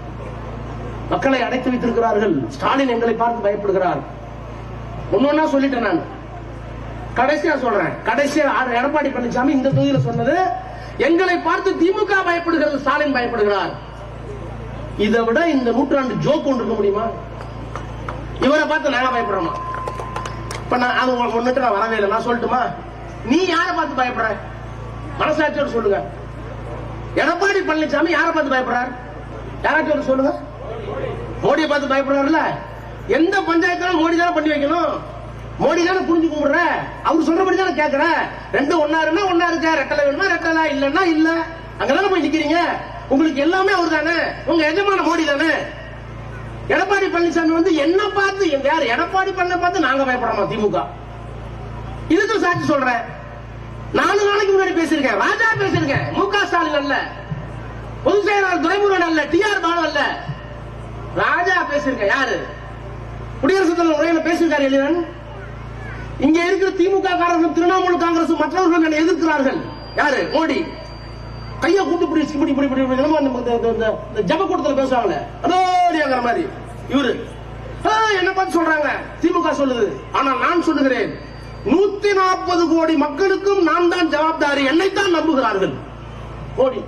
மக்களை அடைத்து வைத்திருக்கிறார்கள் ஸ்டாலின் எங்களை பார்த்து பயப்படுகிறார் ஒன்னொன்னா சொல்லிட்டேன் நான் கடைசியா சொல்றேன் கடைசியா ஆ- எடப்பாடி பழனிசாமி இந்த தொகுதியில சொன்னது எங்களை பார்த்து திமுக பயப்படுகிறது ஸ்டாலின் பயப்படுகிறார் இதை விட இந்த நூற்றாண்டு ஜோக் ஒன்று இருக்க முடியுமா இவரை பார்த்து நாங்க பயப்படுறோமா இப்ப நான் அது உங்க முன்னிட்டு நான் வரவே இல்லை நான் சொல்லட்டுமா நீ யாரை பார்த்து பயப்படுற மனசாட்சியோட சொல்லுங்க எடப்பாடி பழனிசாமி யாரை பார்த்து பயப்படுறார் யாராச்சும் ஒரு சொல்லுங்க மோடியை பார்த்து பயப்படுறாருல்ல எந்த பஞ்சாயத்தாலும் மோடி தானே பண்ணி வைக்கணும் மோடி தானே புரிஞ்சு கும்பிடுற அவர் சொல்றபடி தானே கேட்கற ரெண்டு ஒன்னா இருந்தா ஒன்னா இருக்க ரெட்டலை வேணுமா ரெட்டலை இல்லன்னா இல்ல அங்கதானே போய் நிக்கிறீங்க உங்களுக்கு எல்லாமே அவர் தானே உங்க எஜமான மோடி தானே எடப்பாடி பழனிசாமி வந்து என்ன பார்த்து யார் எடப்பாடி பண்ண பார்த்து நாங்க பயப்படாமா திமுக இதுக்கு சாட்சி சொல்றேன் நாலு நாளைக்கு முன்னாடி பேசிருக்கேன் ராஜா பேசிருக்கேன் மு க ஸ்டாலின் அல்ல பொதுச் செயலாளர் துரைமுருகன் அல்ல டி ஆர் பாலு அல்ல ராஜா பேசிருக்கேன் யாரு குடியரசுத் தலைவர் உரையில பேசியிருக்காரு எழிலன் இங்க இருக்கிற திமுக காரர்கள் திரிணாமுல் காங்கிரஸ் மற்றவர்கள் என்னை எதிர்க்கிறார்கள் யாரு மோடி கைய கூட்டு பிடிச்சி இப்படி இப்படி இப்படி இப்படி என்னமோ இந்த- இந்த- இந்த- இந்த- இந்த ஜப கூட்டத்துல பேசுவாங்களே அதோடியாங்கிற மாதிரி இவரு ஆ, என்ன பார்த்து சொல்றாங்க திமுக சொல்லுது ஆனா நான் சொல்லுகிறேன் நூத்தி நாற்பது கோடி மக்களுக்கும் நான் தான் ஜவாப்தாரி என்னைத்தான் நம்புகிறார்கள் மோடி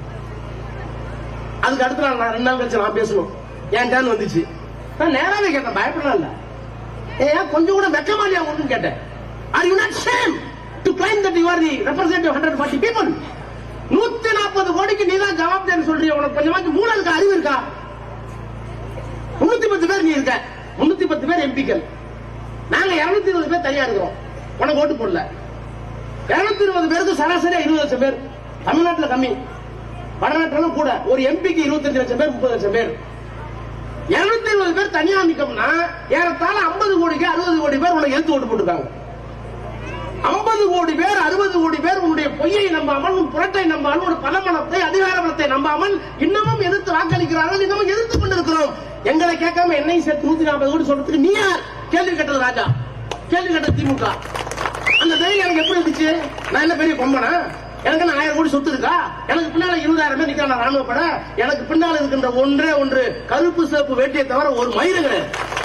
அதுக்கு அடுத்த நாள் நான் ரெண்டு நாள் கழிச்சு நான் பேசணும் என் டேன் வந்துச்சு நான் நேராவே கேட்டேன் பயப்படலாம் இல்ல ஏன் கொஞ்சம் கூட வெக்கமா இல்லையா உங்களுக்கு கேட்டேன் are you not same to claim that you are the representative hundred forty people நூத்தி நாற்பது கோடிக்கு நீ தான் ஜவாப்தாரி சொல்றிய உனக்கு கொஞ்சமாச்சும் மூளை இருக்கா அறிவு இருக்கா முன்னூத்தி பத்து பேர் நீ இருக்க முன்னூத்தி பத்து பேர் எம்பிக்கள் நாங்க இருநூத்தி இருபது பேர் தனியா இருக்கிறோம் உனக்கு ஓட்டு போடல இருநூத்தி இருபது பேருக்கு சராசரியா இருபது லட்சம் பேர் தமிழ்நாட்டுல கம்மி வடநாட்டுல கூட ஒரு எம்பிக்கு இருபத்தஞ்சு லட்சம் பேர் முப்பது லட்சம் பேர் இருநூத்தி இருபது பேர் தனியா நிக்கம்னா ஏறத்தாழ ஐம்பது கோடிக்கு அறுபது கோடி பேர் உனக்கு எழுத்து ஓட்டு போட்டுருக்காங்க ஐம்பது கோடி பேர் அறுபது கோடி பேர் உன்னுடைய பொய்யை நம்பாமல் உன் புரட்டை நம்பாமல் உன் பலமனத்தை அதிகார பலத்தை நம்பாமல் இன்னமும் எதிர்த்து வாக்களிக்கிறார்கள் இன்னமும் எதிர்த்து கொண்டிருக்கிறோம் எங்களை கேட்காம என்னையும் சேர்த்து நூத்தி நாற்பது கோடி சொல்றதுக்கு நீ யார் கேள்வி கேட்டது ராஜா கேள்வி கேட்டது திமுக அந்த தைரியம் எனக்கு எப்படி இருந்துச்சு நான் என்ன பெரிய கொம்பனா எனக்கு என்ன ஆயிரம் கோடி சொத்து இருக்கா எனக்கு பின்னால இருபதாயிரம் பேர் நிக்கிறான் ராணுவ பட எனக்கு பின்னால இருக்கின்ற ஒன்றே ஒன்று கருப்பு சிவப்பு வேட்டியை தவிர ஒரு மயிறு கிடையாது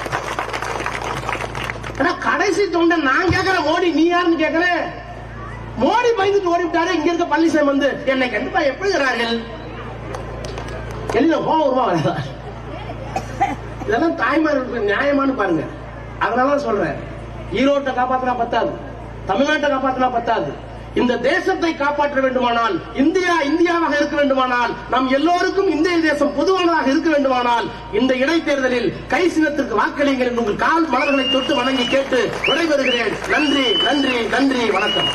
ஆனா கடைசி தொண்டை நான் கேட்கிறேன் மோடி நீ யாருன்னு கேட்கிறேன் மோடி பயந்துட்டு ஓடிவிட்டாரு இங்க இருக்க பழனிசாமி வந்து என்னை கண்டிப்பா எப்படி இருக்கிறார்கள் எல்லாம் கோவம் வருமா வராதா இதெல்லாம் தாய்மார்களுக்கு நியாயமானு பாருங்க அதனால சொல்றேன் ஈரோட்டை காப்பாத்தினா பத்தாது தமிழ்நாட்டை காப்பாத்தினா பத்தாது இந்த தேசத்தை காப்பாற்ற வேண்டுமானால் இந்தியா இந்தியாவாக இருக்க வேண்டுமானால் நம் எல்லோருக்கும் இந்திய தேசம் பொதுவானதாக இருக்க வேண்டுமானால் இந்த இடைத்தேர்தலில் கை சின்னத்திற்கு வாக்களியுங்கள் என்று உங்கள் கால் மலர்களை தொட்டு வணங்கி கேட்டு விடைபெறுகிறேன் நன்றி நன்றி நன்றி வணக்கம்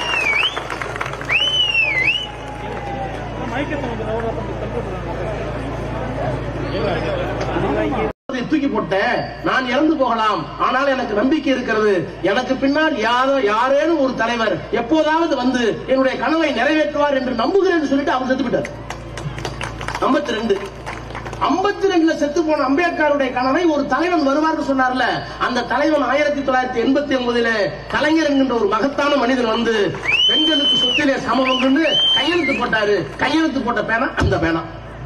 மைக்கத்தை கொஞ்சம் லவுடா பண்ணி அதை தூக்கி போட்டேன் நான் இறந்து போகலாம் ஆனால் எனக்கு நம்பிக்கை இருக்கிறது எனக்கு பின்னால் யாரோ யாரேனும் ஒரு தலைவர் எப்போதாவது வந்து என்னுடைய கனவை நிறைவேற்றுவார் என்று நம்புகிறேன் சொல்லிட்டு அவர் செத்து விட்டார் ஐம்பத்தி ரெண்டு ஐம்பத்தி ரெண்டுல செத்து போன அம்பேத்கருடைய கனவை ஒரு தலைவன் வருவார்னு சொன்னார்ல அந்த தலைவன் ஆயிரத்தி தொள்ளாயிரத்தி எண்பத்தி ஒன்பதுல கலைஞர் என்கின்ற ஒரு மகத்தான மனிதன் வந்து பெண்களுக்கு சொத்திலே சமம் கையெழுத்து போட்டாரு கையெழுத்து போட்ட பேனா அந்த பேனா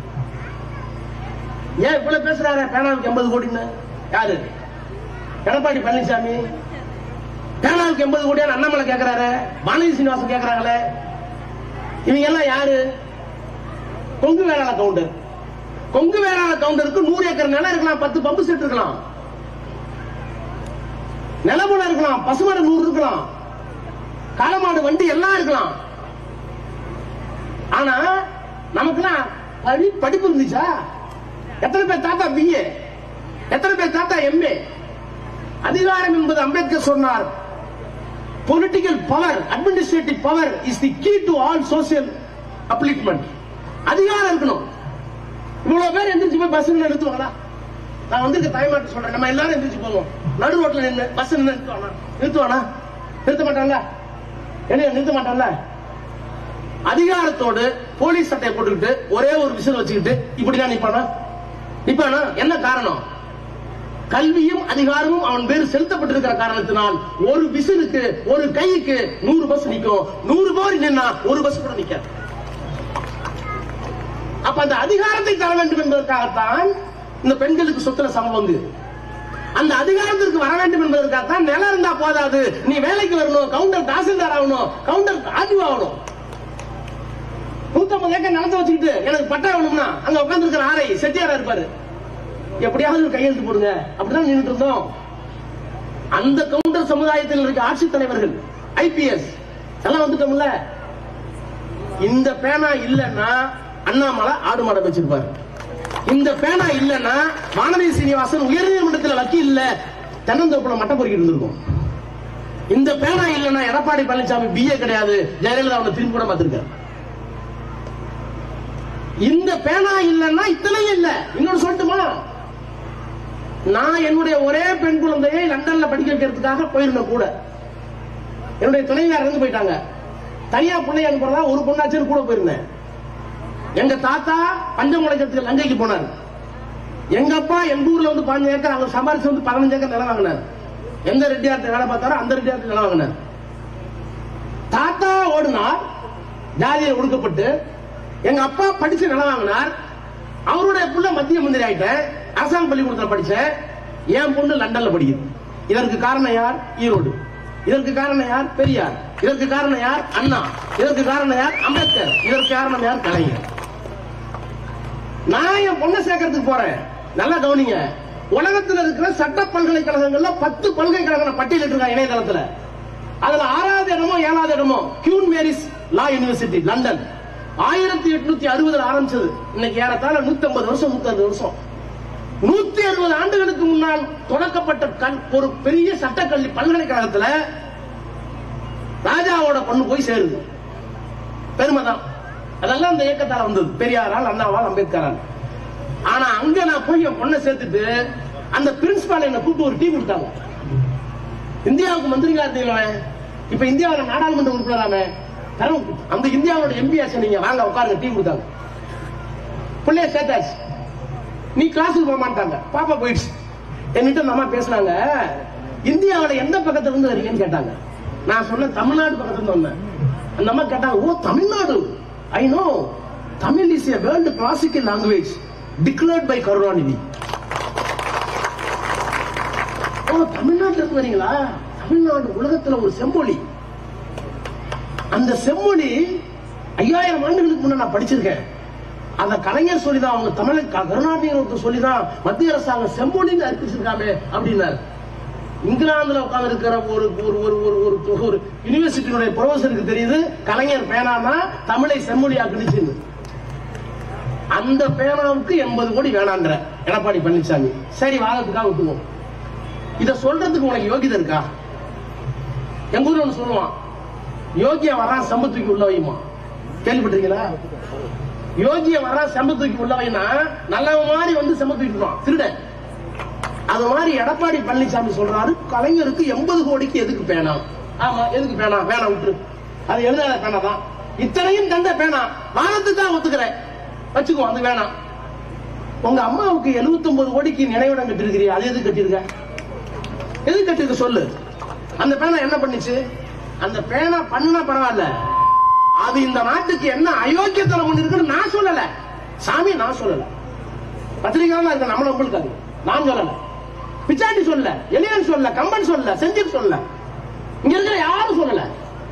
ஏன் இவ்வளவு பேசுறாரு பேனாவுக்கு எண்பது கோடின்னு யாரு எடப்பாடி பழனிசாமி பேனாவுக்கு எண்பது கோடியா அண்ணாமலை கேக்குறாரு வானதி சீனிவாசன் கேக்குறாங்களே இவங்க எல்லாம் யாரு கொங்கு வேளாண் கவுண்டர் கொங்கு வேளாண் கவுண்டருக்கு நூறு ஏக்கர் நிலம் இருக்கலாம் பத்து பம்பு செட் இருக்கலாம் நிலமுல இருக்கலாம் பசுமாடு நூறு இருக்கலாம் காலமாடு வண்டி எல்லாம் இருக்கலாம் ஆனா நமக்குலாம் படி படிப்பு இருந்துச்சா எத்தனை பேர் தாத்தா பிஏ எத்தனை பேர் தாத்தா எம்ஏ அதிகாரம் என்பது அம்பேத்கர் சொன்னார் political power administrative power is the key to all social upliftment அதிகாரம் இருக்கணும் இவ்வளவு பேர் எந்திரிச்சு போய் பஸ் நிறுத்துவாங்களா நான் வந்து தாய்மாட்டு சொல்றேன் நம்ம எல்லாரும் எந்திரிச்சு போவோம் நடு ரோட்ல நின்று பஸ் நிறுத்துவானா நிறுத்துவானா நிறுத்த மாட்டான்ல என்ன நிறுத்த மாட்டான்ல அதிகாரத்தோடு போலீஸ் சட்டையை போட்டுக்கிட்டு ஒரே ஒரு விசில் வச்சுக்கிட்டு இப்படிதான் நிப்பானா நிப்பானா என்ன காரணம் கல்வியும் அதிகாரமும் அவன் பேர் செலுத்தப்பட்டிருக்கிற காரணத்தினால் ஒரு விசிலுக்கு ஒரு கைக்கு நூறு பஸ் நிக்கும் நூறு பேர் நின்னா ஒரு பஸ் கூட நிக்காது அப்ப அந்த அதிகாரத்தை தர வேண்டும் என்பதற்காகத்தான் இந்த பெண்களுக்கு சொத்துல சமம் வந்து அந்த அதிகாரத்திற்கு வர வேண்டும் என்பதற்காகத்தான் நிலம் இருந்தா போதாது நீ வேலைக்கு வரணும் கவுண்டர் தாசில்தார் ஆகணும் கவுண்டர் ஆர்டிஓ ஆகணும் நூத்தம்பது ஏக்கர் நிலத்தை வச்சுக்கிட்டு எனக்கு பட்டா வேணும்னா அங்க உட்கார்ந்து இருக்கிற ஆரை செட்டியாரா இருப்பாரு எப்படியாவது ஒரு கையெழுத்து போடுங்க அப்படிதான் நின்றுட்டு இருந்தோம் அந்த கவுண்டர் சமுதாயத்தில் இருக்க ஆட்சித் தலைவர்கள் ஐபிஎஸ் எல்லாம் வந்துட்டோம்ல இந்த பேனா இல்லைன்னா அண்ணாமலை ஆடு மாடை வச்சிருப்பாரு இந்த பேனா இல்லைன்னா வானதி சீனிவாசன் உயர்நீதிமன்றத்தில் வக்கீல் இல்ல தென்னந்தோப்புல மட்டை பொறுக்கிட்டு இருந்திருக்கும் இந்த பேனா இல்லைன்னா எடப்பாடி பழனிசாமி பிஏ கிடையாது ஜெயலலிதா அவனை திரும்பி கூட பார்த்திருக்காரு இந்த பேனா இல்லைன்னா இத்தனையும் இல்ல இன்னொன்னு சொல்லட்டுமா நான் என்னுடைய ஒரே பெண் குழந்தையை லண்டன்ல படிக்க வைக்கிறதுக்காக போயிருந்தேன் கூட என்னுடைய துணைவியார் இறந்து போயிட்டாங்க தனியா பிள்ளை அனுப்புறதா ஒரு பொண்ணாச்சும் கூட போயிருந்தேன் எங்க தாத்தா பஞ்சம் உழைக்கிறதுக்கு லங்கைக்கு போனார் எங்க அப்பா எங்க ஊர்ல வந்து பாஞ்சு ஏக்கர் அவங்க சம்பாரிச்சு வந்து பதினஞ்சு ஏக்கர் நிலம் வாங்கினார் எந்த ரெட்டியார்ட்ட வேலை பார்த்தாரோ அந்த ரெட்டியார்ட்ட நிலம் வாங்கினார் தாத்தா ஓடினார் ஜாதியில ஒடுக்கப்பட்டு எங்க அப்பா படிச்சு நிலம் வாங்கினார் அவருடைய புள்ள மத்திய மந்திரி ஆயிட்டேன் அரசாங்க பள்ளிக்கூடத்துல படிச்சேன் என் பொண்ணு லண்டன்ல படிக்குது இதற்கு காரணம் யார் ஈரோடு இதற்கு காரணம் யார் பெரியார் இதற்கு காரணம் யார் அண்ணா இதற்கு காரணம் யார் அம்பேத்கர் இதற்கு காரணம் யார் கலைஞர் நான் என் பொண்ணை சேர்க்கறதுக்கு போறேன் நல்லா கவனிங்க உலகத்துல இருக்கிற சட்ட பல்கலைக்கழகங்கள்ல பத்து பல்கலைக்கழகம் பட்டியலிட்டு இருக்காங்க இணையதளத்துல அதுல ஆறாவது இடமோ ஏழாவது இடமோ Queen Mary's law university London ஆயிரத்தி எட்நூத்தி அறுபதுல ஆரம்பிச்சது இன்னைக்கு ஏறத்தாழ நூத்தி ஐம்பது வருஷம் நூத்தி அறுபது வருஷம் நூத்தி அறுபது ஆண்டுகளுக்கு முன்னால் தொடக்கப்பட்ட கல்- ஒரு பெரிய சட்டக்கல்வி பல்கலைக்கழகத்துல ராஜாவோட பொண்ணு போய் சேருது பெருமைதான் அதெல்லாம் அந்த இயக்கத்தால வந்தது பெரியாரால் அண்ணாவால் அம்பேத்கரால் ஆனா அங்க நான் போய் என் பொண்ணை சேர்த்துட்டு அந்த பிரின்சிபால் என்ன கூப்பிட்டு ஒரு டீ கொடுத்தாங்க இந்தியாவுக்கு மந்திரிகளா இருந்தீங்களே இப்ப இந்தியாவுல நாடாளுமன்ற உறுப்பினராமே தரம் அந்த இந்தியாவோட எம்பி ஆச்சு நீங்க வாங்க உட்காருங்க டீ கொடுத்தாங்க பிள்ளைய சேர்த்தாச்சு நீ கிளாஸுக்கு போக மாட்டாங்க பாப்பா போயிடுச்சு என்கிட்ட அந்த அம்மா பேசினாங்க இந்தியாவுல எந்த பக்கத்துல இருந்து வரீங்கன்னு கேட்டாங்க நான் சொன்னேன் தமிழ்நாடு பக்கத்துல இருந்து வந்தேன் அந்த அம்மா கேட்டாங்க oh Tamil Nadu I know Tamil is a world classical language declared by Karunanidhi oh தமிழ்நாட்டுல இருந்து வரீங்களா தமிழ்நாடு உலகத்துல ஒரு செம்மொழி அந்த செம்மொழி ஐயாயிரம் ஆண்டுகளுக்கு முன்ன நான் படிச்சிருக்கேன் அந்த கலைஞர் சொல்லிதான் அவங்க தமிழ் கருணாநிதி ஒருத்தர் சொல்லிதான் மத்திய அரசாங்கம் செம்மொழின்னு அறிவிச்சிருக்காமே அப்படின்னாரு இங்கிலாந்துல உட்கார்ந்து இருக்கிற ஒரு ஒரு ஒரு ஒரு ஒரு ஒரு யூனிவர்சிட்டியினுடைய ப்ரொஃபசருக்கு தெரியுது கலைஞர் பேனானா தமிழை செம்மொழியாக்குனுச்சுன்னு அந்த பேனாவுக்கு எண்பது கோடி வேணான்ற எடப்பாடி பழனிசாமி சரி வாதத்துக்காக விட்டுவோம் இத சொல்றதுக்கு உனக்கு யோகிதை இருக்கா எங்க ஊர்ல ஒண்ணு சொல்லுவான் யோகிய வரான் செம்ப தூக்கி உள்ள வைமா கேள்விப்பட்டிருக்கீங்களா யோகிய வரான் செம்ப தூக்கி உள்ள வைனா நல்லவன் மாதிரி வந்து செம்ப தூக்கிடுவான் திருடன் அது மாதிரி எடப்பாடி பழனிசாமி சொல்றாரு கலைஞருக்கு எண்பது கோடிக்கு எதுக்கு பேனா ஆமா எதுக்கு பேனா பேனா விட்டுரு அது எழுதாத பேனா தான் இத்தனையும் தந்த பேனா வானத்துக்கு தான் ஒத்துக்கிறேன் வச்சுக்கோ அது வேணாம் உங்க அம்மாவுக்கு 79 கோடிக்கு நினைவிடம் கட்டிருக்கிறீ அது எது கட்டிருக்க எது கட்டிருக்க சொல்லு அந்த பேனா என்ன பண்ணுச்சு அந்த பேனா பண்ணா பரவாயில்ல அது இந்த நாட்டுக்கு என்ன அயோக்கியத்தனம் பண்ணிருக்குன்னு நான் சொல்லல சாமி நான் சொல்லல பத்திரிகையாளர் இருக்க நம்மள உங்களுக்கு நான் சொல்லல பிச்சாண்டி சொல்லல எளியன் சொல்லல கம்பன் சொல்லல செஞ்சில் சொல்லல இங்க இருக்கிற யாரும் சொல்லல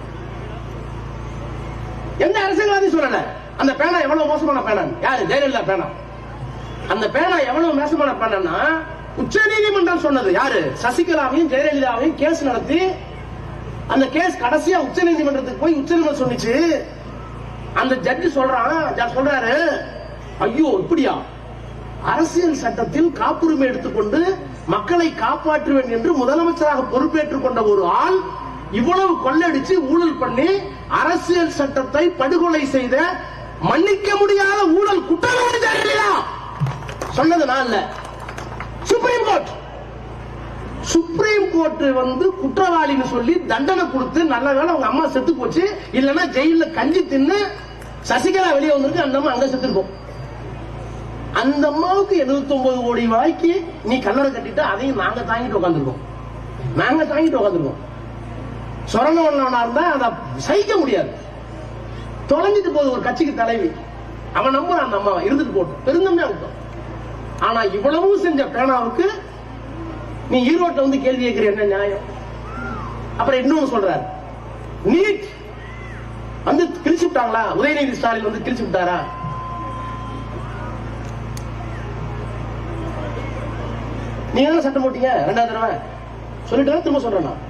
எந்த அரசியல்வாதி சொல்லல அந்த பேனா எவ்வளவு மோசமான பேனா யாரு ஜெயலலிதா பேனா அந்த பேனா எவ்வளவு மோசமான பேனா உச்ச நீதிமன்றம் சொன்னது யாரு சசிகலாவையும் ஜெயலலிதாவையும் கேஸ் நடத்தி அந்த கேஸ் கடைசியா உச்ச நீதிமன்றத்துக்கு போய் உச்ச நீதிமன்றம் சொன்னிச்சு அந்த ஜட்ஜி சொல்றான் ஜட்ஜ் சொல்றாரு ஐயோ இப்படியா அரசியல் சட்டத்தில் காப்புரிமை எடுத்துக்கொண்டு மக்களை காப்பாற்றுவேன் என்று முதலமைச்சராக பொறுப்பேற்றுக் கொண்ட ஒரு ஆள் இவ்வளவு கொள்ளடிச்சு ஊழல் பண்ணி அரசியல் சட்டத்தை படுகொலை செய்த மன்னிக்க முடியாத ஊழல் குற்றவாளி ஜெயலலிதா சொன்னது நான் இல்ல சுப்ரீம் கோர்ட் சுப்ரீம் கோர்ட் வந்து குற்றவாளின்னு சொல்லி தண்டனை கொடுத்து நல்ல வேளை அவங்க அம்மா செத்து போச்சு இல்லைன்னா ஜெயில கஞ்சி தின்னு சசிகலா வெளியே வந்திருக்கு அந்த அம்மா அங்க செத்துருக்கும் அந்த அம்மாவுக்கு 79 கோடி ரூபாய்க்கு நீ கல்லறை கட்டிட்டு அதையும் நாங்க தாங்கிட்டு உட்காந்துருக்கோம் நாங்க தாங்கிட்டு உட்காந்துருக்கோம் சொரணவனா இருந்தா அதை சகிக்க முடியாது தொலைஞ்சிட்டு போகுது ஒரு கட்சிக்கு தலைவி அவன் நம்புறான் அந்த அம்மாவை இருந்துட்டு போட்டு பெருந்தம்மையா விட்டோம் ஆனா இவ்வளவும் செஞ்ச பேனாவுக்கு நீ ஈரோட்ல வந்து கேள்வி கேட்கிற என்ன நியாயம் அப்புறம் இன்னொன்னு சொல்றாரு நீட் வந்து கிழிச்சு விட்டாங்களா உதயநிதி ஸ்டாலின் வந்து கிழிச்சு விட்டாரா நீங்க தானே சட்டம் போட்டீங்க ரெண்டாவது தடவை சொல்லிட்டு திரும்ப சொல்றேன் நான்.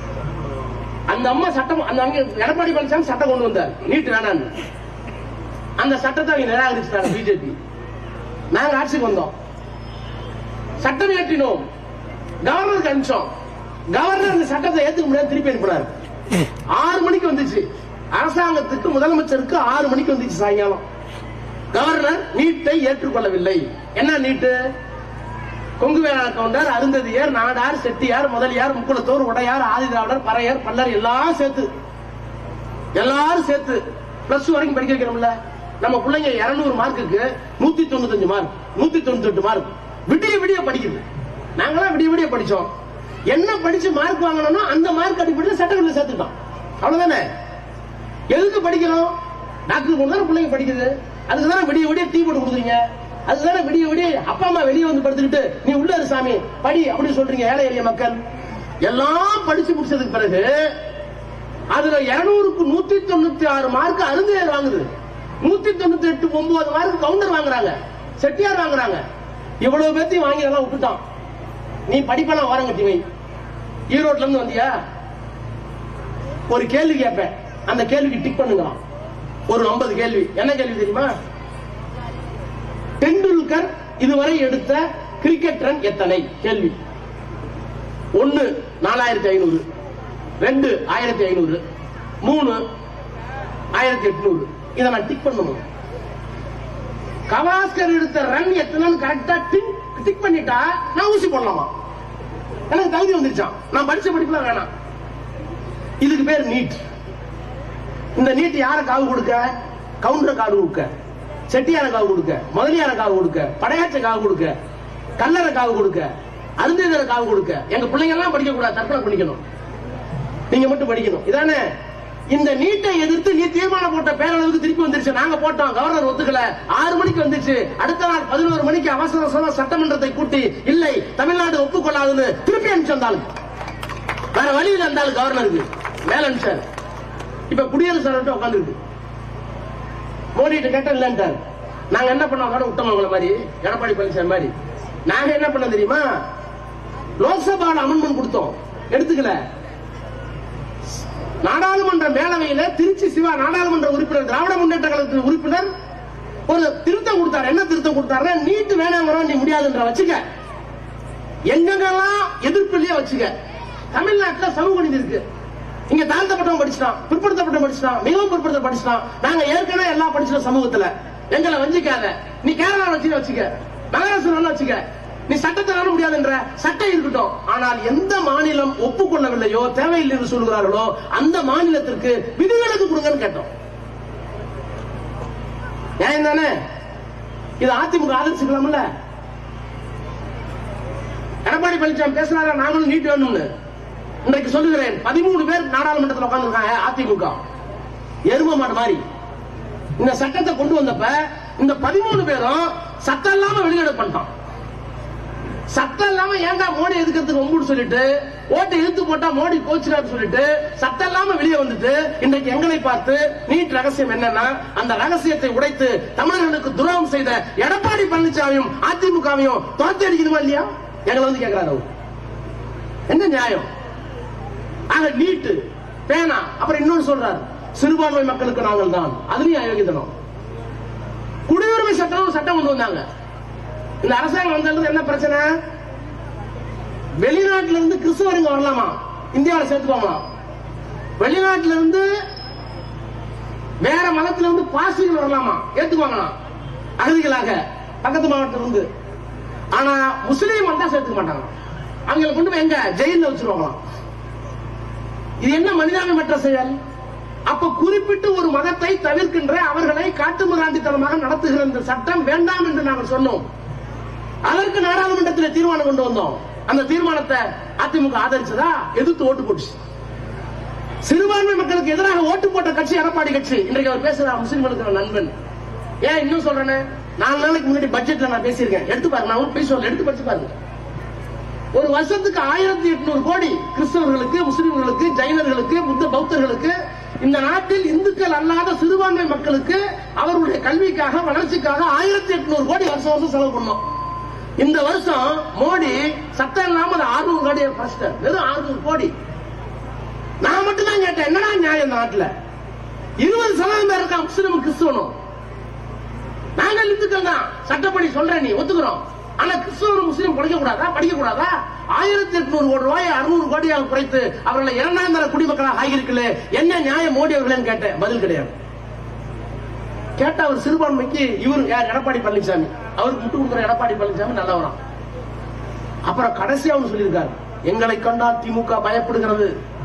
அந்த அம்மா சட்டம் அந்த அங்க எடப்பாடி பழனிசாமி சட்டம் கொண்டு வந்தார் நீட் வேணான்னு அந்த சட்டத்தை அவங்க நிராகரிச்சிட்டாங்க பிஜேபி நாங்க ஆட்சிக்கு வந்தோம் சட்டம் இயற்றினோம் கவர்னருக்கு அனுப்பிச்சோம் கவர்னர் இந்த சட்டத்தை ஏத்துக்க முடியாது திருப்பி அனுப்பினார் ஆறு மணிக்கு வந்துச்சு அரசாங்கத்துக்கு முதலமைச்சருக்கு ஆறு மணிக்கு வந்துச்சு சாயங்காலம் கவர்னர் நீட்டை ஏற்றுக்கொள்ளவில்லை என்ன நீட்டு கொங்கு வேளாண் கவுண்டர் அருந்ததியர் நாடார் செட்டியார் முதலியார் முக்குளத்தோர் உடையார் ஆதிதிராவிடர் பறையர் பல்லர் எல்லாம் சேர்த்து எல்லாரும் சேர்த்து பிளஸ் வரைக்கும் படிக்க வைக்கிறோம்ல நம்ம பிள்ளைங்க 200 மார்க்குக்கு நூத்தி தொண்ணூத்தஞ்சு மார்க் நூத்தி தொண்ணூத்தி மார்க் விடிய விடிய படிக்குது நாங்களாம் விடிய விடிய படிச்சோம் என்ன படிச்சு மார்க் வாங்கணும்னா அந்த மார்க் அடிப்படையில் சட்டக்கல்ல சேர்த்துட்டோம் அவ்வளவுதானே எதுக்கு படிக்கிறோம் டாக்டர் கொண்டு தானே பிள்ளைங்க படிக்குது அதுக்கு தானே விடிய விடிய டீ போட்டு கொடுக்குறீங்க அதுதானே விடிய விடிய அப்பா அம்மா வெளியே வந்து படுத்துக்கிட்டு நீ உள்ள இரு சாமி படி அப்படின்னு சொல்றீங்க ஏழை எளிய மக்கள் எல்லாம் படிச்சு முடிச்சதுக்கு பிறகு அதுல இருநூறுக்கு நூத்தி தொண்ணூத்தி ஆறு மார்க் அருந்தையர் வாங்குது நூத்தி தொண்ணூத்தி எட்டு ஒன்பது மார்க் கவுண்டர் வாங்குறாங்க செட்டியார் வாங்குறாங்க இவ்வளவு பேர்த்தையும் வாங்கி எல்லாம் விட்டுட்டான் நீ படிப்பெல்லாம் ஓரம் கட்டி வை ஈரோட்ல இருந்து வந்தியா ஒரு கேள்வி கேட்பேன் அந்த கேள்விக்கு டிக் பண்ணுங்களாம் ஒரு 50 கேள்வி என்ன கேள்வி தெரியுமா டெண்டுல்கர் இதுவரை எடுத்த கிரிக்கெட் ரன் எத்தனை கேள்வி ஒன்னு நாலாயிரத்தி ஐநூறு ரெண்டு ஆயிரத்தி ஐநூறு மூணு ஆயிரத்தி எட்நூறு இதை நான் டிக் பண்ணணும் கவாஸ்கர் எடுத்த ரன் எத்தனைன்னு கரெக்டா டிக் டிக் பண்ணிட்டா நான் ஊசி போடலாமா எனக்கு தகுதி வந்துருச்சான் நான் படிச்ச படிப்புலாம் வேணாம் இதுக்கு பேர் நீட் இந்த நீட் யார காவு கொடுக்க கவுண்டர் காவு கொடுக்க செட்டியார காவு கொடுக்க முதலியார காவு கொடுக்க படையாச்ச காவு கொடுக்க கல்லற காவு கொடுக்க அருந்தேதர காவு கொடுக்க எங்க பிள்ளைங்க எல்லாம் படிக்க கூடாது தற்கொலை பண்ணிக்கணும் நீங்க மட்டும் படிக்கணும் இதானே இந்த நீட்டை எதிர்த்து நீ தீர்மானம் போட்ட பேரளவுக்கு திருப்பி வந்துருச்சு நாங்க போட்டோம் கவர்னர் ஒத்துக்கல ஆறு மணிக்கு வந்துச்சு அடுத்த நாள் பதினோரு மணிக்கு அவசர அவசரமா சட்டமன்றத்தை கூட்டி இல்லை தமிழ்நாடு ஒப்புக்கொள்ளாதுன்னு திருப்பி அனுப்பிச்சு வந்தாலும் வேற வழியில் இருந்தாலும் கவர்னருக்கு மேல அனுப்பிச்சாரு இப்ப குடியரசு தலைவர்கிட்ட உட்காந்துருக்கு மோடி கிட்ட கேட்ட இல்லன்ட்டார் நாங்க என்ன பண்ணோம் கூட விட்டோம் உங்களை மாதிரி எடப்பாடி பழனிசாமி மாதிரி நாங்க என்ன பண்ண தெரியுமா லோக்சபால அமெண்ட்மெண்ட் கொடுத்தோம் எடுத்துக்கல நாடாளுமன்ற மேலவையில திருச்சி சிவா நாடாளுமன்ற உறுப்பினர் திராவிட முன்னேற்ற கழகத்தின் உறுப்பினர் ஒரு திருத்தம் கொடுத்தாரு என்ன திருத்தம் கொடுத்தாருன்னா நீட்டு வேணாங்கிறோம் நீ முடியாதுன்ற வச்சுக்க எங்கெங்கெல்லாம் எதிர்ப்பு இல்லையோ வச்சுக்க தமிழ்நாட்டுல சமூக நீதி இருக்கு இங்க தாழ்த்தப்பட்டவன் படிச்சிட்டான் பிற்படுத்தப்பட்டவன் படிச்சிட்டான் மிகவும் பிற்படுத்த படிச்சிட்டான் நாங்க ஏற்கனவே எல்லாம் படிச்சிட்டோம் சமூகத்துல எங்களை வஞ்சிக்காத நீ கேரளா வச்சு வச்சுக்க மகாராஷ்டிரா வேணா வச்சுக்க நீ சட்டத்தை வேணா முடியாதுன்ற சட்டம் இருக்கட்டும் ஆனால் எந்த மாநிலம் ஒப்புக்கொள்ளவில்லையோ தேவையில்லை என்று சொல்கிறார்களோ அந்த மாநிலத்திற்கு விதிவிலக்கு கொடுங்கன்னு கேட்டோம் நியாயம் தானே இது அதிமுக ஆதரிச்சுக்கலாம்ல எடப்பாடி பழனிசாமி பேசினாரா நாங்களும் நீட் வேணும்னு இன்றைக்கு சொல்லுகிறேன் பதிமூணு பேர் நாடாளுமன்றத்தில் உட்கார்ந்துருக்காங்க அதிமுக எரும மாடு மாதிரி இந்த சட்டத்தை கொண்டு வந்தப்ப இந்த பதிமூணு பேரும் சட்டம் இல்லாம வெளியிட பண்ணிட்டான் சட்டம் இல்லாம ஏன்டா மோடி எதுக்கிறதுக்கு ஒம்புன்னு சொல்லிட்டு ஓட்டை இழுத்து போட்டா மோடி கோச்சுறாரு சொல்லிட்டு சட்டம் இல்லாம வெளியே வந்துட்டு இன்றைக்கு எங்களை பார்த்து நீட் ரகசியம் என்னன்னா அந்த ரகசியத்தை உடைத்து தமிழர்களுக்கு துரோகம் செய்த எடப்பாடி பழனிசாமியும் அதிமுகவையும் துரத்தி அடிக்கணுமா இல்லையா எங்களை வந்து கேட்கிறாரு அவர் என்ன நியாயம் ஆக நீட்டு பேனா அப்புறம் இன்னொன்னு சொல்றாரு சிறுபான்மை மக்களுக்கு நாங்கள் தான் அதுலயும் அயோக்கியத்தனம் குடியுரிமை சட்டம் சட்டம் கொண்டு வந்தாங்க இந்த அரசாங்கம் வந்தது என்ன பிரச்சனை வெளிநாட்டுல இருந்து கிறிஸ்தவர் இங்க வரலாமா இந்தியாவில் சேர்த்துக்கோங்களா வெளிநாட்டுல இருந்து வேற மதத்துல இருந்து பாசிகள் வரலாமா ஏத்துக்குவாங்களாம் அகதிகளாக பக்கத்து மாவட்டத்துல இருந்து ஆனா முஸ்லீம் வந்தா சேர்த்துக்க மாட்டாங்க அவங்களை கொண்டு போய் எங்க ஜெயில வச்சிருவாங்களாம் இது என்ன மனிதாபிமற்ற செயல் அப்ப குறிப்பிட்டு ஒரு மதத்தை தவிர்க்கின்ற அவர்களை காட்டுமிராண்டித்தனமாக நடத்துகிற இந்த சட்டம் வேண்டாம் என்று நாங்கள் சொன்னோம் அதற்கு நாடாளுமன்றத்தில் தீர்மானம் கொண்டு வந்தோம் அந்த தீர்மானத்தை அதிமுக ஆதரிச்சதா எதிர்த்து ஓட்டு போட்டுச்சு சிறுபான்மை மக்களுக்கு எதிராக ஓட்டு போட்ட கட்சி எடப்பாடி கட்சி இன்றைக்கு அவர் பேசுற முஸ்லிம்களுக்கு நான் நண்பன் ஏன் இன்னும் சொல்றேன்னு நாலு நாளைக்கு முன்னாடி பட்ஜெட்ல நான் பேசியிருக்கேன் எடுத்து பாருங்க நான் போய் சொல்ல எடுத்து படிச்சு பாருங்க ஒரு வருஷத்துக்கு ஆயிரத்தி எட்நூறு கோடி கிறிஸ்தவர்களுக்கு முஸ்லிம்களுக்கு ஜைனர்களுக்கு புத்த பௌத்தர்களுக்கு இந்த நாட்டில் இந்துக்கள் அல்லாத சிறுபான்மை மக்களுக்கு அவர்களுடைய கல்விக்காக வளர்ச்சிக்காக ஆயிரத்தி எட்நூறு கோடி வருஷம் வருஷம் செலவு பண்ணோம் இந்த வருஷம் மோடி சட்டம் இல்லாம அது ஆறுநூறு கோடி ஃபர்ஸ்ட் வெறும் ஆறுநூறு கோடி நான் மட்டும் தான் கேட்டேன் என்னடா நியாயம் இந்த நாட்டுல இருபது சதவீதம் பேர் இருக்கா முஸ்லிம் கிறிஸ்துவனும் நாங்கள் இந்துக்கள் தான் சட்டப்படி சொல்றேன் நீ ஒத்துக்கிறோம் ஆனா கிறிஸ்தவர் முஸ்லீம் படிக்க கூடாதா படிக்க கூடாதா ஆயிரத்தி எட்நூறு கோடி ரூபாய் அறுநூறு கோடியாக குறைத்து அவர்களை இரண்டாம் தர குடிமக்களாக ஆகியிருக்கல என்ன நியாயம் மோடி அவர்களேன்னு கேட்டேன் பதில் கிடையாது கேட்டா அவர் சிறுபான்மைக்கு இவர் யார் எடப்பாடி பழனிசாமி அவருக்கு முட்டு கொடுக்குற எடப்பாடி பழனிசாமி நல்லவராம் அப்புறம் கடைசியா அவர் சொல்லியிருக்காரு எங்களை கண்டால் திமுக பயப்படுகிறது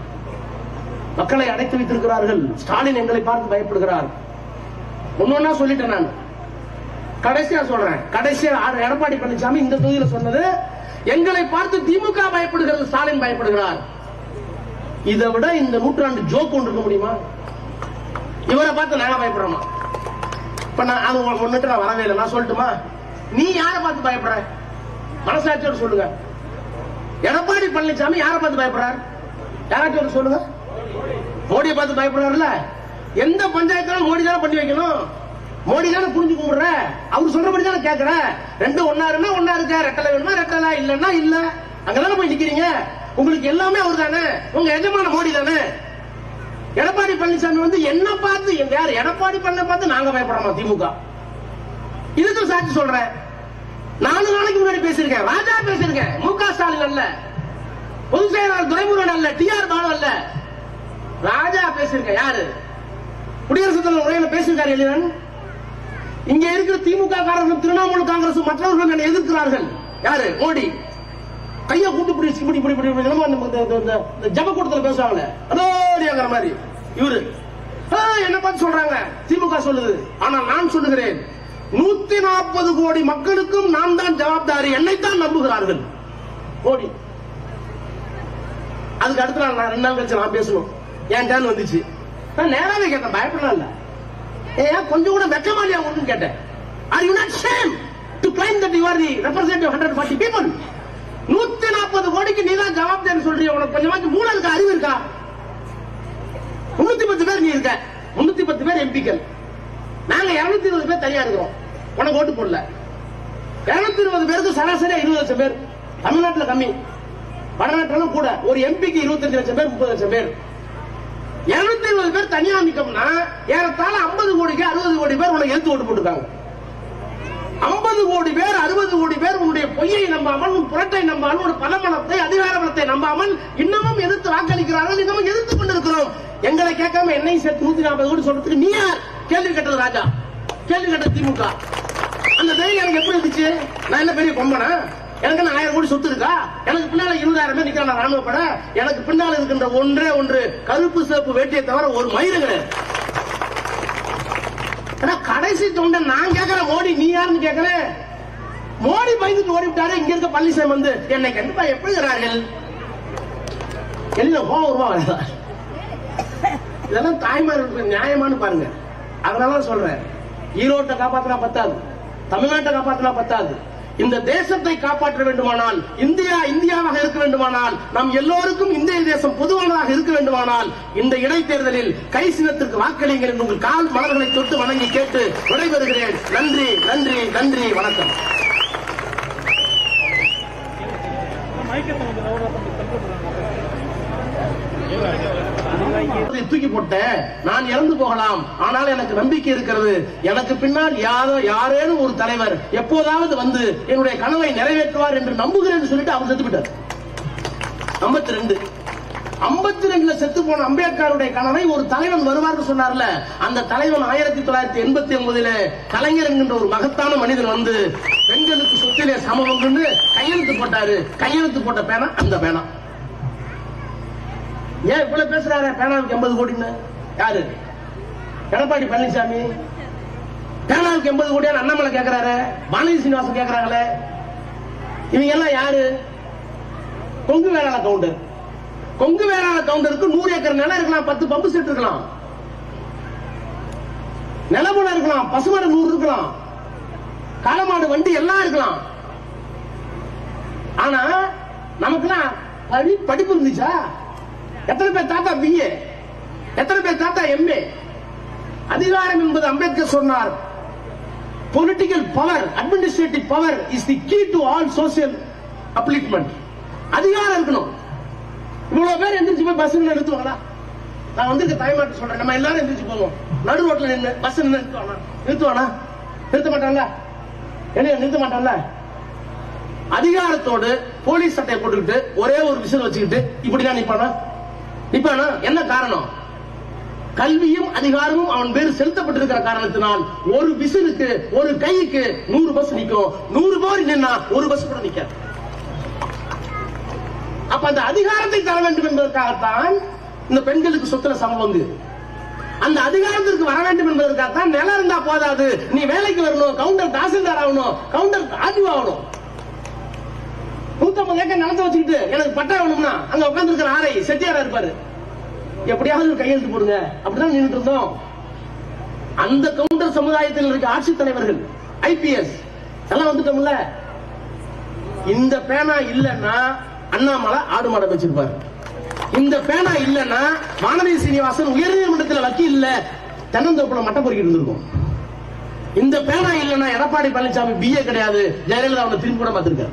மக்களை அடைத்து வைத்திருக்கிறார்கள் ஸ்டாலின் எங்களை பார்த்து பயப்படுகிறார் ஒன்னொன்னா சொல்லிட்டேன் நான் கடைசியா சொல்றேன் கடைசியா ஆ- எடப்பாடி பழனிசாமி இந்த தொகுதியில சொன்னது எங்களை பார்த்து திமுக பயப்படுகிறது ஸ்டாலின் பயப்படுகிறார் இதை விட இந்த நூற்றாண்டு ஜோக் ஒன்று இருக்க முடியுமா இவரை பார்த்து நாங்க பயப்படுறோமா இப்ப நான் அது ஒண்ணுட்டு நான் வரவே இல்லை நான் சொல்லட்டுமா நீ யாரை பார்த்து பயப்படுற மனசாட்சியோட சொல்லுங்க எடப்பாடி பழனிசாமி யாரை பார்த்து பயப்படுறார் யாராச்சும் ஒரு சொல்லுங்க மோடியை பார்த்து பயப்படுறாருல்ல எந்த பஞ்சாயத்தாலும் மோடி தானே பண்ணி வைக்கணும் மோடி தானே புரிஞ்சு கும்பிடுற அவர் சொல்றபடி தானே கேட்கற ரெண்டு ஒன்னா இருந்தா ஒன்னா இருக்க ரெட்டலை வேணுமா ரெட்டலா இல்லன்னா இல்ல அங்கதானே போய் நிக்கிறீங்க உங்களுக்கு எல்லாமே அவர் தானே உங்க எஜமான மோடி தானே எடப்பாடி பழனிசாமி வந்து என்ன பார்த்து யார் எடப்பாடி பண்ண பார்த்து நாங்க பயப்படுறோமா திமுக இதுக்கு சாட்சி சொல்றேன் நாலு நாளைக்கு முன்னாடி பேசியிருக்கேன் ராஜா பேசியிருக்கேன் மு க ஸ்டாலின் அல்ல பொதுச் செயலாளர் துரைமுருகன் அல்ல டி ஆர் பாலு அல்ல ராஜா பேசியிருக்கேன் யாரு குடியரசுத் தலைவர் உரையில பேசியிருக்காரு எளிவன் இங்க இருக்கிற திமுக காரர்கள் திரிணாமுல் காங்கிரஸ் மற்றவர்களும் என்னை எதிர்க்கிறார்கள் யாரு மோடி கைய கூட்டு இப்படி இப்படி இப்படி இப்படி இப்படி என்னமோ நம்ம இந்த- இந்த- இந்த- இந்த ஜப கூட்டத்துல பேசுவாங்களே அதோடியாங்கிற மாதிரி இவரு ஆ, என்ன பார்த்து சொல்றாங்க திமுக சொல்லுது ஆனா நான் சொல்லுகிறேன் நூத்தி நாற்பது கோடி மக்களுக்கும் நான் தான் ஜவாப்தாரி என்னைத்தான் நம்புகிறார்கள் மோடி அதுக்கு அடுத்த நாள் நான் ரெண்டு நாள் கழிச்சு நான் பேசணும் என் டேன் வந்துச்சு நான் நேராவே கேட்டேன் பயப்படலாம் இல்ல ஏன் கொஞ்சம் கூட வெக்கமா இல்லையா உங்களுக்கு கேட்டேன் are you not shame to claim that you are the representative hundred forty people நூத்தி நாற்பது கோடிக்கு நீ தான் ஜவாப்தாரி சொல்றிய உனக்கு கொஞ்சமாச்சும் மூளை இருக்கா அறிவு இருக்கா முன்னூத்தி பத்து பேர் நீ இருக்க முன்னூத்தி பத்து பேர் எம்பிக்கள் நாங்க இருநூத்தி இருபது பேர் தனியா இருக்கிறோம் உனக்கு ஓட்டு போடல இருநூத்தி இருபது பேருக்கு சராசரியா இருபது லட்சம் பேர் தமிழ்நாட்டுல கம்மி வடநாட்டுல கூட ஒரு எம்பிக்கு இருபத்தஞ்சு லட்சம் பேர் முப்பது லட்சம் பேர் இருநூத்தி இருபது பேர் தனியா நிக்கம்னா ஏறத்தாழ ஐம்பது கோடிக்கு அறுபது கோடி பேர் உனக்கு எழுத்து ஓட்டு போட்டுருக்காங்க ஐம்பது கோடி பேர் அறுபது கோடி பேர் உன்னுடைய பொய்யை நம்பாமல் உன் புரட்டை நம்பாமல் உன் பலமனத்தை அதிகார பலத்தை நம்பாமல் இன்னமும் எதிர்த்து வாக்களிக்கிறார்கள் இன்னமும் எதிர்த்து கொண்டிருக்கிறோம் எங்களை கேட்காம என்னையும் சேர்த்து நூத்தி நாற்பது கோடி சொல்றதுக்கு நீ யார் கேள்வி கேட்டது ராஜா கேள்வி கேட்டது திமுக அந்த தைரியம் எனக்கு எப்படி இருந்துச்சு நான் என்ன பெரிய கொம்பனா எனக்கு என்ன ஆயிரம் கோடி சொத்து இருக்கா எனக்கு பின்னால இருபதாயிரம் பேர் நிக்கிறான் ராணுவ பட எனக்கு பின்னால இருக்கின்ற ஒன்றே ஒன்று கருப்பு சிவப்பு வேட்டியை தவிர ஒரு மயிறு கிடையாது ஆனா கடைசி தொண்டன் நான் கேட்கிறேன் மோடி நீ யாருன்னு கேட்கிறேன் மோடி பயந்துட்டு ஓடிவிட்டாரு இங்க இருக்க பழனிசாமி வந்து என்னை கண்டிப்பா எப்படிங்கிறார்கள் எல்லாம் கோவம் வருவா வராதா இதெல்லாம் தாய்மார்களுக்கு நியாயமானு பாருங்க அதனால சொல்றேன் ஈரோட்டை காப்பாத்தினா பத்தாது தமிழ்நாட்டை காப்பாத்தினா பத்தாது இந்த தேசத்தை காப்பாற்ற வேண்டுமானால் இந்தியா இந்தியாவாக இருக்க வேண்டுமானால் நம் எல்லோருக்கும் இந்திய தேசம் பொதுவானதாக இருக்க வேண்டுமானால் இந்த இடைத்தேர்தலில் கை சின்னத்திற்கு வாக்களிங்கள் என்று உங்கள் கால் மலர்களை தொட்டு வணங்கி கேட்டு விடைபெறுகிறேன் நன்றி நன்றி நன்றி வணக்கம் மைக்கத்தை கொஞ்சம் ரவுடா பண்ணி தப்பு அதை தூக்கி போட்டேன் நான் இறந்து போகலாம் ஆனால் எனக்கு நம்பிக்கை இருக்கிறது எனக்கு பின்னால் யாரோ யாரேனும் ஒரு தலைவர் எப்போதாவது வந்து என்னுடைய கனவை நிறைவேற்றுவார் என்று நம்புகிறேன் சொல்லிட்டு அவர் செத்து விட்டார் ஐம்பத்தி ரெண்டு ஐம்பத்தி ரெண்டுல செத்து போன அம்பேத்கருடைய கனவை ஒரு தலைவன் வருவார்னு சொன்னார்ல அந்த தலைவன் ஆயிரத்தி தொள்ளாயிரத்தி எண்பத்தி ஒன்பதுல கலைஞர் என்கின்ற ஒரு மகத்தான மனிதன் வந்து பெண்களுக்கு சொத்திலே சமம் கையெழுத்து போட்டாரு கையெழுத்து போட்ட பேனா அந்த பேனா ஏன் இவ்வளவு பேசுறாரு பேனாவுக்கு எண்பது கோடின்னு யாரு எடப்பாடி பழனிசாமி பேனாவுக்கு எண்பது கோடியா அண்ணாமலை கேக்குறாரு வானதி சீனிவாசன் கேக்குறாங்களே இவங்க எல்லாம் யாரு கொங்கு வேளாண் கவுண்டர் கொங்கு வேளாண் கவுண்டருக்கு நூறு ஏக்கர் நிலம் இருக்கலாம் பத்து பம்பு செட் இருக்கலாம் நிலமுல இருக்கலாம் பசுமாடு நூறு இருக்கலாம் காலமாடு வண்டி எல்லாம் இருக்கலாம் ஆனா நமக்குலாம் படி படிப்பு இருந்துச்சா எத்தனை பேர் தாத்தா பிஏ எத்தனை பேர் தாத்தா எம்ஏ அதிகாரம் என்பது அம்பேத்கர் சொன்னார் political power administrative power is the key to all social upliftment அதிகாரம் இருக்கணும் இவ்வளவு பேர் எந்திரிச்சு போய் பஸ் நிறுத்துவாங்களா நான் வந்து தாய்மாட்டு சொல்றேன் நம்ம எல்லாரும் எந்திரிச்சு போவோம் நடு ரோட்ல நின்று பஸ் நிறுத்துவானா நிறுத்துவானா நிறுத்த மாட்டான்ல என்ன நிறுத்த மாட்டான்ல அதிகாரத்தோடு போலீஸ் சட்டையை போட்டுக்கிட்டு ஒரே ஒரு விசில் வச்சுக்கிட்டு இப்படிதான் நிப்பானா நிப்பானா என்ன காரணம் கல்வியும் அதிகாரமும் அவன் பேர் செலுத்தப்பட்டிருக்கிற காரணத்தினால் ஒரு விசிலுக்கு ஒரு கைக்கு நூறு பஸ் நிக்கும் நூறு பேர் நின்னா ஒரு பஸ் கூட நிக்காது அப்ப அந்த அதிகாரத்தை தர வேண்டும் என்பதற்காகத்தான் இந்த பெண்களுக்கு சொத்துல சமம் வந்து அந்த அதிகாரத்திற்கு வர வேண்டும் என்பதற்காகத்தான் நிலம் இருந்தா போதாது நீ வேலைக்கு வரணும் கவுண்டர் தாசில்தார் ஆகணும் கவுண்டர் ஆர்டிஓ ஆகணும் நூத்தம்பது ஏக்கர் நிலத்தை வச்சுக்கிட்டு எனக்கு பட்டா வேணும்னா அங்க உட்கார்ந்து இருக்கிற ஆரை செட்டியாரா இருப்பாரு எப்படியாவது ஒரு கையெழுத்து போடுங்க அப்படிதான் நின்றுட்டு இருந்தோம் அந்த கவுண்டர் சமுதாயத்தில் இருக்க ஆட்சித் தலைவர்கள் ஐபிஎஸ் எல்லாம் வந்துட்டோம்ல இந்த பேனா இல்லைன்னா அண்ணாமலை ஆடு மாடை வச்சிருப்பாரு இந்த பேனா இல்லைன்னா வானதி சீனிவாசன் உயர்நீதிமன்றத்தில் வக்கீல் இல்ல தென்னந்தோப்புல மட்டை பொறுக்கிட்டு இருந்திருக்கும் இந்த பேனா இல்லைன்னா எடப்பாடி பழனிசாமி பிஏ கிடையாது ஜெயலலிதா அவனை திரும்பி கூட பார்த்திருக்காரு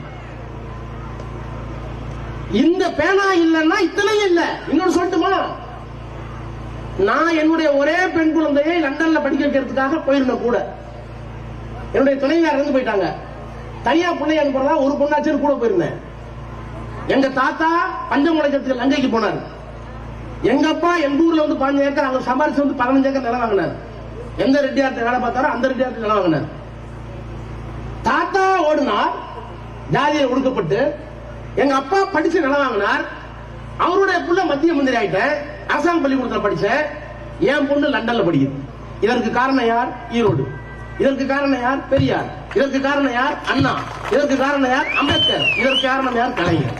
இந்த பேனா இல்லைன்னா இத்தனையும் இல்ல இன்னொன்னு சொல்லட்டுமா நான் என்னுடைய ஒரே பெண் குழந்தையை லண்டன்ல படிக்க வைக்கிறதுக்காக போயிருந்தேன் கூட என்னுடைய துணைவியார் இறந்து போயிட்டாங்க தனியா பிள்ளை அனுப்புறதா ஒரு பொண்ணாச்சுன்னு கூட போயிருந்தேன் எங்க தாத்தா பஞ்சம் முளைக்கிறதுக்கு லங்கைக்கு போனார் எங்க அப்பா எங்க ஊர்ல வந்து பாஞ்சு ஏக்கர் அங்க சம்பாரிச்சு வந்து பதினஞ்சு ஏக்கர் நிலம் வாங்கினார் எந்த ரெட்டியார்ட்ட வேலை பார்த்தாரோ அந்த ரெட்டியார்ட்ட நிலம் வாங்கினார் தாத்தா ஓடினார் ஜாதியை ஒடுக்கப்பட்டு எங்க அப்பா படிச்சு நிலம் வாங்கினார் அவருடைய புள்ள மத்திய மந்திரி ஆயிட்டேன் அரசாங்க பள்ளிக்கூடத்தில் படிச்சேன் என் பொண்ணு லண்டன்ல படிக்குது இதற்கு காரணம் யார் ஈரோடு இதற்கு காரணம் யார் பெரியார் இதற்கு காரணம் யார் அண்ணா இதற்கு காரணம் யார் அம்பேத்கர் இதற்கு காரணம் யார் கலைஞர்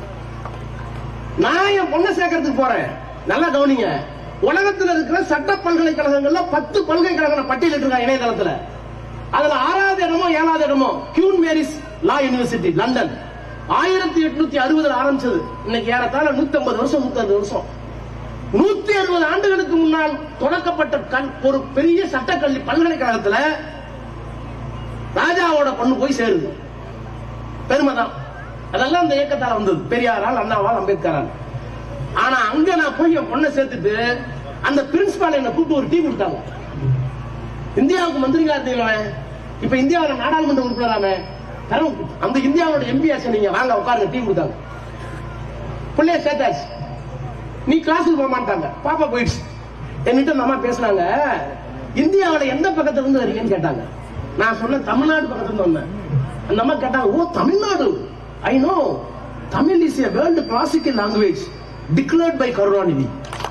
நான் என் பொண்ணை சேர்க்கறதுக்கு போறேன் நல்லா கவனிங்க உலகத்தில் இருக்கிற சட்ட பல்கலைக்கழகங்கள்ல பத்து பல்கலைக்கழகம் பட்டியலிட்டு இருக்காங்க இணையதளத்துல அதுல ஆறாவது இடமோ ஏழாவது இடமோ Queen Mary's law university London ஆயிரத்தி எட்நூத்தி அறுபதுல ஆரம்பிச்சது இன்னைக்கு ஏறத்தாழ நூத்தி ஐம்பது வருஷம் நூத்தி அறுபது வருஷம் நூத்தி அறுபது ஆண்டுகளுக்கு முன்னால் தொடக்கப்பட்ட கல்- ஒரு பெரிய சட்டக்கல்வி பல்கலைக்கழகத்துல ராஜாவோட பொண்ணு போய் சேருது பெருமை தான் அதெல்லாம் அந்த இயக்கத்தால வந்தது பெரியாரால் அண்ணாவால் அம்பேத்கரால் ஆனா அங்க நான் போய் என் பொண்ணை சேர்த்துட்டு அந்த பிரின்சிபால் என்ன கூப்பிட்டு ஒரு டீ கொடுத்தாங்க இந்தியாவுக்கு மந்திரிகளா இருந்தீங்களே இப்ப இந்தியாவுல நாடாளுமன்ற உறுப்பினராமே தரம் அந்த இந்தியாவோட எம்பி ஆச்சு நீங்க வாங்க உட்காருங்க டீ கொடுத்தாங்க பிள்ளைய சேர்த்தாச்சு நீ கிளாஸுக்கு போக மாட்டாங்க பாப்பா போயிடுச்சு என்கிட்ட அந்த அம்மா பேசுனாங்க இந்தியாவுல எந்த பக்கத்துல இருந்து வரீங்கன்னு கேட்டாங்க நான் சொன்னேன் தமிழ்நாடு பக்கத்துல இருந்து வந்தேன் அந்த அம்மா கேட்டாங்க oh Tamil Nadu I know Tamil is a world classical language declared by Karunanidhi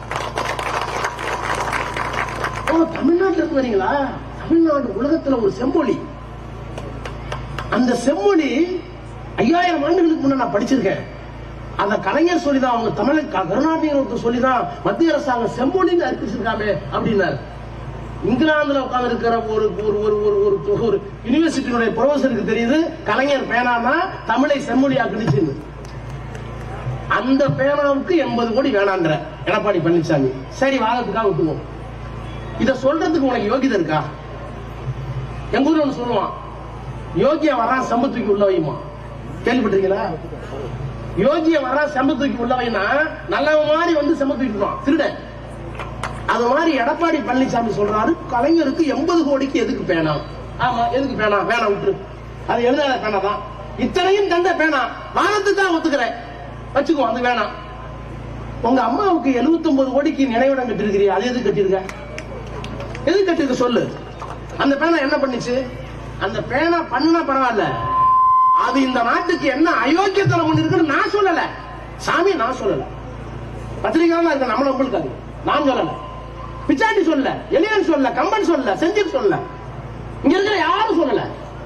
oh தமிழ்நாட்டுல இருந்து வரீங்களா தமிழ்நாடு உலகத்துல ஒரு செம்மொழி அந்த செம்மொழி ஐயாயிரம் ஆண்டுகளுக்கு முன்ன நான் படிச்சிருக்கேன் அந்த கலைஞர் சொல்லிதான் அவங்க தமிழ் க- கருணாநிதி ஒருத்தர் சொல்லிதான் மத்திய அரசாங்கம் செம்மொழின்னு அறிவிச்சிருக்காமே அப்படின்னாரு இங்கிலாந்துல உட்கார்ந்து இருக்கிற ஒரு ஒரு ஒரு ஒரு ஒரு ஒரு யூனிவர்சிட்டியினுடைய ப்ரொஃபசருக்கு தெரியுது கலைஞர் பேனானா தமிழை செம்மொழியாக்குனுச்சுன்னு அந்த பேனாவுக்கு எண்பது கோடி வேணான்ற எடப்பாடி பழனிசாமி சரி வாதத்துக்காக விட்டுவோம் இத சொல்றதுக்கு உனக்கு யோகிதை இருக்கா எங்க ஊர்ல ஒண்ணு சொல்லுவான் யோகியா வரான் செம்ப தூக்கி உள்ள வைமா கேள்விப்பட்டிருக்கீங்களா யோகிய வரான் செம்ப தூக்கி உள்ள வைனா நல்லவன் மாதிரி வந்து செம்ப தூக்கிடுவான் திருடன் அது மாதிரி எடப்பாடி பழனிசாமி சொல்றாரு கலைஞருக்கு எண்பது கோடிக்கு எதுக்கு பேனா ஆமா எதுக்கு பேனா பேனா விட்டுரு அது எழுதாத பேனா தான் இத்தனையும் தந்த பேனா வானத்துக்கு தான் ஒத்துக்கிறேன் வச்சுக்கோ அது வேணாம் உங்க அம்மாவுக்கு 79 கோடிக்கு நினைவிடம் கட்டிருக்கிறியா அது எது கட்டிருக்க எது கட்டிருக்க சொல்லு அந்த பேனா என்ன பண்ணுச்சு அந்த பேனா பண்ண பரவாயில்ல அது இந்த நாட்டுக்கு என்ன அயோக்கியத்தனம் பண்ணிருக்குன்னு நான் சொல்லல சாமி நான் சொல்லல பத்திரிகையாளர் இருக்க நம்மள உங்களுக்கு அது நான் சொல்லல பிச்சாண்டி சொல்லல எலியன் சொல்லல கம்பன் சொல்லல செஞ்சில் சொல்லல இங்க இருக்கிற யாரும் சொல்லல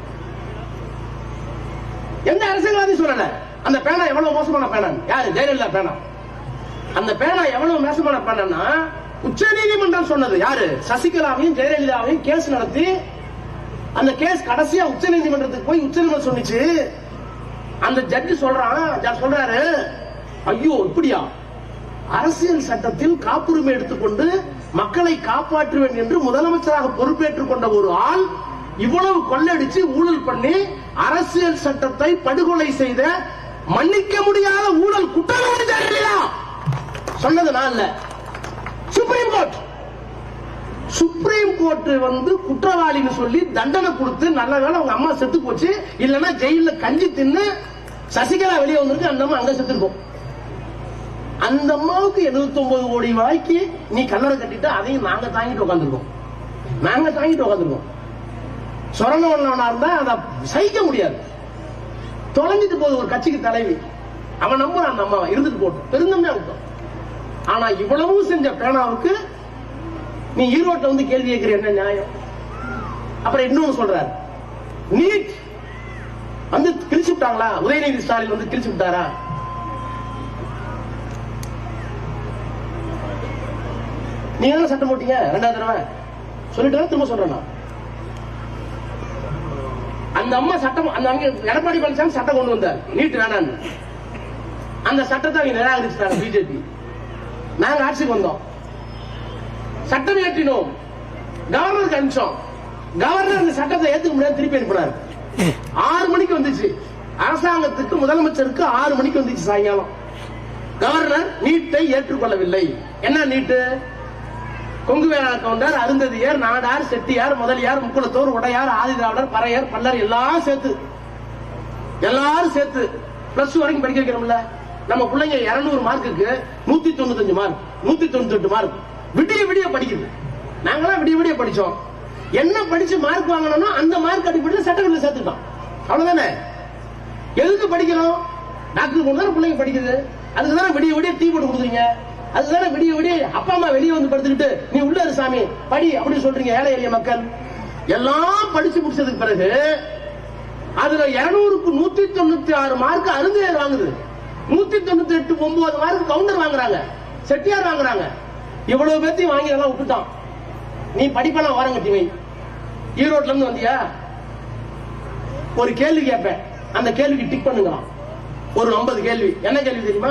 எந்த அரசியல்வாதி சொல்லல அந்த பேனா எவ்வளவு மோசமான பேனா யாரு ஜெயலலிதா பேனா அந்த பேனா எவ்வளவு மோசமான பேனா உச்ச நீதிமன்றம் சொன்னது யாரு சசிகலாவையும் ஜெயலலிதாவையும் கேஸ் நடத்தி அந்த கேஸ் கடைசியா உச்ச நீதிமன்றத்துக்கு போய் உச்ச நீதிமன்றம் சொன்னிச்சு அந்த ஜட்ஜி சொல்றான் ஜ- சொல்றாரு ஐயோ இப்படியா அரசியல் சட்டத்தில் காப்புரிமை எடுத்துக்கொண்டு மக்களை காப்பாற்றுவேன் என்று முதலமைச்சராக பொறுப்பேற்றுக் கொண்ட ஒரு ஆள் இவ்வளவு கொள்ளடிச்சு ஊழல் பண்ணி அரசியல் சட்டத்தை படுகொலை செய்த மன்னிக்க முடியாத ஊழல் குற்றவாளி ஜெயலலிதா சொன்னது நான் இல்ல சுப்ரீம் கோர்ட் சுப்ரீம் கோர்ட் வந்து குற்றவாளின்னு சொல்லி தண்டனை கொடுத்து நல்ல வேளை அவங்க அம்மா செத்து போச்சு இல்லைன்னா ஜெயில கஞ்சி தின்னு சசிகலா வெளியே வந்திருக்கு அந்த அம்மா அங்க செத்துருக்கும் அந்த அம்மாவுக்கு 79 கோடி ரூபாய்க்கு நீ கல்லறை கட்டிட்டு அதையும் நாங்க தாங்கிட்டு உட்காந்துருக்கோம் நாங்க தாங்கிட்டு உட்காந்துருக்கோம் சொரணவனா இருந்தா அதை சகிக்க முடியாது தொலைஞ்சிட்டு போகுது ஒரு கட்சிக்கு தலைவி அவன் நம்புறான் அந்த அம்மாவை இருந்துட்டு போட்டு பெருந்தம்மையா விட்டோம் ஆனா இவ்வளவும் செஞ்ச பேனாவுக்கு நீ ஈரோட்ல வந்து கேள்வி கேட்கிற என்ன நியாயம் அப்புறம் இன்னொன்னு சொல்றாரு நீட் வந்து கிழிச்சு விட்டாங்களா உதயநிதி ஸ்டாலின் வந்து கிழிச்சு விட்டாரா நீங்க தானே சட்டம் போட்டீங்க ரெண்டாவது தடவை சொல்லிட்டு திரும்ப சொல்றேன் நான். அந்த அம்மா சட்டம் அந்த அங்க எடப்பாடி பழனிசாமி சட்டம் கொண்டு வந்தார் நீட் வேணான்னு அந்த சட்டத்தை அவங்க நிராகரிச்சிட்டாங்க பிஜேபி நாங்க ஆட்சிக்கு வந்தோம் சட்டம் இயற்றினோம் கவர்னருக்கு அனுப்பிச்சோம் கவர்னர் இந்த சட்டத்தை ஏத்துக்க முடியாது திருப்பி அனுப்பினார் ஆறு மணிக்கு வந்துச்சு அரசாங்கத்துக்கு முதலமைச்சருக்கு ஆறு மணிக்கு வந்துச்சு சாயங்காலம் கவர்னர் நீட்டை ஏற்றுக்கொள்ளவில்லை என்ன நீட்டு கொங்கு வேளாண் கவுண்டர் அருந்ததியர் நாடார் செட்டியார் முதலியார் முக்குளத்தோர் உடையார் ஆதிதிராவிடர் பறையர் பல்லர் எல்லாம் சேர்த்து எல்லாரும் சேர்த்து பிளஸ் டூ வரைக்கும் படிக்க வைக்கிறோம்ல நம்ம பிள்ளைங்க 200 மார்க்குக்கு நூத்தி தொண்ணூத்தஞ்சு மார்க் நூத்தி தொண்ணூத்தி மார்க் விடிய விடிய படிக்குது நாங்களாம் விடிய விடிய படிச்சோம் என்ன படிச்சு மார்க் வாங்கணும்னா அந்த மார்க் அடிப்படையில் சட்டக்கல்ல சேர்த்துட்டோம் அவ்வளவுதானே எதுக்கு படிக்கிறோம் டாக்டர் கொண்டு தானே பிள்ளைங்க படிக்குது அதுக்கு தானே விடிய விடிய டீ போட்டு கொடுக்குறீங்க அதுக்கு தானே விடிய விடிய அப்பா அம்மா வெளியே வந்து படுத்துக்கிட்டு நீ உள்ள இரு சாமி படி அப்படின்னு சொல்றீங்க ஏழை எளிய மக்கள் எல்லாம் படிச்சு முடிச்சதுக்கு பிறகு அதுல இருநூறுக்கு நூத்தி தொண்ணூத்தி ஆறு மார்க் அருந்தையர் வாங்குது நூத்தி தொண்ணூத்தி எட்டு ஒன்பது மார்க் கவுண்டர் வாங்குறாங்க செட்டியார் வாங்குறாங்க இவ்வளவு பேர்த்தையும் வாங்கி எல்லாம் விட்டுட்டான் நீ படிப்பெல்லாம் ஓரம் கட்டி வை ஈரோட்ல இருந்து வந்தியா ஒரு கேள்வி கேட்பேன் அந்த கேள்விக்கு டிக் பண்ணுங்களாம் ஒரு 50 கேள்வி என்ன கேள்வி தெரியுமா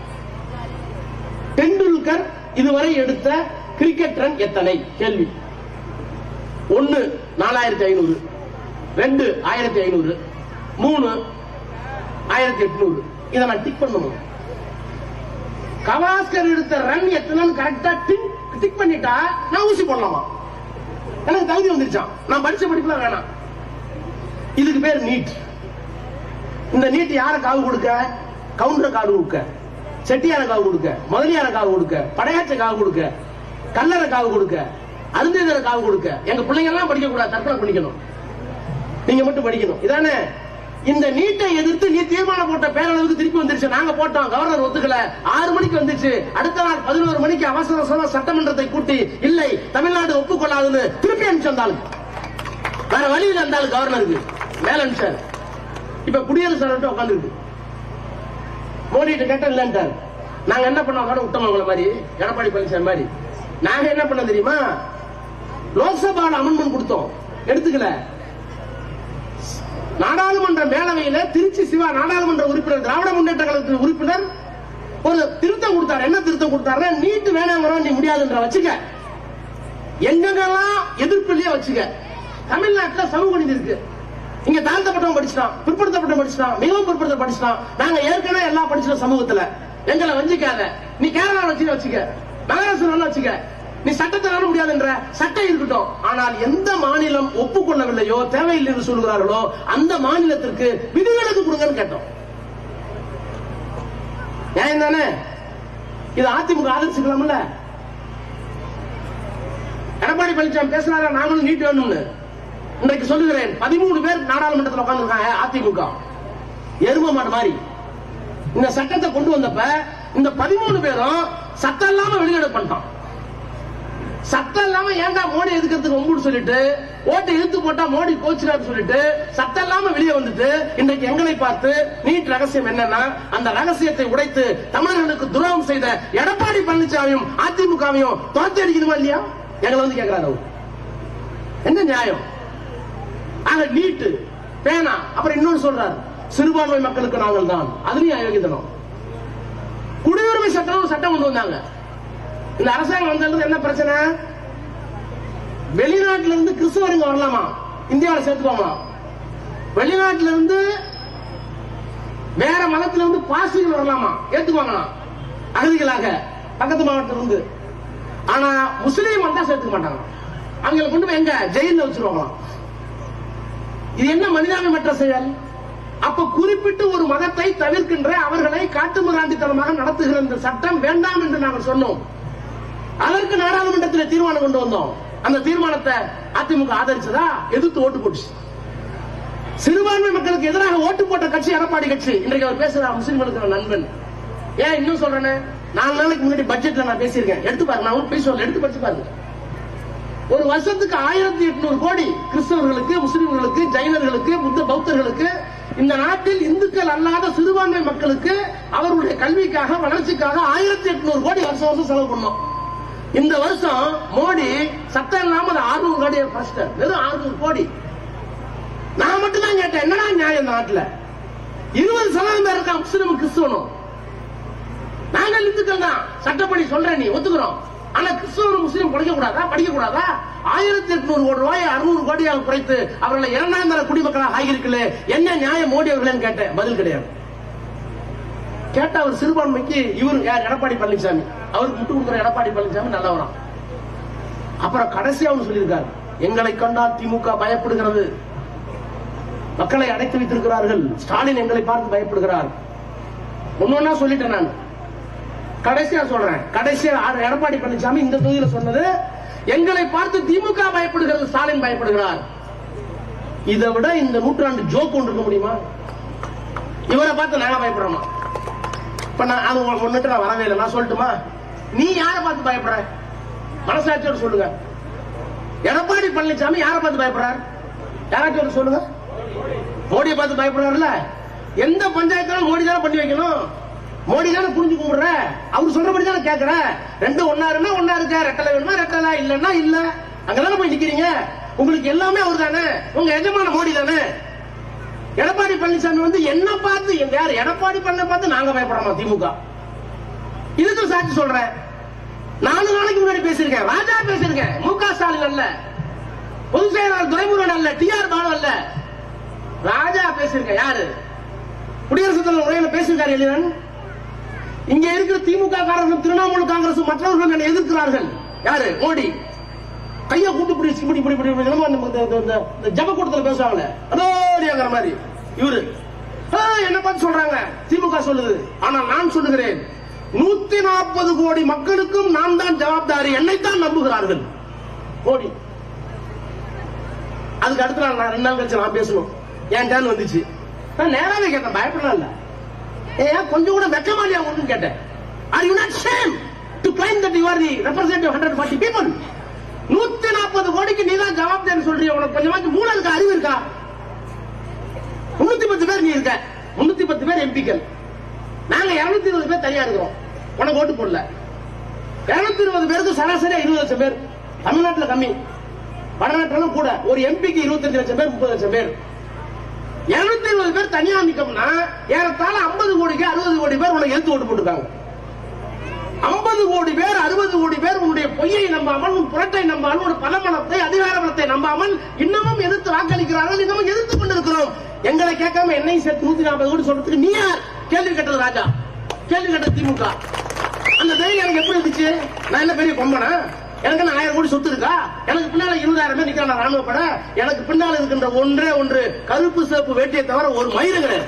டெண்டுல்கர் இதுவரை எடுத்த கிரிக்கெட் ரன் எத்தனை கேள்வி ஒன்னு நாலாயிரத்தி ஐநூறு ரெண்டு ஆயிரத்தி ஐநூறு மூணு ஆயிரத்தி எட்நூறு இதை நான் டிக் பண்ணணும் கவாஸ்கர் எடுத்த ரன் எத்தனைன்னு கரெக்டா டிக் டிக் பண்ணிட்டா நான் ஊசி போடலாமா எனக்கு தகுதி வந்துருச்சான் நான் படிச்ச படிப்புலாம் வேணாம் இதுக்கு பேர் நீட் இந்த நீட் யார காவு கொடுக்க கவுண்டர் காவு கொடுக்க செட்டியார காவு கொடுக்க முதலியார காவு கொடுக்க படையாச்ச காவு கொடுக்க கல்லற காவு கொடுக்க அருந்தேதர காவு கொடுக்க எங்க பிள்ளைங்க எல்லாம் படிக்க கூடாது தற்கொலை பண்ணிக்கணும் நீங்க மட்டும் படிக்கணும் இதானே இந்த நீட்டை எதிர்த்து நீ தீர்மானம் போட்ட பேரளவுக்கு திருப்பி வந்துருச்சு நாங்க போட்டோம் கவர்னர் ஒத்துக்கல ஆறு மணிக்கு வந்துச்சு அடுத்த நாள் பதினோரு மணிக்கு அவசர அவசரமா சட்டமன்றத்தை கூட்டி இல்லை தமிழ்நாடு ஒப்புக்கொள்ளாதுன்னு திருப்பி அனுப்பிச்சு வந்தாலும் வேற வழியில் இருந்தாலும் கவர்னருக்கு மேல அனுப்பிச்சாரு இப்ப குடியரசு தலைவர் உட்காந்துருக்கு மோடிட்டு கேட்ட இல்லன்ட்டார் நாங்க என்ன பண்ணோம் கூட விட்டோம் உங்களை மாதிரி எடப்பாடி பழனிசாமி மாதிரி நாங்க என்ன பண்ணோம் தெரியுமா லோக்சபால அமெண்ட்மெண்ட் கொடுத்தோம் எடுத்துக்கல நாடாளுமன்ற மேலவையில திருச்சி சிவா நாடாளுமன்ற உறுப்பினர் திராவிட முன்னேற்ற கழகத்தின் உறுப்பினர் ஒரு திருத்தம் கொடுத்தாரு என்ன திருத்தம் கொடுத்தாருன்னா நீட்டு வேணாங்கிறோம் நீ முடியாதுன்ற வச்சுக்க எங்கெங்கெல்லாம் எதிர்ப்பு இல்லையோ வச்சுக்க தமிழ்நாட்டுல சமூக நீதி இருக்கு இங்க தாழ்த்தப்பட்டவன் படிச்சிட்டான் பிற்படுத்தப்பட்ட படிச்சிட்டான் மிகவும் பிற்படுத்த படிச்சிட்டான் நாங்க ஏற்கனவே எல்லாம் படிச்சிட்டோம் சமூகத்துல எங்களை வஞ்சிக்காத நீ கேரளா வச்சு வச்சுக்க மகாராஷ்டிரா வேணா வச்சுக்க நீ சட்டத்தை வேண முடியாதுன்ற சட்டம் இருக்கட்டும் ஆனால் எந்த மாநிலம் ஒப்புக்கொள்ளவில்லையோ தேவையில்லை என்று சொல்கிறார்களோ அந்த மாநிலத்திற்கு விதிவிலக்கு கொடுங்கன்னு கேட்டோம் நியாயம் தானே இது அதிமுக ஆதரிச்சுக்கலாம்ல எடப்பாடி பழனிசாமி பேசுறாரா நாங்களும் நீட் வேணும்னு இன்றைக்கு சொல்லுகிறேன் பதிமூணு பேர் நாடாளுமன்றத்தில் உட்கார்ந்துருக்காங்க அதிமுக எரும மாடு மாதிரி இந்த சட்டத்தை கொண்டு வந்தப்ப இந்த பதிமூணு பேரும் சட்டம் இல்லாம வெளியிட பண்ணிட்டான் சட்டம் இல்லாம ஏன்டா மோடி எதுக்கிறதுக்கு ஒம்புன்னு சொல்லிட்டு ஓட்டை இழுத்து போட்டா மோடி கோச்சுறாரு சொல்லிட்டு சட்டம் இல்லாம வெளியே வந்துட்டு இன்றைக்கு எங்களை பார்த்து நீட் ரகசியம் என்னன்னா அந்த ரகசியத்தை உடைத்து தமிழர்களுக்கு துரோகம் செய்த எடப்பாடி பழனிசாமியும் அதிமுகவையும் துரத்தி அடிக்கணுமா இல்லையா எங்களை வந்து கேட்கிறாரு அவர் என்ன நியாயம் ஆக நீட்டு பேனா அப்புறம் இன்னொன்னு சொல்றாரு சிறுபான்மை மக்களுக்கு நாங்கள் தான் அதுலயும் அயோக்கியத்தனம் குடியுரிமை சட்டம் சட்டம் கொண்டு வந்தாங்க இந்த அரசாங்கம் வந்தது என்ன பிரச்சனை வெளிநாட்டுல இருந்து கிறிஸ்தவருங்க வரலாமா இந்தியாவில் சேர்த்துக்கோமா வெளிநாட்டுல இருந்து வேற மதத்துல இருந்து பாசிகள் வரலாமா ஏத்துக்குவாங்களாம் அகதிகளாக பக்கத்து மாவட்டத்துல இருந்து ஆனா முஸ்லீம் வந்தா சேர்த்துக்க மாட்டாங்க அவங்களை கொண்டு போய் எங்க ஜெயில வச்சிருவாங்களாம் இது என்ன மனிதாபிமற்ற செயல் அப்ப குறிப்பிட்டு ஒரு மதத்தை தவிர்க்கின்ற அவர்களை காட்டுமிராண்டித்தனமாக நடத்துகிற இந்த சட்டம் வேண்டாம் என்று நாங்கள் சொன்னோம் அதற்கு நாடாளுமன்றத்தில் தீர்மானம் கொண்டு வந்தோம் அந்த தீர்மானத்தை அதிமுக ஆதரிச்சதா எதிர்த்து ஓட்டு போட்டுச்சு சிறுபான்மை மக்களுக்கு எதிராக ஓட்டு போட்ட கட்சி எடப்பாடி கட்சி இன்றைக்கு அவர் பேசுறார் முஸ்லிம்களுக்கு நான் நண்பன் ஏன் இன்னும் சொல்றேன்னு நாலு நாளைக்கு முன்னாடி பட்ஜெட்ல நான் பேசியிருக்கேன் எடுத்து பாருங்க நான் பேச சொல்ல எடுத்து படிச்சு பாருங்க ஒரு வருஷத்துக்கு ஆயிரத்தி எட்நூறு கோடி கிறிஸ்தவர்களுக்கு முஸ்லிம்களுக்கு ஜைனர்களுக்கு புத்த பௌத்தர்களுக்கு இந்த நாட்டில் இந்துக்கள் அல்லாத சிறுபான்மை மக்களுக்கு அவர்களுடைய கல்விக்காக வளர்ச்சிக்காக ஆயிரத்தி எட்நூறு கோடி வருஷம் வருஷம் செலவு பண்ணோம் இந்த வருஷம் மோடி சட்டம் இல்லாம அது அறுநூறு கோடியை ஃபர்ஸ்ட் வெறும் அறுநூறு கோடி நான் மட்டும் தான் கேட்டேன் என்னடா நியாயம் இந்த நாட்டுல இருபது சதவீதம் பேர் இருக்கா முஸ்லிம் கிறிஸ்துவனும் நாங்கள் இந்துக்கள் தான் சட்டப்படி சொல்றேன் நீ ஒத்துக்கிறோம் ஆனா கிறிஸ்தவரும் முஸ்லீம் படிக்க கூடாதா படிக்க கூடாதா ஆயிரத்தி எட்நூறு கோடி ரூபாய் அறுநூறு கோடியாக குறைத்து அவர்களை இரண்டாம் தர குடிமக்களாக ஆகியிருக்கல என்ன நியாயம் மோடி அவர்களேன்னு கேட்டேன் பதில் கிடையாது கேட்டா அவர் சிறுபான்மைக்கு இவர் யார் எடப்பாடி பழனிசாமி அவருக்கு முட்டு கொடுக்குற எடப்பாடி பழனிசாமி நல்லவராம் அப்புறம் கடைசியா அவர் சொல்லியிருக்காரு எங்களை கண்டால் திமுக பயப்படுகிறது மக்களை அடைத்து வைத்திருக்கிறார்கள் ஸ்டாலின் எங்களை பார்த்து பயப்படுகிறார் ஒன்னொன்னா சொல்லிட்டேன் நான் கடைசியா சொல்றேன் கடைசியா ஆ- எடப்பாடி பழனிசாமி இந்த தொகுதியில சொன்னது எங்களை பார்த்து திமுக பயப்படுகிறது ஸ்டாலின் பயப்படுகிறார் இதை விட இந்த நூற்றாண்டு ஜோக் ஒன்று இருக்க முடியுமா இவரை பார்த்து நாங்க பயப்படுறோமா இப்ப நான் அது உங்களுக்கு ஒண்ணுட்டு நான் வரவே இல்லை நான் சொல்லட்டுமா நீ யாரை பார்த்து பயப்படுற மனசாட்சியோட சொல்லுங்க எடப்பாடி பழனிசாமி யாரை பார்த்து பயப்படுறார் யாராச்சும் ஒரு சொல்லுங்க மோடியை பார்த்து பயப்படுறாருல்ல எந்த பஞ்சாயத்தாலும் மோடி தானே பண்ணி வைக்கணும் மோடி தானே புரிஞ்சு கும்பிடுற அவர் சொல்றபடி தானே கேட்கற ரெண்டும் ஒன்னா இருந்தா ஒன்னா இருக்க ரெட்டலை வேணுமா ரெட்டலா இல்லன்னா இல்ல அங்கதானே போய் நிக்கிறீங்க உங்களுக்கு எல்லாமே அவர் தானே உங்க எஜமான மோடி தானே எடப்பாடி பழனிசாமி வந்து என்ன பார்த்து எங்க யார் எடப்பாடி பண்ண பார்த்து நாங்க பயப்படுறோமா திமுக இதுக்கு சாட்சி சொல்றேன் நாலு நாளைக்கு முன்னாடி பேசியிருக்கேன் ராஜா பேசியிருக்கேன் மு க ஸ்டாலின் அல்ல பொதுச் செயலாளர் துரைமுருகன் அல்ல டி ஆர் பாலு அல்ல ராஜா பேசியிருக்கேன் யாரு குடியரசுத் தலைவர் உரையில பேசியிருக்காரு எழிலன் இங்க இருக்கிற திமுக காரர்களும் திரிணாமுல் காங்கிரஸ் மற்றவர்களும் என்னை எதிர்க்கிறார்கள் யாரு மோடி கைய கூட்டு பிடி இப்படி இப்படி இப்படி இப்படி என்னமோ இந்த- இந்த- இந்த- இந்த ஜப கூட்டத்துல பேசுவாங்களே அதோடியாங்கிற மாதிரி இவரு ஆ, என்ன பார்த்து சொல்றாங்க திமுக சொல்லுது ஆனால் நான் சொல்லுகிறேன் நூத்தி நாற்பது கோடி மக்களுக்கும் நான் தான் ஜவாப்தாரி என்னைத்தான் நம்புகிறார்கள் மோடி அதுக்கு அடுத்த நாள் நான் ரெண்டு நாள் கழிச்சு நான் பேசணும் என் டேன் வந்துச்சு நான் நேராவே கேட்டேன் பயப்படலாம் இல்ல ஏன் கொஞ்சம் கூட வெக்கமா இல்லையா உங்களுக்கு கேட்டேன் are you not shame to claim that you are the representative hundred forty people நூத்தி நாற்பது கோடிக்கு நீ தான் ஜவாப்தாரி சொல்றிய உனக்கு கொஞ்சமாச்சும் மூளை இருக்கா அறிவு இருக்கா முன்னூத்தி பத்து பேர் நீ இருக்க முன்னூத்தி பத்து பேர் எம்பிக்கள் நாங்க இருநூத்தி இருபது பேர் தனியா இருக்கிறோம் உனக்கு ஓட்டு போடல இருநூத்தி இருபது பேருக்கு சராசரியா இருபது லட்சம் பேர் தமிழ்நாட்டுல கம்மி வடநாட்டுல கூட ஒரு எம்பிக்கு இருபத்தஞ்சு லட்சம் பேர் முப்பது லட்சம் பேர் இருநூத்தி இருபது பேர் தனியா நிக்கம்னா ஏறத்தாழ ஐம்பது கோடிக்கு அறுபது கோடி பேர் உனக்கு எடுத்து ஓட்டு போட்டுருக்காங்க ஐம்பது கோடி பேர் அறுபது கோடி பேர் உன்னுடைய பொய்யை நம்பாமல் உன் புரட்டை நம்பாமல் உன் பலமனத்தை அதிகார பலத்தை நம்பாமல் இன்னமும் எதிர்த்து வாக்களிக்கிறார்கள் இன்னமும் எதிர்த்து கொண்டிருக்கிறோம் எங்களை கேட்காம என்னையும் சேர்த்து நூத்தி நாற்பது கோடி சொல்றதுக்கு நீ யார் கேள்வி கேட்டது ராஜா கேள்வி கேட்டது திமுக அந்த தைரியம் எனக்கு எப்படி இருந்துச்சு நான் என்ன பெரிய கொம்பனா எனக்கு என்ன ஆயிரம் கோடி சொத்து இருக்கா எனக்கு பின்னால இருபதாயிரம் பேர் நிக்கிறான் ராணுவ பட எனக்கு பின்னால இருக்கின்ற ஒன்றே ஒன்று கருப்பு சிவப்பு வேட்டியை தவிர ஒரு மயிறு கிடையாது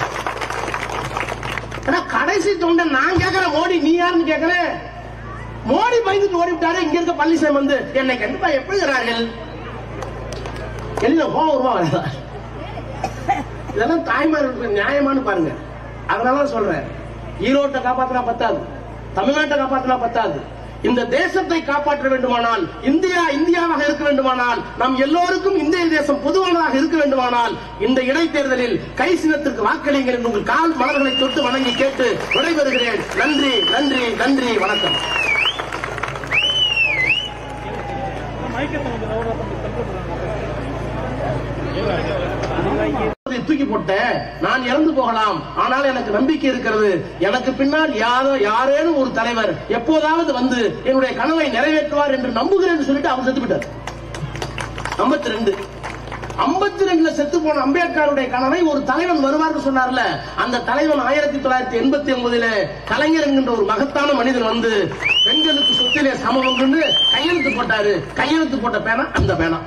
ஆனா கடைசி தொண்டை நான் கேக்குறேன் மோடி நீ யாருன்னு கேக்குறேன் மோடி பயந்துட்டு ஓடி விட்டாரு இங்க இருக்க பழனிசாமி வந்து என்னை கண்டிப்பா எப்படி இருக்கிறார்கள் எல்லாம் கோவம் வருமா வராதா? இதெல்லாம் தாய்மார்களுக்கு நியாயமானு பாருங்க அதனால சொல்றேன் ஈரோட்டை காப்பாத்தினா பத்தாது தமிழ்நாட்டை காப்பாத்தினா பத்தாது இந்த தேசத்தை காப்பாற்ற வேண்டுமானால் இந்தியா இந்தியாவாக இருக்க வேண்டுமானால் நம் எல்லோருக்கும் இந்திய தேசம் பொதுவானதாக இருக்க வேண்டுமானால் இந்த இடைத்தேர்தலில் கை சின்னத்திற்கு வாக்களிங்கள் என்று உங்கள் கால் மலர்களை தொட்டு வணங்கி கேட்டு விடைபெறுகிறேன் நன்றி நன்றி நன்றி வணக்கம் மைக்கத்தை கொஞ்சம் லவுடா பண்ணி தப்பு அதை தூக்கி போட்டேன் நான் இறந்து போகலாம் ஆனால் எனக்கு நம்பிக்கை இருக்கிறது எனக்கு பின்னால் யாரோ யாரேனும் ஒரு தலைவர் எப்போதாவது வந்து என்னுடைய கனவை நிறைவேற்றுவார் என்று நம்புகிறேன் சொல்லிட்டு அவர் செத்து விட்டார் ஐம்பத்தி ரெண்டு ஐம்பத்தி ரெண்டுல செத்து போன அம்பேத்கருடைய கனவை ஒரு தலைவன் வருவார்னு சொன்னார்ல அந்த தலைவன் ஆயிரத்தி தொள்ளாயிரத்தி எண்பத்தி ஒன்பதுல கலைஞர் என்கின்ற ஒரு மகத்தான மனிதன் வந்து பெண்களுக்கு சொத்திலே சமபங்குன்னு கையெழுத்து போட்டாரு கையெழுத்து போட்ட பேனா அந்த பேனா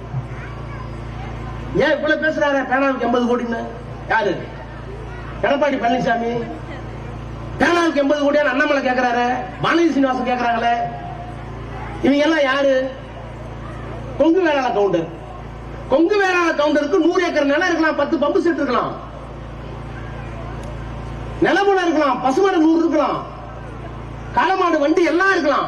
ஏன் இவ்வளவு பேசுறாரு பேனாவுக்கு எண்பது கோடின்னு யாரு எடப்பாடி பழனிசாமி பேனாவுக்கு எண்பது கோடியா அண்ணாமலை கேக்குறாரு வானதி சீனிவாசன் கேக்குறாங்களே இவங்க எல்லாம் யாரு கொங்கு வேளாண் கவுண்டர் கொங்கு வேளாண் கவுண்டருக்கு நூறு ஏக்கர் நிலம் இருக்கலாம் பத்து பம்பு செட் இருக்கலாம் நிலமுல இருக்கலாம் பசுமர நூறு இருக்கலாம் காலமாடு வண்டி எல்லாம் இருக்கலாம்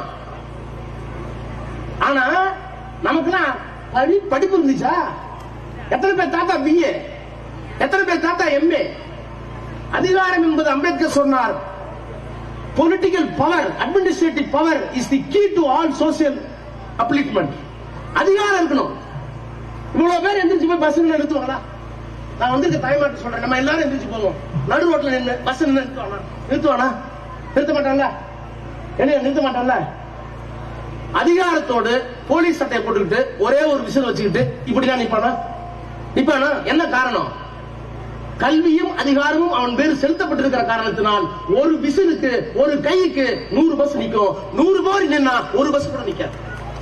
ஆனா நமக்குலாம் படி படிப்பு இருந்துச்சா எத்தனை பேர் தாத்தா பிஏ எத்தனை பேர் தாத்தா எம்ஏ அதிகாரம் என்பது அம்பேத்கர் சொன்னார் political power administrative power is the key to all social upliftment அதிகாரம் இருக்கணும் இவ்வளவு பேர் எந்திரிச்சு போய் பஸ் நிறுத்துவாங்களா நான் வந்து தாய்மாட்டு சொல்றேன் நம்ம எல்லாரும் எந்திரிச்சு போவோம் நடு ரோட்ல நின்று பஸ் நிறுத்துவானா நிறுத்துவானா நிறுத்த மாட்டான்ல என்ன நிறுத்த மாட்டான்ல அதிகாரத்தோடு போலீஸ் சட்டையை போட்டுக்கிட்டு ஒரே ஒரு விசில் வச்சுக்கிட்டு இப்படிதான் நிப்பானா நிப்பானா என்ன காரணம் கல்வியும் அதிகாரமும் அவன் பேர் செலுத்தப்பட்டிருக்கிற காரணத்தினால் ஒரு விசிலுக்கு ஒரு கைக்கு நூறு பஸ் நிக்கும் நூறு பேர் நின்னா ஒரு பஸ் கூட நிக்காது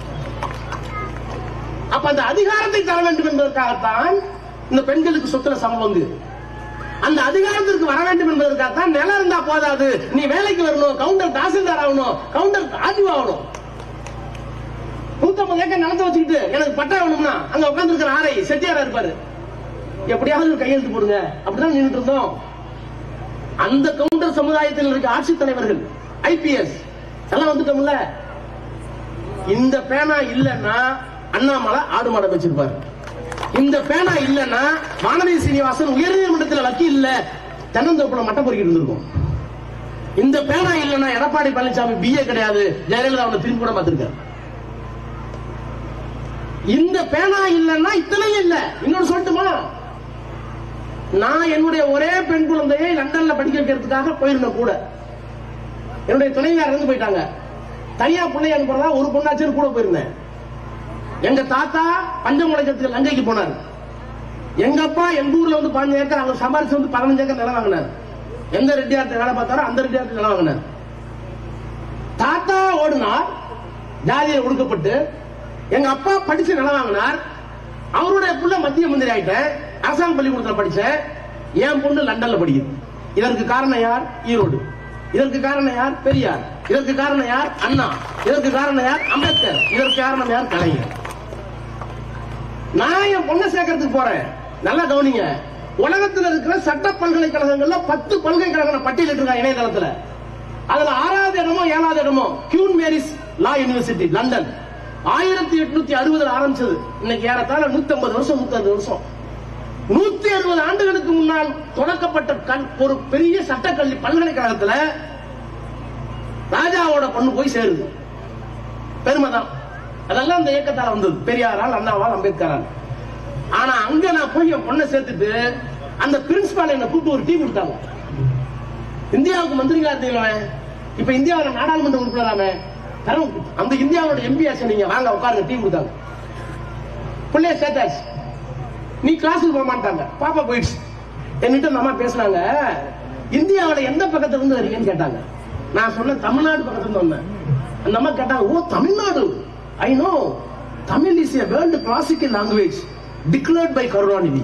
அப்ப அந்த அதிகாரத்தை தர வேண்டும் என்பதற்காகத்தான் இந்த பெண்களுக்கு சொத்துல சமம் வந்து அந்த அதிகாரத்திற்கு வர வேண்டும் என்பதற்காகத்தான் நிலம் இருந்தா போதாது நீ வேலைக்கு வரணும் கவுண்டர் தாசில்தார் ஆகணும் கவுண்டர் ஆர்டிஓ ஆகணும் நூத்தம்பது ஏக்கர் நிலத்தை வச்சுக்கிட்டு எனக்கு பட்டா வேணும்னா அங்க உட்கார்ந்து இருக்கிற ஆரை செட்டியாரா இருப்பாரு எப்படியாவது ஒரு கையெழுத்து போடுங்க அப்படிதான் நின்றுட்டு இருந்தோம் அந்த கவுண்டர் சமுதாயத்தில் இருக்க ஆட்சித் தலைவர்கள் ஐபிஎஸ் எல்லாம் வந்துட்டோம்ல இந்த பேனா இல்லன்னா அண்ணாமலை ஆடு மாடை வச்சிருப்பாரு இந்த பேனா இல்லன்னா வானதி சீனிவாசன் உயர்நீதிமன்றத்தில் வக்கீல் இல்ல தென்னந்தோப்புல மட்டம் பொறுக்கிட்டு இருந்திருக்கும் இந்த பேனா இல்லன்னா எடப்பாடி பழனிசாமி பிஏ கிடையாது ஜெயலலிதா அவனை திரும்பி கூட பார்த்திருக்காரு இந்த பேனா இல்லன்னா இத்தனையும் இல்ல இன்னொன்னு சொல்லட்டுமா நான் என்னுடைய ஒரே பெண் குழந்தையை லண்டன்ல படிக்க வைக்கிறதுக்காக போயிருந்தேன் கூட என்னுடைய துணைவியார் இருந்து போயிட்டாங்க தனியா பிள்ளை அனுப்புறதா ஒரு பொண்ணாச்சும் கூட போயிருந்தேன் எங்க தாத்தா பஞ்சமுளைக்கத்துக்கு லங்கைக்கு போனார் எங்க அப்பா எங்க ஊர்ல வந்து பதினஞ்சு ஏக்கர் அவங்க சம்பாரிச்சு வந்து பதினஞ்சு ஏக்கர் நிலம் வாங்கினார் எந்த ரெட்டியார்ட்ட வேலை பார்த்தாரோ அந்த ரெட்டியார்ட்ட நிலம் வாங்கினார் தாத்தா ஓடினார் ஜாதியில ஒடுக்கப்பட்டு எங்க அப்பா படிச்சு நிலம் வாங்கினார் அவருடைய புள்ள மத்திய மந்திரி ஆயிட்டேன் அரசாங்க பள்ளிக்கூடத்துல படிச்சேன் என் பொண்ணு லண்டன்ல படிக்குது இதற்கு காரணம் யார் ஈரோடு இதற்கு காரணம் யார் பெரியார் இதற்கு காரணம் யார் அண்ணா இதற்கு காரணம் யார் அம்பேத்கர் இதற்கு காரணம் யார் கலைஞர் நான் என் பொண்ணை சேர்க்கறதுக்கு போறேன் நல்லா கவனிங்க உலகத்துல இருக்கிற சட்ட பல்கலைக்கழகங்கள்ல பத்து பல்கலைக்கழகம் பட்டியலிட்டு இருக்காங்க இணையதளத்துல அதுல ஆறாவது இடமோ ஏழாவது இடமோ Queen Mary's law university London ஆயிரத்தி எட்நூத்தி அறுபதுல ஆரம்பிச்சது இன்னைக்கு ஏறத்தாழ நூத்தி ஐம்பது வருஷம் நூத்தி அறுபது வருஷம் நூத்தி அறுபது ஆண்டுகளுக்கு முன்னால் தொடக்கப்பட்ட கல்- ஒரு பெரிய சட்டக்கல்வி பல்கலைக்கழகத்துல ராஜாவோட பொண்ணு போய் சேருது பெருமைதான் அதெல்லாம் அந்த இயக்கத்தால வந்தது பெரியாரால் அண்ணாவால் அம்பேத்கரால் ஆனா அங்க நான் போய் என் பொண்ணை சேர்த்துட்டு அந்த பிரின்சிபால் என்ன கூப்பிட்டு ஒரு டீ கொடுத்தாங்க இந்தியாவுக்கு மந்திரிகளா இருந்தீங்களே இப்ப இந்தியாவுல நாடாளுமன்ற உறுப்பினராமே தரம் அந்த இந்தியாவோட எம்பி ஆச்சு நீங்க வாங்க உட்காருங்க டீ கொடுத்தாங்க பிள்ளைய சேர்த்தாச்சு நீ கிளாஸுக்கு போக மாட்டாங்க பாப்பா போயிடுச்சு என்கிட்ட அந்த அம்மா பேசுனாங்க இந்தியாவோட எந்த பக்கத்துல இருந்து வரீங்கன்னு கேட்டாங்க நான் சொன்னேன் தமிழ்நாடு பக்கத்துல இருந்து வந்தேன் அந்த அம்மா கேட்டாங்க oh Tamil Nadu I know Tamil is a world classical language declared by Karunanidhi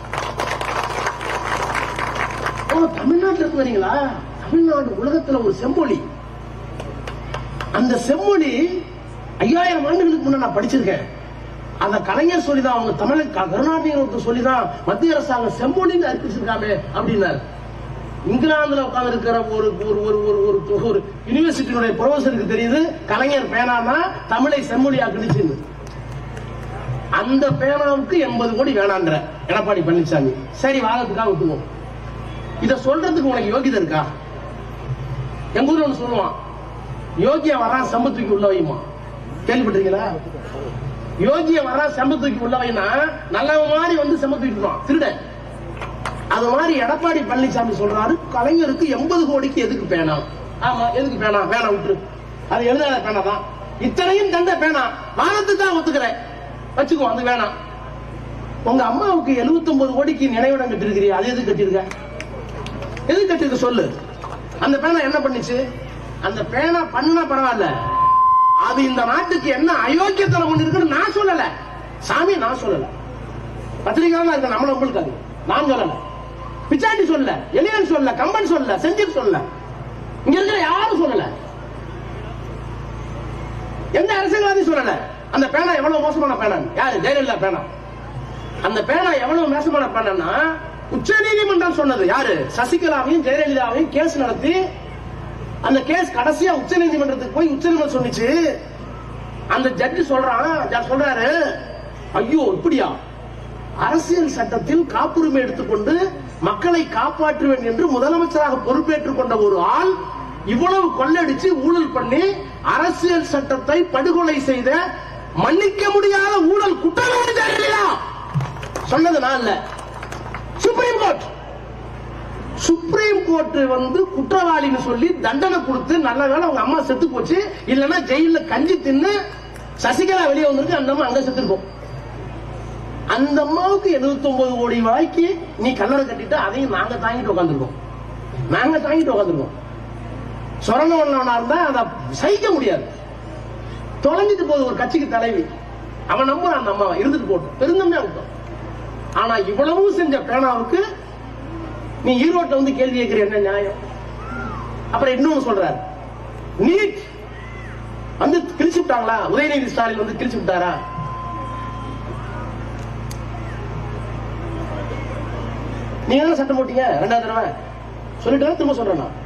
oh தமிழ்நாட்டுல இருந்து வரீங்களா தமிழ்நாடு உலகத்துல ஒரு செம்மொழி அந்த செம்மொழி ஐயாயிரம் ஆண்டுகளுக்கு முன்ன நான் படிச்சிருக்கேன் அந்த கலைஞர் சொல்லிதான் அவங்க தமிழ் கருணாநிதி ஒருத்தர் சொல்லிதான் மத்திய அரசாங்கம் செம்மொழின்னு அறிவிச்சிருக்காமே அப்படின்னாரு இங்கிலாந்துல உட்கார்ந்து இருக்கிற ஒரு ஒரு ஒரு ஒரு ஒரு ஒரு யூனிவர்சிட்டியினுடைய ப்ரொஃபசருக்கு தெரியுது கலைஞர் பேனானா தமிழை செம்மொழியாக்குனுச்சுன்னு அந்த பேனாவுக்கு எண்பது கோடி வேணான்ற எடப்பாடி பழனிசாமி சரி வாதத்துக்காக விட்டுவோம் இத சொல்றதுக்கு உனக்கு யோகிதை இருக்கா எங்க ஊர்ல ஒண்ணு சொல்லுவான் யோகிய வரான் செம்ப தூக்கி உள்ள வைமா கேள்விப்பட்டிருக்கீங்களா யோகிய வரான் செம்ப தூக்கி உள்ள வைனா நல்லவன் மாதிரி வந்து செம்ப தூக்கிடுவான் திருடன் அது மாதிரி எடப்பாடி பழனிசாமி சொல்றாரு கலைஞருக்கு எண்பது கோடிக்கு எதுக்கு பேனா ஆமா எதுக்கு பேனா பேனா விட்டுரு அது எழுதாத பேனா தான் இத்தனையும் தந்த பேனா வானத்துக்கு தான் ஒத்துக்கிறேன் வச்சுக்கோ அது வேணாம் உங்க அம்மாவுக்கு 79 கோடிக்கு நினைவிடம் கட்டிருக்கிறீ அது எது கட்டிருக்க எது கட்டிருக்க சொல்லு அந்த பேனா என்ன பண்ணுச்சு அந்த பேனா பண்ணா பரவாயில்ல அது இந்த நாட்டுக்கு என்ன அயோக்கியத்தனம் பண்ணிருக்குன்னு நான் சொல்லல சாமி நான் சொல்லல பத்திரிகையாளர் இருக்க நம்மள உங்களுக்கு நான் சொல்லல பிச்சாண்டி சொல்லல எலியன் சொல்லல கம்பன் சொல்லல செஞ்சிப் சொல்லல இங்க இருக்கிற யாரும் சொல்லல எந்த அரசியல்வாதி சொல்லல அந்த பேனா எவ்வளவு மோசமான பேனா யாரு ஜெயலலிதா பேனா அந்த பேனா எவ்வளவு மோசமான பேனா உச்ச நீதிமன்றம் சொன்னது யாரு சசிகலாவையும் ஜெயலலிதாவையும் கேஸ் நடத்தி அந்த கேஸ் கடைசியா உச்ச நீதிமன்றத்துக்கு போய் உச்ச நீதிமன்றம் சொன்னிச்சு அந்த ஜட்ஜி சொல்றான் ஜட்ஜ் சொல்றாரு ஐயோ இப்படியா அரசியல் சட்டத்தில் காப்புரிமை எடுத்துக்கொண்டு மக்களை காப்பாற்றுவேன் என்று முதலமைச்சராக பொறுப்பேற்றுக் கொண்ட ஒரு ஆள் இவ்வளவு கொள்ளடிச்சு ஊழல் பண்ணி அரசியல் சட்டத்தை படுகொலை செய்த மன்னிக்க முடியாத ஊழல் குற்றவாளி ஜெயலலிதா சொன்னது நான் இல்ல சுப்ரீம் கோர்ட் சுப்ரீம் கோர்ட் வந்து குற்றவாளின்னு சொல்லி தண்டனை கொடுத்து நல்ல வேளை அவங்க அம்மா செத்து போச்சு இல்லைன்னா ஜெயில கஞ்சி தின்னு சசிகலா வெளியே வந்திருக்கு அந்த அம்மா அங்க செத்துருக்கும் அந்த அம்மாவுக்கு 79 கோடி ரூபாய்க்கு நீ கல்லறை கட்டிட்டு அதையும் நாங்க தாங்கிட்டு உட்காந்துருக்கோம் நாங்க தாங்கிட்டு உட்காந்துருக்கோம் சொரணவனா இருந்தா அதை சகிக்க முடியாது தொலைஞ்சிட்டு போகுது ஒரு கட்சிக்கு தலைவி அவன் நம்புறான் அந்த அம்மாவை இருந்துட்டு போட்டு பெருந்தம்மையா விட்டோம் ஆனா இவ்வளவும் செஞ்ச பேனாவுக்கு நீ ஈரோட்ல வந்து கேள்வி கேட்கிற என்ன நியாயம் அப்புறம் இன்னொன்னு சொல்றாரு நீட் வந்து கிழிச்சு விட்டாங்களா உதயநிதி ஸ்டாலின் வந்து கிழிச்சு விட்டாரா நீங்க தானே சட்டம் போட்டீங்க ரெண்டாவது தடவை சொல்லிட்டு திரும்ப சொல்றேன் நான்.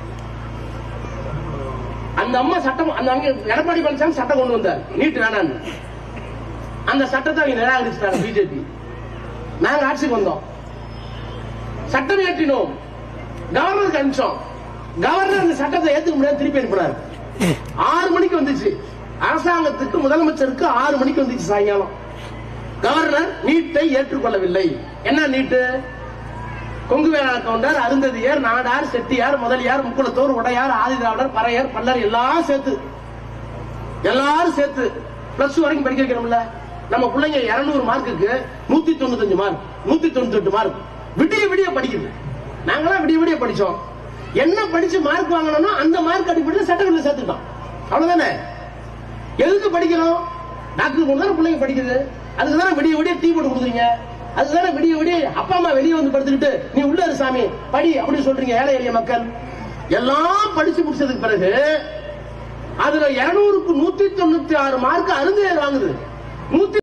அந்த அம்மா சட்டம் அந்த அங்க எடப்பாடி பழனிசாமி சட்டம் கொண்டு வந்தார் நீட் வேணான்னு அந்த சட்டத்தை அவங்க நிராகரிச்சிட்டாங்க பிஜேபி நாங்க ஆட்சிக்கு வந்தோம் சட்டம் ஏற்றினோம் கவர்னருக்கு அனுப்பிச்சோம் கவர்னர் இந்த சட்டத்தை ஏத்துக்க முடியாது திருப்பி அனுப்பினார் ஆறு மணிக்கு வந்துச்சு அரசாங்கத்துக்கு முதலமைச்சருக்கு ஆறு மணிக்கு வந்துச்சு சாயங்காலம் கவர்னர் நீட்டை ஏற்றுக்கொள்ளவில்லை என்ன நீட்டு கொங்கு வேளாண் கவுண்டர் அருந்ததியர் நாடார் செட்டியார் முதலியார் முக்குளத்தோர் உடையார் ஆதிதிராவிடர் பறையர் பல்லர் எல்லாம் சேர்த்து எல்லாரும் சேர்த்து பிளஸ் வரைக்கும் படிக்க வைக்கணும்ல நம்ம பிள்ளைங்க 200 மார்க்குக்கு நூத்தி தொண்ணூத்தஞ்சு மார்க் நூத்தி தொண்ணூத்தி எட்டு மார்க் விடிய விடிய படிக்குது நாங்களாம் விடிய விடிய படிச்சோம் என்ன படிச்சு மார்க் வாங்கணும்னா அந்த மார்க் அடிப்படையில் சட்டக்கல்ல சேர்த்துட்டோம் அவ்வளவுதானே எதுக்கு படிக்கிறோம் டாக்டர் கொண்டு தானே பிள்ளைங்க படிக்குது அதுக்கு தானே விடிய விடிய டீ போட்டு கொடுக்குறீங்க அதுதானே விடிய விடிய அப்பா அம்மா வெளியே வந்து படுத்துக்கிட்டு நீ உள்ள இரு சாமி படி அப்படின்னு சொல்றீங்க ஏழை எளிய மக்கள் எல்லாம் படிச்சு முடிச்சதுக்கு பிறகு அதுல இருநூறுக்கு நூத்தி தொண்ணூத்தி ஆறு மார்க் அருந்தையர் வாங்குது நூத்தி